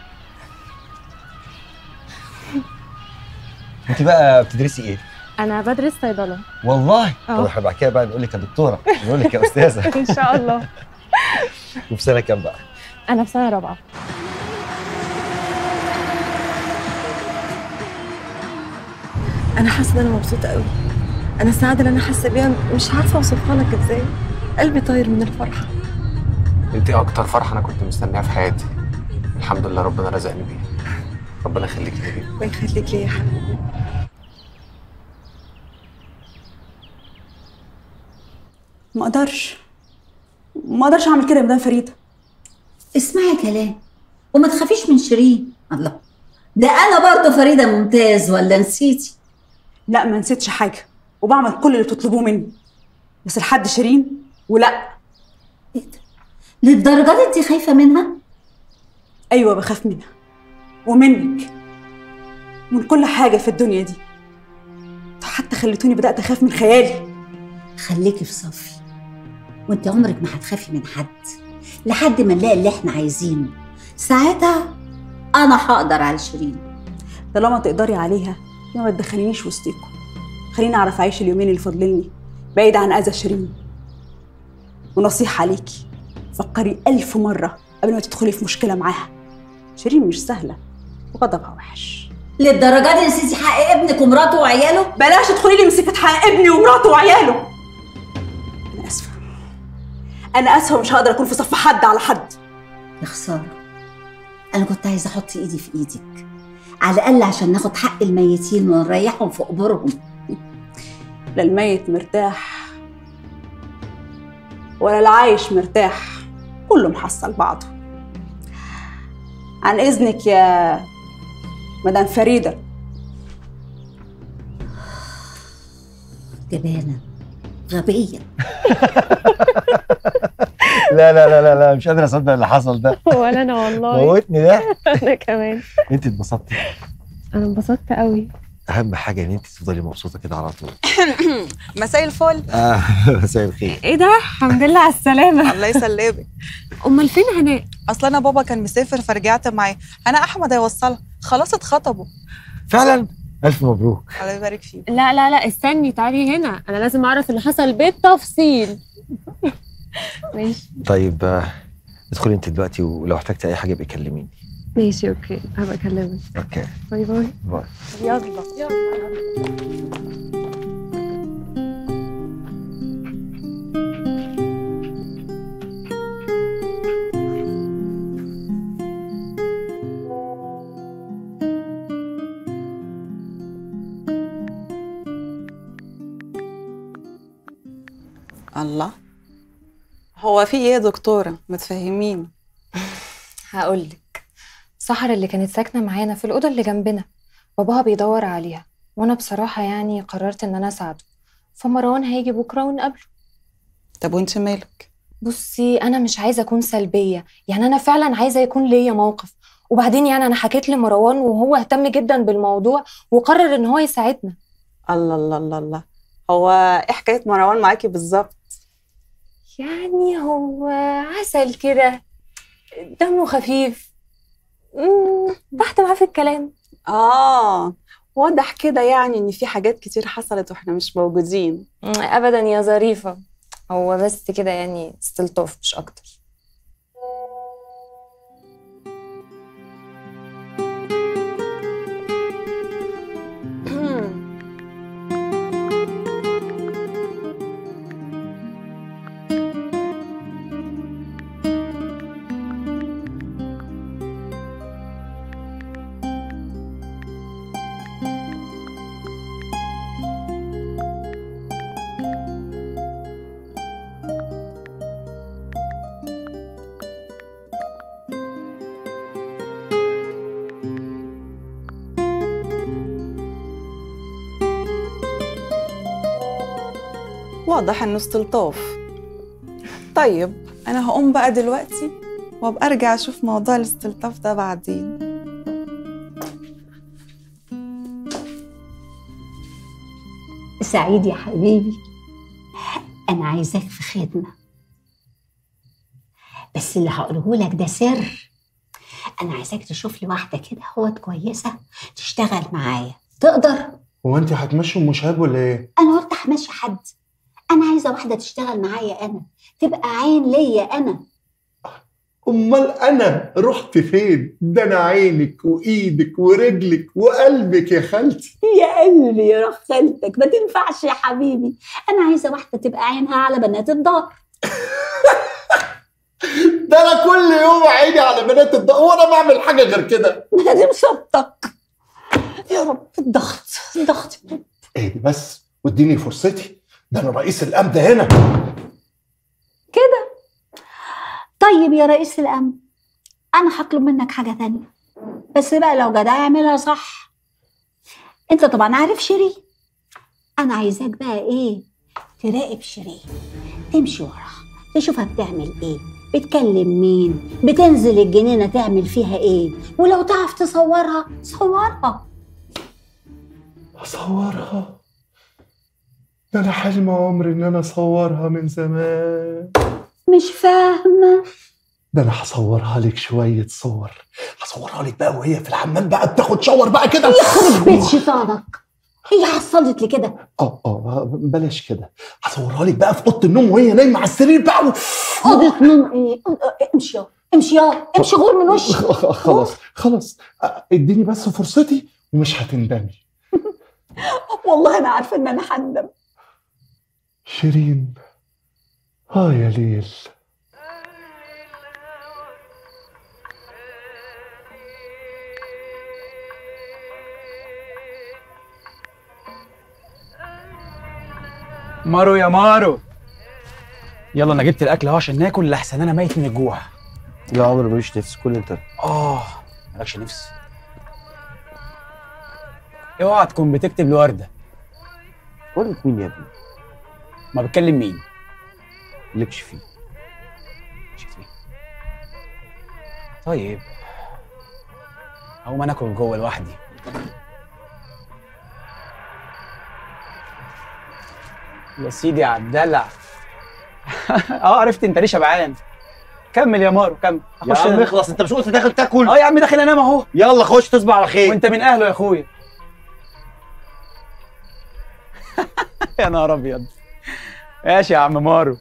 Speaker 8: انت بقى بتدرسي ايه
Speaker 19: انا بدرس صيدله
Speaker 8: والله
Speaker 19: اه.
Speaker 8: طب احنا بعد كده بقى نقول لك يا دكتوره نقول لك يا استاذه
Speaker 19: ان شاء الله
Speaker 8: وفي سنه كام بقى
Speaker 19: انا في سنه رابعه
Speaker 4: انا حاسه ان انا مبسوطه قوي انا السعاده اللي انا حاسه بيها مش عارفه اوصفها لك ازاي قلبي طاير من الفرحه
Speaker 3: انت اكتر فرحه انا كنت مستنيها في حياتي الحمد لله ربنا رزقني بيها ربنا يخليك لي
Speaker 4: الله يخليك ليا يا حبيبي
Speaker 6: ما اقدرش ما اقدرش اعمل كده يا مدام فريده
Speaker 2: اسمعي كلام وما تخافيش من شيرين الله ده انا برضه فريده ممتاز ولا نسيتي
Speaker 6: لا ما نسيتش حاجه وبعمل كل اللي بتطلبوه مني بس لحد شيرين ولا
Speaker 2: للدرجه دي انت خايفه منها
Speaker 6: ايوه بخاف منها ومنك من كل حاجه في الدنيا دي حتى خليتوني بدات اخاف من خيالي
Speaker 2: خليكي في صفي وانت عمرك ما هتخافي من حد لحد ما نلاقي اللي احنا عايزينه ساعتها انا هقدر على شيرين
Speaker 6: طالما تقدري عليها يا ما تدخلينيش وسطيكم خليني اعرف اعيش اليومين اللي فاضليني بعيد عن اذى شيرين ونصيحه عليكي فكري ألف مرة قبل ما تدخلي في مشكلة معاها شيرين مش سهلة وغضبها وحش
Speaker 2: للدرجة دي نسيتي حق ابنك ومراته وعياله؟
Speaker 6: بلاش تدخلي لي مسكت حق ابني ومراته وعياله أنا آسفة أنا آسفة ومش هقدر أكون في صف حد على حد
Speaker 2: يا خسارة أنا كنت عايزة أحط إيدي في إيدك على الأقل عشان ناخد حق الميتين ونريحهم في قبورهم
Speaker 6: لا الميت مرتاح ولا العايش مرتاح كله محصل بعضه عن إذنك يا مدام فريدة
Speaker 2: جبانة غبية
Speaker 8: لا لا لا لا لا مش قادر اصدق اللي حصل ده
Speaker 19: ولا انا والله
Speaker 8: موتني ده
Speaker 19: انا كمان
Speaker 8: انت اتبسطتي
Speaker 19: انا انبسطت قوي
Speaker 8: اهم حاجه ان انت تفضلي مبسوطه كده على طول
Speaker 6: مساء الفل
Speaker 8: اه مساء الخير
Speaker 19: ايه ده الحمد لله على السلامه
Speaker 6: الله يسلمك
Speaker 19: امال فين هناء
Speaker 6: اصل انا بابا كان مسافر فرجعت معاه انا احمد هيوصلها خلاص اتخطبوا
Speaker 8: فعلا الف مبروك
Speaker 6: الله يبارك فيك
Speaker 19: لا لا لا استني تعالي هنا انا لازم اعرف اللي حصل بالتفصيل ماشي
Speaker 8: طيب آه، ادخلي انت دلوقتي ولو احتجتي اي حاجه ابقي كلميني
Speaker 19: ماشي اوكي هبقى اكلمك
Speaker 8: اوكي
Speaker 19: باي باي
Speaker 8: باي
Speaker 6: يلا الله هو في ايه يا دكتورة ما تفهميني
Speaker 19: هقولك سحر اللي كانت ساكنه معانا في الاوضه اللي جنبنا باباها بيدور عليها وانا بصراحه يعني قررت ان انا اساعده فمروان هيجي بكره ونقابله
Speaker 6: طب وانت مالك
Speaker 19: بصي انا مش عايزه اكون سلبيه يعني انا فعلا عايزه يكون ليا موقف وبعدين يعني انا حكيت لمروان وهو اهتم جدا بالموضوع وقرر ان هو يساعدنا
Speaker 6: الله الله الله الله هو ايه حكاية مروان معاكي بالظبط
Speaker 19: يعني هو عسل كده دمه خفيف مم، بحت معاه في الكلام
Speaker 6: اه واضح كده يعني ان في حاجات كتير حصلت واحنا مش موجودين
Speaker 19: مم، ابدا يا ظريفه هو بس كده يعني استلطاف مش اكتر
Speaker 12: واضح انه استلطاف طيب انا هقوم بقى دلوقتي وابقى ارجع اشوف موضوع الاستلطاف ده بعدين
Speaker 2: سعيد يا حبيبي انا عايزاك في خدمه بس اللي هقوله لك ده سر انا عايزاك تشوف لي واحده كده هوت كويسه تشتغل معايا تقدر
Speaker 16: هو انت هتمشي ام شهاب ولا ايه؟
Speaker 2: انا قلت همشي حد انا عايزه واحده تشتغل معايا انا تبقى عين ليا انا
Speaker 16: امال انا رحت فين؟ ده انا عينك وايدك ورجلك وقلبك يا خالتي
Speaker 2: يا قلبي يا روح خالتك ما تنفعش يا حبيبي انا عايزه واحده تبقى عينها على بنات الدار
Speaker 16: ده انا كل يوم عيني على بنات الضغط وانا بعمل حاجه غير كده
Speaker 2: دي مصيبتك يا رب الضغط الضغط يا رب
Speaker 16: اهدي بس واديني فرصتي ده انا رئيس الامن هنا
Speaker 2: كده طيب يا رئيس الامن انا هطلب منك حاجه تانية بس بقى لو جدع اعملها صح انت طبعا عارف شيرين انا عايزاك بقى ايه تراقب شيرين تمشي وراها تشوفها بتعمل ايه بتكلم مين بتنزل الجنينه تعمل فيها ايه ولو تعرف تصورها صورها
Speaker 16: اصورها ده انا حلم عمري ان انا اصورها من زمان
Speaker 2: مش فاهمه
Speaker 16: ده انا هصورها لك شويه صور هصورها لك بقى وهي في الحمام بقى بتاخد شاور بقى كده
Speaker 2: يخرب بيت شيطانك هي حصلت لي كده
Speaker 16: اه اه بلاش كده هصورها لك بقى في اوضه النوم وهي نايمه على السرير بقى و...
Speaker 2: اوضه نوم ايه امشي يا امشي يا امشي غور من وشي
Speaker 16: خلاص خلاص آه، اديني بس فرصتي ومش هتندمي
Speaker 2: والله انا عارفه ان انا هندم
Speaker 16: شيرين اه يا ليل
Speaker 15: مارو يا مارو يلا انا جبت الاكل اهو عشان ناكل لحسن انا ميت من الجوع
Speaker 17: لا عمر ماليش نفس كل انت
Speaker 15: اه مالكش نفس اوعى تكون بتكتب لورده
Speaker 17: ورده مين يا ابني؟
Speaker 15: ما بتكلم مين؟
Speaker 17: لكش فيه
Speaker 15: مش فيه طيب هقوم انا اكل جوه لوحدي يا سيدي على الدلع اه عرفت انت ليه شبعان كمل يا مارو كمل
Speaker 8: يا
Speaker 15: أخش
Speaker 8: عم
Speaker 15: أنا.
Speaker 8: اخلص انت مش قلت داخل تاكل
Speaker 15: اه يا عم داخل انام اهو
Speaker 8: يلا خش تصبح على خير
Speaker 15: وانت من اهله يا اخويا يا نهار ابيض ماشي يا عم مارو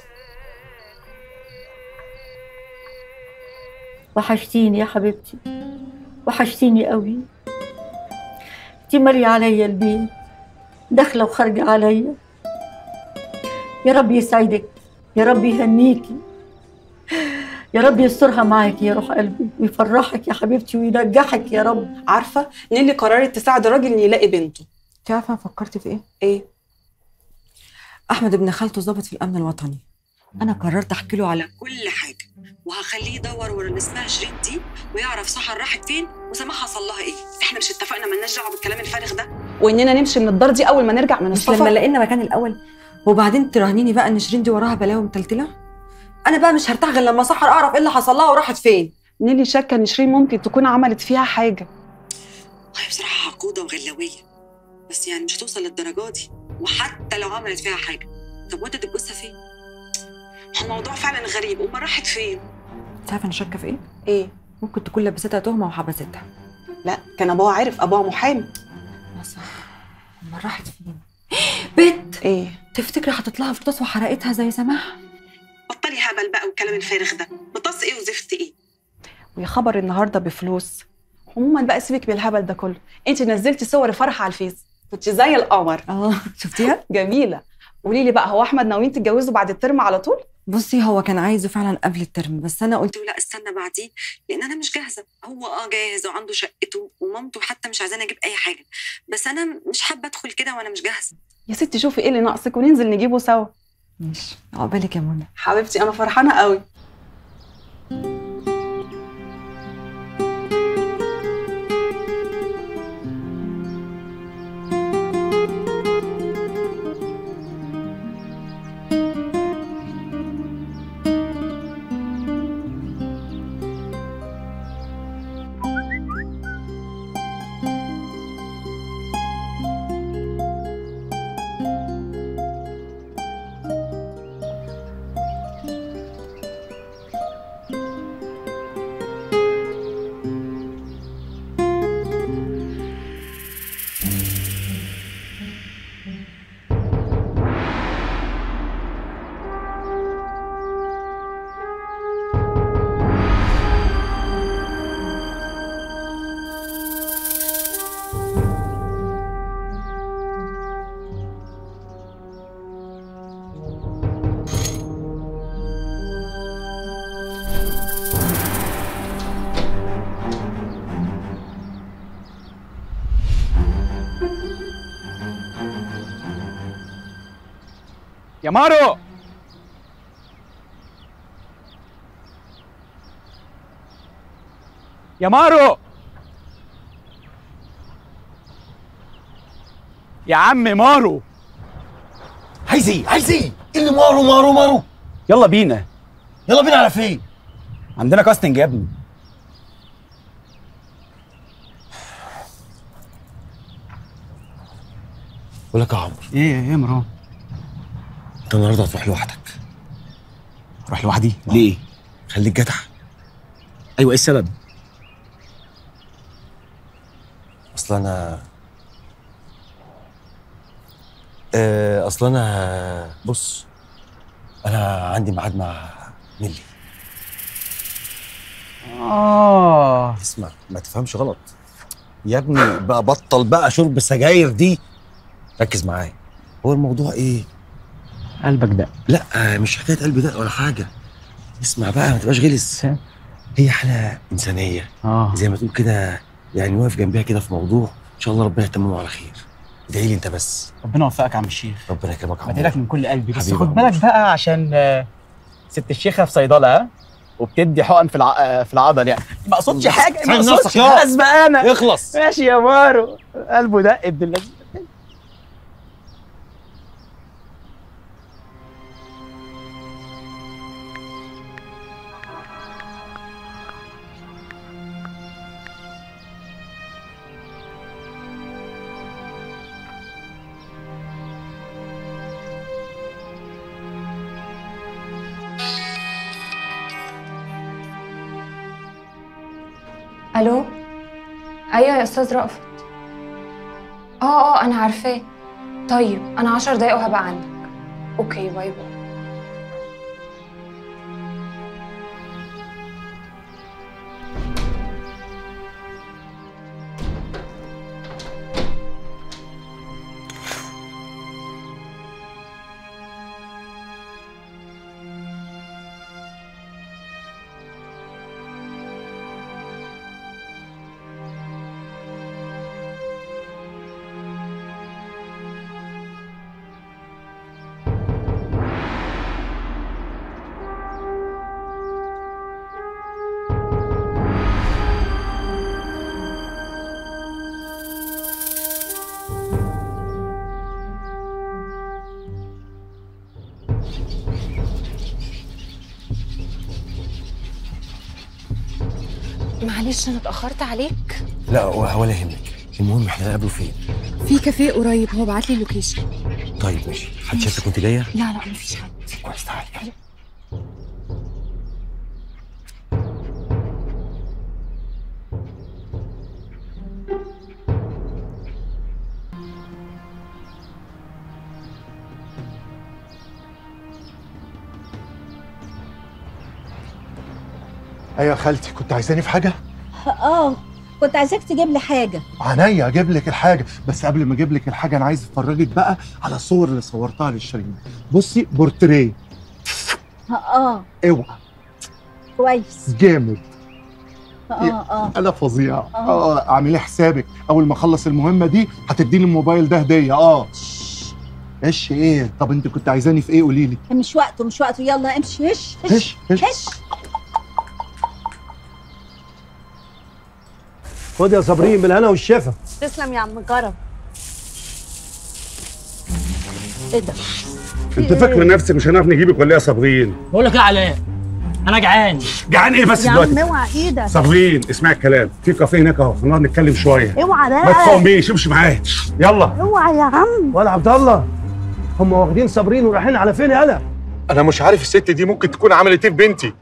Speaker 9: وحشتيني يا حبيبتي وحشتيني قوي انتي مالية عليا البيت داخلة وخارجة عليا يا رب يسعدك يا رب يهنيكي يا رب يسترها معاكي يا روح قلبي ويفرحك يا حبيبتي وينجحك يا رب
Speaker 12: عارفه نيلي قررت تساعد الراجل ان يلاقي بنته
Speaker 4: انت عارفه انا فكرت في ايه؟
Speaker 12: ايه؟
Speaker 4: احمد ابن خالته ظابط في الامن الوطني انا قررت احكي له على كل حاجه وهخليه يدور ورا اللي اسمها شيرين دي ويعرف سحر راحت فين وسماح حصل لها ايه احنا مش اتفقنا مالناش دعوه بالكلام الفارغ ده
Speaker 12: واننا نمشي من الدار دي اول ما نرجع من
Speaker 4: مش
Speaker 12: السفر
Speaker 4: لما لقينا مكان الاول وبعدين تراهنيني بقى ان شيرين دي وراها بلاوي متلتله انا بقى مش هرتاح غير لما سحر اعرف ايه اللي حصل لها وراحت فين
Speaker 12: نيلي شاكه ان شيرين ممكن تكون عملت فيها حاجه
Speaker 4: هي بصراحه عقوده وغلاويه بس يعني مش هتوصل للدرجه دي وحتى لو عملت فيها حاجه طب ودت الجثه فين؟ الموضوع فعلا غريب امال راحت فين؟ انت عارفه انا شاكه في ايه؟
Speaker 12: ايه؟
Speaker 4: ممكن تكون لبستها تهمه وحبستها
Speaker 12: لا كان ابوها عارف ابوها محامي
Speaker 4: لا صح امال راحت فين؟ بت
Speaker 12: ايه؟
Speaker 4: تفتكري حطت لها فلوس وحرقتها زي سماح؟
Speaker 12: بطلي هبل بقى والكلام الفارغ ده بطاس ايه وزفت ايه ويا خبر النهارده بفلوس عموما بقى سيبك بالهبل ده كله انت نزلتي صور فرح على الفيس كنت زي القمر
Speaker 4: اه شفتيها
Speaker 12: جميله قولي لي بقى هو احمد ناويين تتجوزوا بعد الترم على طول
Speaker 4: بصي هو كان عايزه فعلا قبل الترم بس انا قلت له لا استنى بعديه لان انا مش جاهزه هو اه جاهز وعنده شقته ومامته حتى مش عايزاني اجيب اي حاجه بس انا مش حابه ادخل كده وانا مش جاهزه
Speaker 12: يا ستي شوفي ايه اللي ناقصك وننزل نجيبه سوا
Speaker 4: ماشي عقبالك يا منى
Speaker 12: حبيبتي انا فرحانه قوي
Speaker 15: يا مارو يا مارو يا عم مارو
Speaker 17: عايز ايه عايز ايه إيه اللي مارو مارو مارو
Speaker 15: يلا بينا
Speaker 17: يلا بينا على فين
Speaker 15: عندنا كاستنج يا ابني
Speaker 17: بقول لك يا عمرو
Speaker 15: ايه ايه يا مروان
Speaker 17: انت النهارده هتروح لوحدك
Speaker 15: اروح لوحدي ليه
Speaker 17: خليك جدع
Speaker 15: ايوه ايه السبب
Speaker 17: اصل انا آه، اصل انا بص انا عندي ميعاد مع نيلي
Speaker 15: اه
Speaker 17: اسمع ما تفهمش غلط يا ابني بقى بطل بقى شرب السجاير دي ركز معايا هو الموضوع ايه
Speaker 15: قلبك دق
Speaker 17: لا آه، مش حكايه قلب دق ولا حاجه اسمع بقى ما تبقاش غلس هي حاله انسانيه
Speaker 15: اه
Speaker 17: زي ما تقول كده يعني واقف جنبها كده في موضوع ان شاء الله ربنا يتممه على خير ادعي لي انت بس
Speaker 15: ربنا يوفقك يا عم الشيخ
Speaker 17: ربنا يكرمك يا
Speaker 15: بدعي
Speaker 17: عمرو
Speaker 15: لك من كل قلبي بس
Speaker 17: حبيبي
Speaker 15: خد
Speaker 17: يا
Speaker 15: بالك بقى عشان آه، ست الشيخه في صيدله ها وبتدي حقن في الع... آه، في العضل يعني ما اقصدش حاجه ما
Speaker 17: فين
Speaker 15: اقصدش
Speaker 17: نفسك يا؟
Speaker 15: اسبق انا
Speaker 17: اخلص
Speaker 15: ماشي يا مارو قلبه دق ابن اللذيذ
Speaker 19: الو ايوه يا استاذ رأفت اه اه انا عارفاه طيب انا عشر دقايق وهبقى عندك اوكي باي باي معلش انا اتاخرت عليك
Speaker 17: لا ولا يهمك المهم احنا نقابله فين
Speaker 19: في كافيه قريب هو بعت لي اللوكيشن
Speaker 17: طيب ماشي حد شافك وانت جايه
Speaker 19: لا لا مفيش حد
Speaker 17: كويس تعالي يلا.
Speaker 16: ايوه يا خالتي كنت عايزاني في حاجه
Speaker 2: اه كنت عايزاك تجيب لي حاجه
Speaker 16: عينيا اجيب لك الحاجه بس قبل ما اجيب لك الحاجه انا عايز افرجك بقى على الصور اللي صورتها للشيرين بصي بورتريه
Speaker 2: اه
Speaker 16: اوعى
Speaker 2: كويس
Speaker 16: جامد
Speaker 2: اه اه
Speaker 16: انا فظيع اه اعملي حسابك اول ما اخلص المهمه دي هتديني الموبايل ده هديه اه ايش ايه طب انت كنت عايزاني في ايه قولي لي
Speaker 2: مش وقته مش وقته يلا امشي هش
Speaker 16: هش هش
Speaker 2: هش
Speaker 8: خد يا صابرين بالهنا والشفا
Speaker 14: تسلم يا عم كرم
Speaker 2: ايه ده
Speaker 13: انت فاكر نفسك مش هنعرف نجيبك ولا ايه يا صابرين؟
Speaker 1: بقول لك ايه يا علاء انا جعان
Speaker 13: جعان ايه بس
Speaker 14: يا
Speaker 13: دلوقتي؟
Speaker 14: عم اوعى ايدك
Speaker 13: صابرين اسمعي الكلام في كافيه هناك اهو هنقعد نتكلم شويه
Speaker 14: اوعى
Speaker 13: ما
Speaker 14: بقى
Speaker 13: تقوميش امشي معايا يلا
Speaker 14: اوعى يا عم
Speaker 8: ولا عبد الله هم واخدين صابرين ورايحين على فين يالا
Speaker 13: انا مش عارف الست دي ممكن تكون عملت ايه في بنتي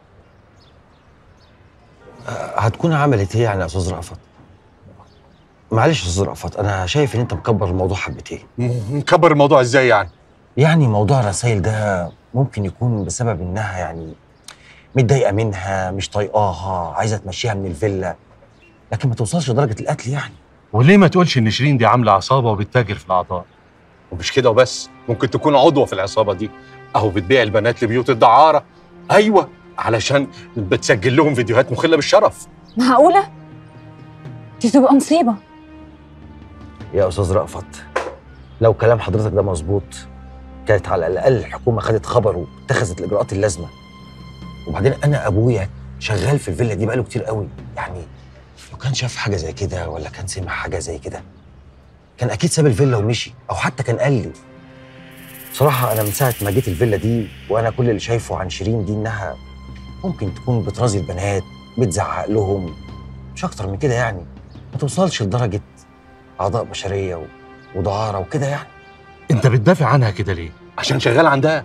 Speaker 17: هتكون عملت ايه يعني يا استاذ رأفت معلش يا استاذ رأفت انا شايف ان انت مكبر الموضوع حبتين
Speaker 13: مكبر الموضوع ازاي يعني
Speaker 17: يعني موضوع الرسائل ده ممكن يكون بسبب انها يعني متضايقه منها مش طايقاها عايزه تمشيها من الفيلا لكن ما توصلش لدرجه القتل يعني
Speaker 13: وليه ما تقولش ان شيرين دي عامله عصابه وبتتاجر في الاعضاء ومش كده وبس ممكن تكون عضوه في العصابه دي اهو بتبيع البنات لبيوت الدعاره ايوه علشان بتسجل لهم فيديوهات مخله بالشرف
Speaker 19: معقوله دي تبقى مصيبه
Speaker 17: يا استاذ رأفت لو كلام حضرتك ده مظبوط كانت على الاقل الحكومه خدت خبر واتخذت الاجراءات اللازمه وبعدين انا ابويا شغال في الفيلا دي بقاله كتير قوي يعني لو كان شاف حاجه زي كده ولا كان سمع حاجه زي كده كان اكيد ساب الفيلا ومشي او حتى كان قال لي بصراحه انا من ساعه ما جيت الفيلا دي وانا كل اللي شايفه عن شيرين دي انها ممكن تكون بترازي البنات بتزعق لهم مش اكتر من كده يعني ما توصلش لدرجه اعضاء بشريه و- ودعاره وكده يعني
Speaker 13: انت بتدافع عنها كده ليه عشان شغال عندها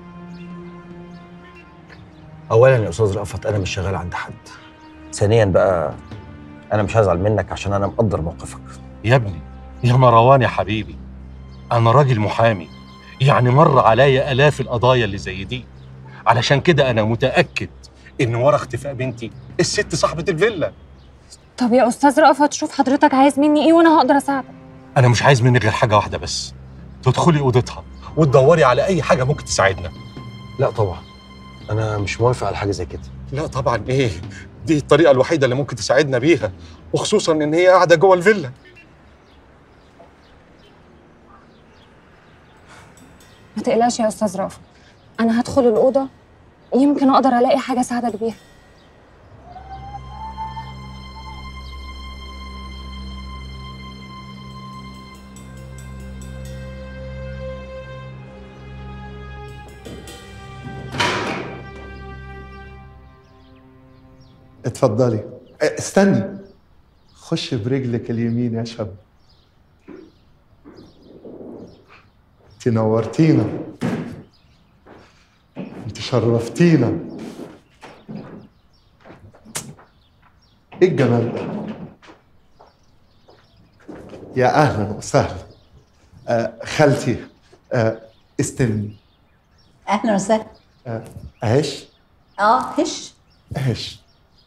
Speaker 17: اولا يا استاذ رأفت انا مش شغال عند حد ثانيا بقى انا مش هزعل منك عشان انا مقدر موقفك
Speaker 13: يا ابني يا مروان يا حبيبي انا راجل محامي يعني مر عليا الاف القضايا اللي زي دي علشان كده انا متاكد ان ورا اختفاء بنتي الست صاحبه الفيلا
Speaker 19: طب يا استاذ رأفت شوف حضرتك عايز مني ايه وانا هقدر اساعدك
Speaker 13: انا مش عايز منك غير حاجه واحده بس تدخلي اوضتها وتدوري على اي حاجه ممكن تساعدنا
Speaker 17: لا طبعا انا مش موافق على حاجه زي كده
Speaker 13: لا طبعا ايه دي الطريقه الوحيده اللي ممكن تساعدنا بيها وخصوصا ان هي قاعده جوه الفيلا
Speaker 19: ما تقلقش يا استاذ رأفت انا هدخل الاوضه يمكن اقدر الاقي حاجه اساعدك بيها
Speaker 16: اتفضلي اه، استني خش برجلك اليمين يا شاب انت نورتينا انت شرفتينا ايه الجمال ده يا اهلا وسهلا آه خالتي آه استلمي
Speaker 2: اهلا وسهلا
Speaker 16: آه عيش
Speaker 2: اه هش
Speaker 16: عيش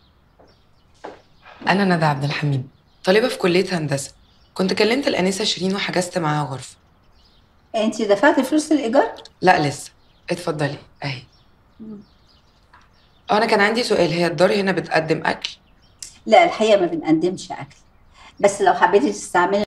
Speaker 5: أنا ندى عبد الحميد طالبة في كلية هندسة كنت كلمت الأنسة شيرين وحجزت معاها غرفة
Speaker 2: انت دفعتي فلوس الايجار
Speaker 5: لا لسه اتفضلي أهي أه أنا كان عندي سؤال هي الدار هنا بتقدم أكل
Speaker 2: لا الحقيقه ما بنقدمش اكل بس لو حبيتي تستعملي